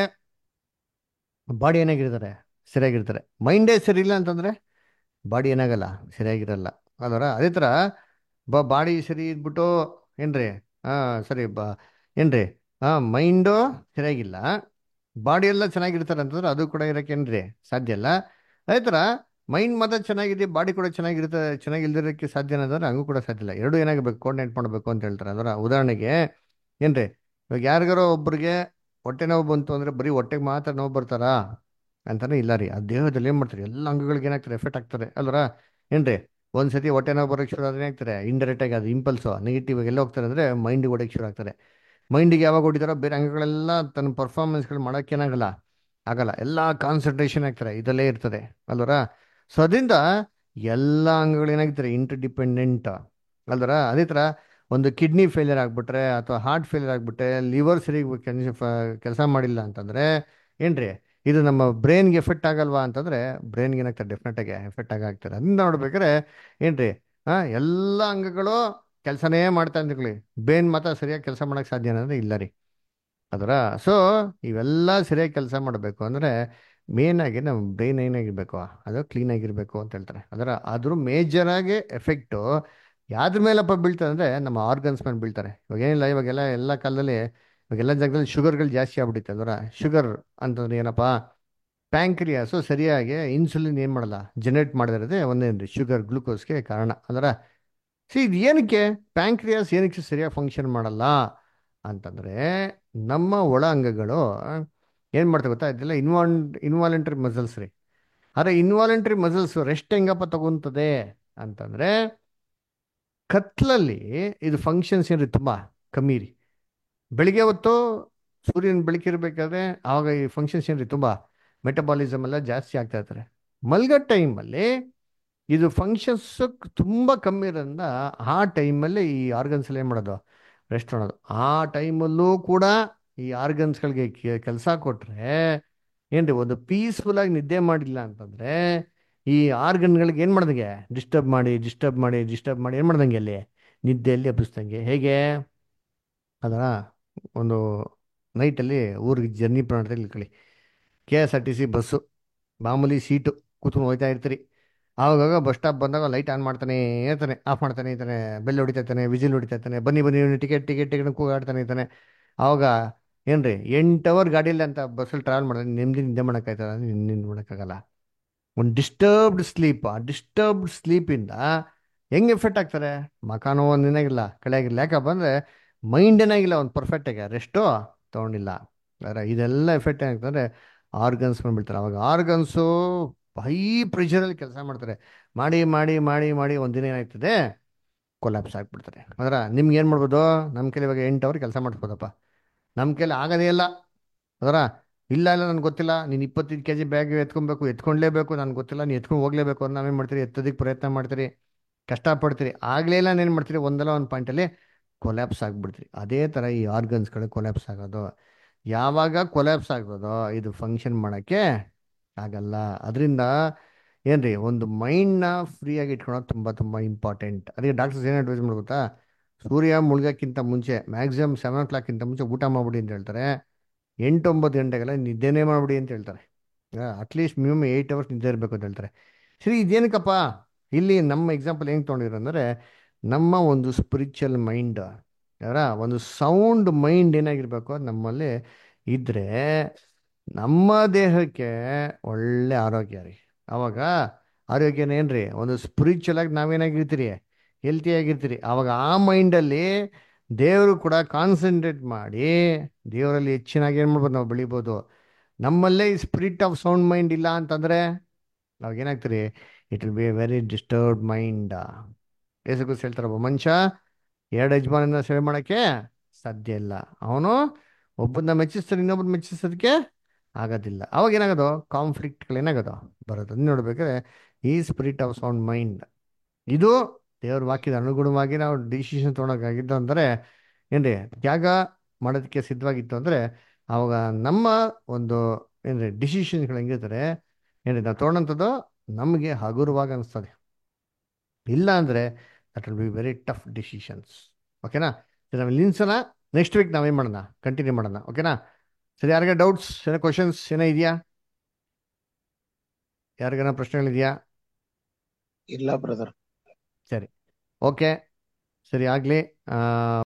ಬಾಡಿ ಏನಾಗಿರ್ತಾರೆ ಸರಿಯಾಗಿರ್ತಾರೆ ಮೈಂಡೇ ಸರಿ ಇಲ್ಲ ಅಂತಂದ್ರೆ ಬಾಡಿ ಏನಾಗಲ್ಲ ಸರಿಯಾಗಿರಲ್ಲ ಅಲ್ವರ ಅದೇ ಥರ ಬ ಬಾಡಿ ಸರಿ ಇದ್ಬಿಟ್ಟು ಏನ್ರಿ ಹಾಂ ಸರಿ ಬಾ ಏನ್ರಿ ಹಾಂ ಮೈಂಡು ಸರಿಯಾಗಿಲ್ಲ ಬಾಡಿ ಎಲ್ಲ ಚೆನ್ನಾಗಿರ್ತಾರೆ ಅಂತಂದ್ರೆ ಅದು ಕೂಡ ಇರೋಕೆ ಏನ್ರಿ ಸಾಧ್ಯ ಇಲ್ಲ ಅದೇ ಥರ ಮೈಂಡ್ ಮಾತ್ರ ಚೆನ್ನಾಗಿದೆ ಬಾಡಿ ಕೂಡ ಚೆನ್ನಾಗಿರುತ್ತೆ ಚೆನ್ನಾಗಿಲ್ದಿರೋಕ್ಕೆ ಸಾಧ್ಯ ಅನ್ನೋದ್ರೆ ಹಂಗೂ ಕೂಡ ಸಾಧ್ಯ ಇಲ್ಲ ಎರಡು ಏನಾಗಬೇಕು ಕೋರ್ಡಿನೇಟ್ ಮಾಡಬೇಕು ಅಂತ ಹೇಳ್ತಾರೆ ಅದರ ಉದಾಹರಣೆಗೆ ಏನ್ರಿ ಇವಾಗ ಯಾರಿಗಾರೋ ಒಬ್ರಿಗೆ ಹೊಟ್ಟೆ ನೋವು ಬಂತು ಅಂದರೆ ಬರೀ ಹೊಟ್ಟೆಗೆ ಮಾತ್ರ ನೋವು ಬರ್ತಾರಾ ಅಂತಾನೆ ಇಲ್ಲ ರೀ ಆ ದೇಹದಲ್ಲಿ ಏನು ಮಾಡ್ತಾರೆ ಎಲ್ಲ ಅಂಗಗಳಿಗೆ ಏನಾಗ್ತಾರೆ ಎಫೆಕ್ಟ್ ಆಗ್ತಾರೆ ಅಲ್ವರ ಏನ್ರಿ ಒಂದು ಸತಿ ಹೊಟ್ಟೆ ನೋವು ಬರೋಕ್ಕೆ ಶುರು ಆದ್ರೆ ಏನಾಗ್ತಾರೆ ಇಂಡೈರೆಕ್ಟಾಗಿ ಅದು ಇಂಪಲ್ಸು ನೆಗೆಟಿವ್ ಎಲ್ಲ ಹೋಗ್ತಾರೆ ಅಂದರೆ ಮೈಂಡಿಗೆ ಹೊಡೆಯಕ್ಕೆ ಶುರು ಆಗ್ತಾರೆ ಮೈಂಡಿಗೆ ಯಾವಾಗ ಹೊಡಿತಾರೋ ಬೇರೆ ಅಂಗಗಳೆಲ್ಲ ತನ್ನ ಪರ್ಫಾರ್ಮೆನ್ಸ್ಗಳು ಮಾಡೋಕ್ಕೇನಾಗಲ್ಲ ಆಗಲ್ಲ ಎಲ್ಲ ಕಾನ್ಸಂಟ್ರೇಷನ್ ಆಗ್ತಾರೆ ಇದಲ್ಲೇ ಇರ್ತದೆ ಅಲ್ವರ ಸೊ ಅದರಿಂದ ಎಲ್ಲ ಅಂಗಗಳು ಏನಾಗ್ತಾರೆ ಇಂಟರ್ ಡಿಪೆಂಡೆಂಟ್ ಅಲ್ವರ ಅದೇ ಥರ ಒಂದು ಕಿಡ್ನಿ ಫೇಲಿಯರ್ ಆಗಿಬಿಟ್ರೆ ಅಥವಾ ಹಾರ್ಟ್ ಫೇಲಿಯರ್ ಆಗಿಬಿಟ್ರೆ ಲಿವರ್ ಸರಿ ಕೆಲಸ ಮಾಡಿಲ್ಲ ಅಂತಂದರೆ ಏನ್ರಿ ಇದು ನಮ್ಮ ಬ್ರೈನ್ಗೆ ಎಫೆಕ್ಟ್ ಆಗಲ್ವಾ ಅಂತಂದರೆ ಬ್ರೈನ್ಗೆ ಏನಾಗ್ತದೆ ಡೆಫಿನೆಟಾಗಿ ಎಫೆಕ್ಟ್ ಆಗಿ ಆಗ್ತದೆ ಅದನ್ನ ನೋಡ್ಬೇಕಾದ್ರೆ ಏನ್ರಿ ಹಾಂ ಎಲ್ಲ ಅಂಗಗಳು ಕೆಲಸನೇ ಮಾಡ್ತಾ ಅಂದ್ಕೊಳ್ಳಿ ಬ್ರೈನ್ ಮಾತ್ರ ಸರಿಯಾಗಿ ಕೆಲಸ ಮಾಡೋಕ್ಕೆ ಸಾಧ್ಯ ಅನ್ನೋದು ಇಲ್ಲ ರೀ ಅದರ ಸೊ ಇವೆಲ್ಲ ಸರಿಯಾಗಿ ಕೆಲಸ ಮಾಡಬೇಕು ಅಂದರೆ ಮೇನಾಗಿ ನಮ್ಮ ಬ್ರೈನ್ ಏನಾಗಿರ್ಬೇಕು ಅದು ಕ್ಲೀನ್ ಆಗಿರಬೇಕು ಅಂತ ಹೇಳ್ತಾರೆ ಅದರ ಆದರೂ ಮೇಜರಾಗಿ ಎಫೆಕ್ಟು ಯಾವ್ದ್ರ ಮೇಲಪ್ಪ ಬೀಳ್ತಾರೆ ಅಂದರೆ ನಮ್ಮ ಆರ್ಗನ್ಸ್ ಮೇಲೆ ಬೀಳ್ತಾರೆ ಇವಾಗ ಏನಿಲ್ಲ ಇವಾಗೆಲ್ಲ ಎಲ್ಲ ಕಾಲದಲ್ಲಿ ಇವಾಗೆಲ್ಲ ಜಾಗದಲ್ಲಿ ಶುಗರ್ಗಳು ಜಾಸ್ತಿ ಆಗ್ಬಿಟ್ಟಿತ್ತು ಅಲ್ವರ ಶುಗರ್ ಅಂತಂದ್ರೆ ಏನಪ್ಪ ಪ್ಯಾಂಕ್ರಿಯಾಸು ಸರಿಯಾಗಿ ಇನ್ಸುಲಿನ್ ಏನು ಮಾಡಲ್ಲ ಜನರೇಟ್ ಮಾಡದಿರೋದೇ ಒಂದೇನು ಶುಗರ್ ಗ್ಲೂಕೋಸ್ಗೆ ಕಾರಣ ಅದರ ಸಿ ಇದು ಏನಕ್ಕೆ ಪ್ಯಾಂಕ್ರಿಯಾಸ್ ಏನಕ್ಕೆ ಸರಿಯಾಗಿ ಫಂಕ್ಷನ್ ಮಾಡಲ್ಲ ಅಂತಂದರೆ ನಮ್ಮ ಒಳ ಅಂಗಗಳು ಏನು ಮಾಡ್ತಾ ಗೊತ್ತಾ ಇದೆಲ್ಲ ಇನ್ವಾಲ್ ಇನ್ವಾಲೆಂಟ್ರಿ ಮಸಲ್ಸ್ ರೀ ಆದರೆ ಇನ್ವಾಲೆಂಟ್ರಿ ಮಸಲ್ಸ್ ರೆಸ್ಟ್ ಹೆಂಗಪ್ಪ ತಗೊಂತದೆ ಅಂತಂದರೆ ಕತ್ಲಲ್ಲಿ ಇದು ಫಂಕ್ಷನ್ಸ್ ಏನ್ರಿ ತುಂಬ ಕಮ್ಮಿ ರೀ ಬೆಳಿಗ್ಗೆ ಹೊತ್ತು ಸೂರ್ಯನ ಬೆಳಕಿರ್ಬೇಕಾದ್ರೆ ಆವಾಗ ಈ ಫಂಕ್ಷನ್ಸ್ ಏನ್ರಿ ತುಂಬ ಮೆಟಬಾಲಿಸಮ್ ಎಲ್ಲ ಜಾಸ್ತಿ ಆಗ್ತಾ ಇರ್ತಾರೆ ಮಲ್ಗೋ ಟೈಮಲ್ಲಿ ಇದು ಫಂಕ್ಷನ್ಸ್ ತುಂಬ ಕಮ್ಮಿ ಇರೋದ್ರಿಂದ ಆ ಟೈಮಲ್ಲಿ ಈ ಆರ್ಗನ್ಸ್ ಎಲ್ಲ ಏನು ಮಾಡೋದು ರೆಸ್ಟ್ ಮಾಡೋದು ಆ ಟೈಮಲ್ಲೂ ಕೂಡ ಈ ಆರ್ಗನ್ಸ್ಗಳಿಗೆ ಕೆಲಸ ಕೊಟ್ಟರೆ ಏನ್ರಿ ಒಂದು ಪೀಸ್ಫುಲ್ಲಾಗಿ ನಿದ್ದೆ ಮಾಡಿಲ್ಲ ಅಂತಂದರೆ ಈ ಆರ್ಗನ್ಗಳಿಗೆ ಏನು ಮಾಡ್ದಂಗೆ ಡಿಸ್ಟರ್ಬ್ ಮಾಡಿ ಡಿಸ್ಟರ್ಬ್ ಮಾಡಿ ಡಿಸ್ಟರ್ಬ್ ಮಾಡಿ ಏನು ಮಾಡ್ದಂಗೆ ಅಲ್ಲಿ ನಿದ್ದೆಯಲ್ಲಿ ಹಬ್ಬಿಸ್ದಂಗೆ ಹೇಗೆ ಅದರ ಒಂದು ನೈಟಲ್ಲಿ ಊರಿಗೆ ಜರ್ನಿ ಮಾಡ್ತಾ ಇಳ್ಕೊಳ್ಳಿ K S R T C bus ಮಾಮೂಲಿ ಸೀಟು ಕೂತ್ಕೊಂಡು ಹೋಗ್ತಾ ಇರ್ತೀರಿ ಆವಾಗ ಬಸ್ ಸ್ಟಾಪ್ ಬಂದಾಗ ಲೈಟ್ ಆನ್ ಮಾಡ್ತಾನೆ ಇರ್ತಾನೆ ಆಫ್ ಮಾಡ್ತಾನೆ ಇರ್ತಾನೆ ಬೆಲ್ ಹೊಡಿತಾ ಇರ್ತಾನೆ ವಿಜಿಲ್ ಹೊಡಿತಾ ಇರ್ತಾನೆ ಬನ್ನಿ ಬನ್ನಿ ಟಿಕೆಟ್ ಟಿಕೆಟ್ ಟಿಕೆಟ್ ಕೂಗಾಡ್ತಾನೆ ಇರ್ತಾನೆ ಆವಾಗ ಏನ್ರಿ ಎಂಟು ಅವರ್ ಗಾಡಿಯಲ್ಲಿ ಅಂತ ಬಸ್ಸಲ್ಲಿ ಟ್ರಾವೆಲ್ ಮಾಡಿದ್ರೆ ನೆಮ್ಮದಿ ನಿದ್ದೆ ಮಾಡೋಕ್ಕಾಯ್ತದ ನಿಂದು ಮಾಡೋಕ್ಕಾಗಲ್ಲ ಒಂದು ಡಿಸ್ಟರ್ಬ್ಡ್ ಸ್ಲೀಪ್ ಆ ಡಿಸ್ಟರ್ಬ್ಡ್ ಸ್ಲೀಪಿಂದ ಹೆಂಗೆ ಎಫೆಕ್ಟ್ ಆಗ್ತಾರೆ ಮಕಾನೋ ಒಂದು ಏನಾಗಿಲ್ಲ ಕಳೆ ಆಗಿಲ್ಲ ಯಾಕಪ್ಪ ಅಂದರೆ ಮೈಂಡ್ ಏನಾಗಿಲ್ಲ ಒಂದು ಪರ್ಫೆಕ್ಟಾಗಿ ರೆಸ್ಟು ತೊಗೊಂಡಿಲ್ಲ ಅದರ ಇದೆಲ್ಲ ಎಫೆಕ್ಟ್ ಏನಾಗ್ತಂದರೆ ಆರ್ಗನ್ಸ್ ಬಂದ್ಬಿಡ್ತಾರೆ ಅವಾಗ ಆರ್ಗನ್ಸು ಹೈ ಪ್ರೆಷರಲ್ಲಿ ಕೆಲಸ ಮಾಡ್ತಾರೆ ಮಾಡಿ ಮಾಡಿ ಮಾಡಿ ಮಾಡಿ ಒಂದಿನ ಏನಾಗ್ತದೆ ಕೊಲ್ಯಾಪ್ಸ್ ಆಗಿಬಿಡ್ತಾರೆ ಅದರ ನಿಮ್ಗೆ ಏನು ಮಾಡ್ಬೋದು ನಮ್ಮ ಕೈಲಿ ಇವಾಗ ಎಂಟು ಅವರ್ ಕೆಲಸ ಮಾಡಿಸ್ಬೋದಪ್ಪ ನಮ್ಮ ಕೈಲಿ ಆಗೋದೇ ಇಲ್ಲ ಅದರ ಇಲ್ಲ ಇಲ್ಲ ನನಗೆ ಗೊತ್ತಿಲ್ಲ ನೀನು ಇಪ್ಪತ್ತೈದು ಕೆ ಜಿ ಬ್ಯಾಗ್ ಎತ್ಕೊಬೇಕು ಎತ್ಕೊಂಡ್ಲೇಬೇಕು ನನಗೆ ಗೊತ್ತಿಲ್ಲ ನೀನು ಎತ್ಕೊಂಡು ಹೋಗ್ಲೇಬೇಕು ಅಂತ ನಾವೇನು ಮಾಡ್ತೀರಿ ಎತ್ತೋದಕ್ಕೆ ಪ್ರಯತ್ನ ಮಾಡ್ತೀರಿ ಕಷ್ಟಪಡ್ತೀರಿ ಆಗಲೇ ಇಲ್ಲ ಏನು ಮಾಡ್ತೀರಿ ಒಂದಲ್ಲ ಒಂದು ಪಾಯಿಂಟಲ್ಲಿ ಕೊಲ್ಯಾಪ್ಸ್ ಆಗಿಬಿಡ್ತೀರಿ ಅದೇ ಥರ ಈ ಆರ್ಗನ್ಸ್ಗಳು ಕೊಲ್ಯಾಪ್ಸ್ ಆಗೋದು ಯಾವಾಗ ಕೊಲ್ಯಾಪ್ಸ್ ಆಗೋದೋ ಇದು ಫಂಕ್ಷನ್ ಮಾಡೋಕ್ಕೆ ಆಗಲ್ಲ ಅದರಿಂದ ಏನ್ರಿ ಒಂದು ಮೈಂಡ್ನ ಫ್ರೀಯಾಗಿ ಇಟ್ಕೊಳೋದು ತುಂಬ ತುಂಬ ಇಂಪಾರ್ಟೆಂಟ್ ಅದಕ್ಕೆ ಡಾಕ್ಟರ್ಸ್ ಏನು ಅಡ್ವೈಸ್ ಮಾಡ್ಬೋದಾ ಸೂರ್ಯ ಮುಳುಗೋಕ್ಕಿಂತ ಮುಂಚೆ ಮ್ಯಾಕ್ಸಿಮಮ್ ಸೆವೆನ್ ಓ ಕ್ಲಾಕ್ಕಿಂತ ಮುಂಚೆ ಊಟ ಮಾಡ್ಬಿಡಿ ಅಂತ ಹೇಳ್ತಾರೆ ಎಂಟು ಒಂಬತ್ತು ಗಂಟೆಗೆಲ್ಲ ನಿದ್ದೆನೇ ಮಾಡ್ಬಿಡಿ ಅಂತ ಹೇಳ್ತಾರೆ ಅಟ್ಲೀಸ್ಟ್ ಮಿನಿಮಮ್ ಏಯ್ಟ್ ಅವರ್ಸ್ ನಿದ್ದೆ ಇರಬೇಕು ಅಂತ ಹೇಳ್ತಾರೆ ಸರಿ ಇದೇನಕ್ಕಪ್ಪ ಇಲ್ಲಿ ನಮ್ಮ ಎಕ್ಸಾಂಪಲ್ ಹೆಂಗೆ ತೊಗೊಂಡಿರೋ ಅಂದರೆ ನಮ್ಮ ಒಂದು ಸ್ಪಿರಿಚುವಲ್ ಮೈಂಡ್ ಯಾರ ಒಂದು ಸೌಂಡ್ ಮೈಂಡ್ ಏನಾಗಿರ್ಬೇಕು ನಮ್ಮಲ್ಲಿ ಇದ್ದರೆ ನಮ್ಮ ದೇಹಕ್ಕೆ ಒಳ್ಳೆ ಆರೋಗ್ಯ ರೀ ಆವಾಗ ಆರೋಗ್ಯನೇನ್ರಿ ಒಂದು ಸ್ಪಿರಿಚುವಲ್ ಆಗಿ ನಾವೇನಾಗಿರ್ತೀರಿ ಹೆಲ್ತಿ ಆಗಿರ್ತೀರಿ ಆವಾಗ ಆ ಮೈಂಡಲ್ಲಿ ದೇವರು ಕೂಡ ಕಾನ್ಸಂಟ್ರೇಟ್ ಮಾಡಿ ದೇವರಲ್ಲಿ ಹೆಚ್ಚಿನಾಗಿ ಏನು ಮಾಡ್ಬೋದು ನಾವು ಬೆಳಿಬೋದು ನಮ್ಮಲ್ಲೇ ಈ ಸ್ಪಿರಿಟ್ ಆಫ್ ಸೌಂಡ್ ಮೈಂಡ್ ಇಲ್ಲ ಅಂತಂದರೆ ನಾವೇನಾಗ್ತೀರಿ it will be a very disturbed mind ಏಸಕ್ಕೂ ಹೇಳ್ತಾರಪ್ಪ ಮನುಷ್ಯ ಎರಡು ಯಜಮಾನನ ಸೇವೆ ಮಾಡೋಕ್ಕೆ ಸಾಧ್ಯ ಇಲ್ಲ ಅವನು ಒಬ್ಬನ ಮೆಚ್ಚಿಸ್ತಾನೆ ಇನ್ನೊಬ್ಬನ ಮೆಚ್ಚಿಸೋದಕ್ಕೆ ಆಗೋದಿಲ್ಲ ಅವಾಗ ಏನಾಗೋದು ಕಾನ್ಫ್ಲಿಕ್ಟ್ಗಳೇನಾಗೋದು ಬರೋದು ಅದನ್ನ ನೋಡ್ಬೇಕಾದ್ರೆ ಈ ಸ್ಪಿರಿಟ್ ಆಫ್ ಸೌಂಡ್ ಮೈಂಡ್ ಇದು ದೇವ್ರ ವಾಕ್ಯದ ಅನುಗುಣವಾಗಿ ನಾವು ಡಿಸಿಷನ್ ತೊಗೊಳಕ್ಕಾಗಿದ್ದು ಅಂದರೆ ಏನ್ರಿ ತ್ಯಾಗ ಮಾಡೋದಕ್ಕೆ ಸಿದ್ಧವಾಗಿತ್ತು ಅಂದರೆ ಆವಾಗ ನಮ್ಮ ಒಂದು ಏನ್ರಿ ಡಿಸಿಷನ್ಗಳು ಹೆಂಗಿರ್ತಾರೆ ಏನ್ರಿ ನಾವು ತೊಗೊಂಡಂಥದ್ದು ನಮಗೆ ಹಗುರವಾಗಿ ಅನಿಸ್ತದೆ ಇಲ್ಲ ಅಂದರೆ that will be very tough decisions ಓಕೆನಾ ನಾವು ನಿಲ್ಸೋಣ ನೆಕ್ಸ್ಟ್ ವೀಕ್ ನಾವೇನು ಮಾಡೋಣ ಕಂಟಿನ್ಯೂ ಮಾಡೋಣ ಓಕೆನಾ ಸರಿ ಯಾರಿಗ ಡೌಟ್ಸ್ ಏನೋ ಕ್ವಶನ್ಸ್ ಏನೋ ಇದೆಯಾ ಯಾರಿಗಾನ ಪ್ರಶ್ನೆಗಳಿದೆಯಾ ಇಲ್ಲ ಬ್ರದರ್ ಸರಿ ಓಕೆ ಸರಿ ಆಗಲಿ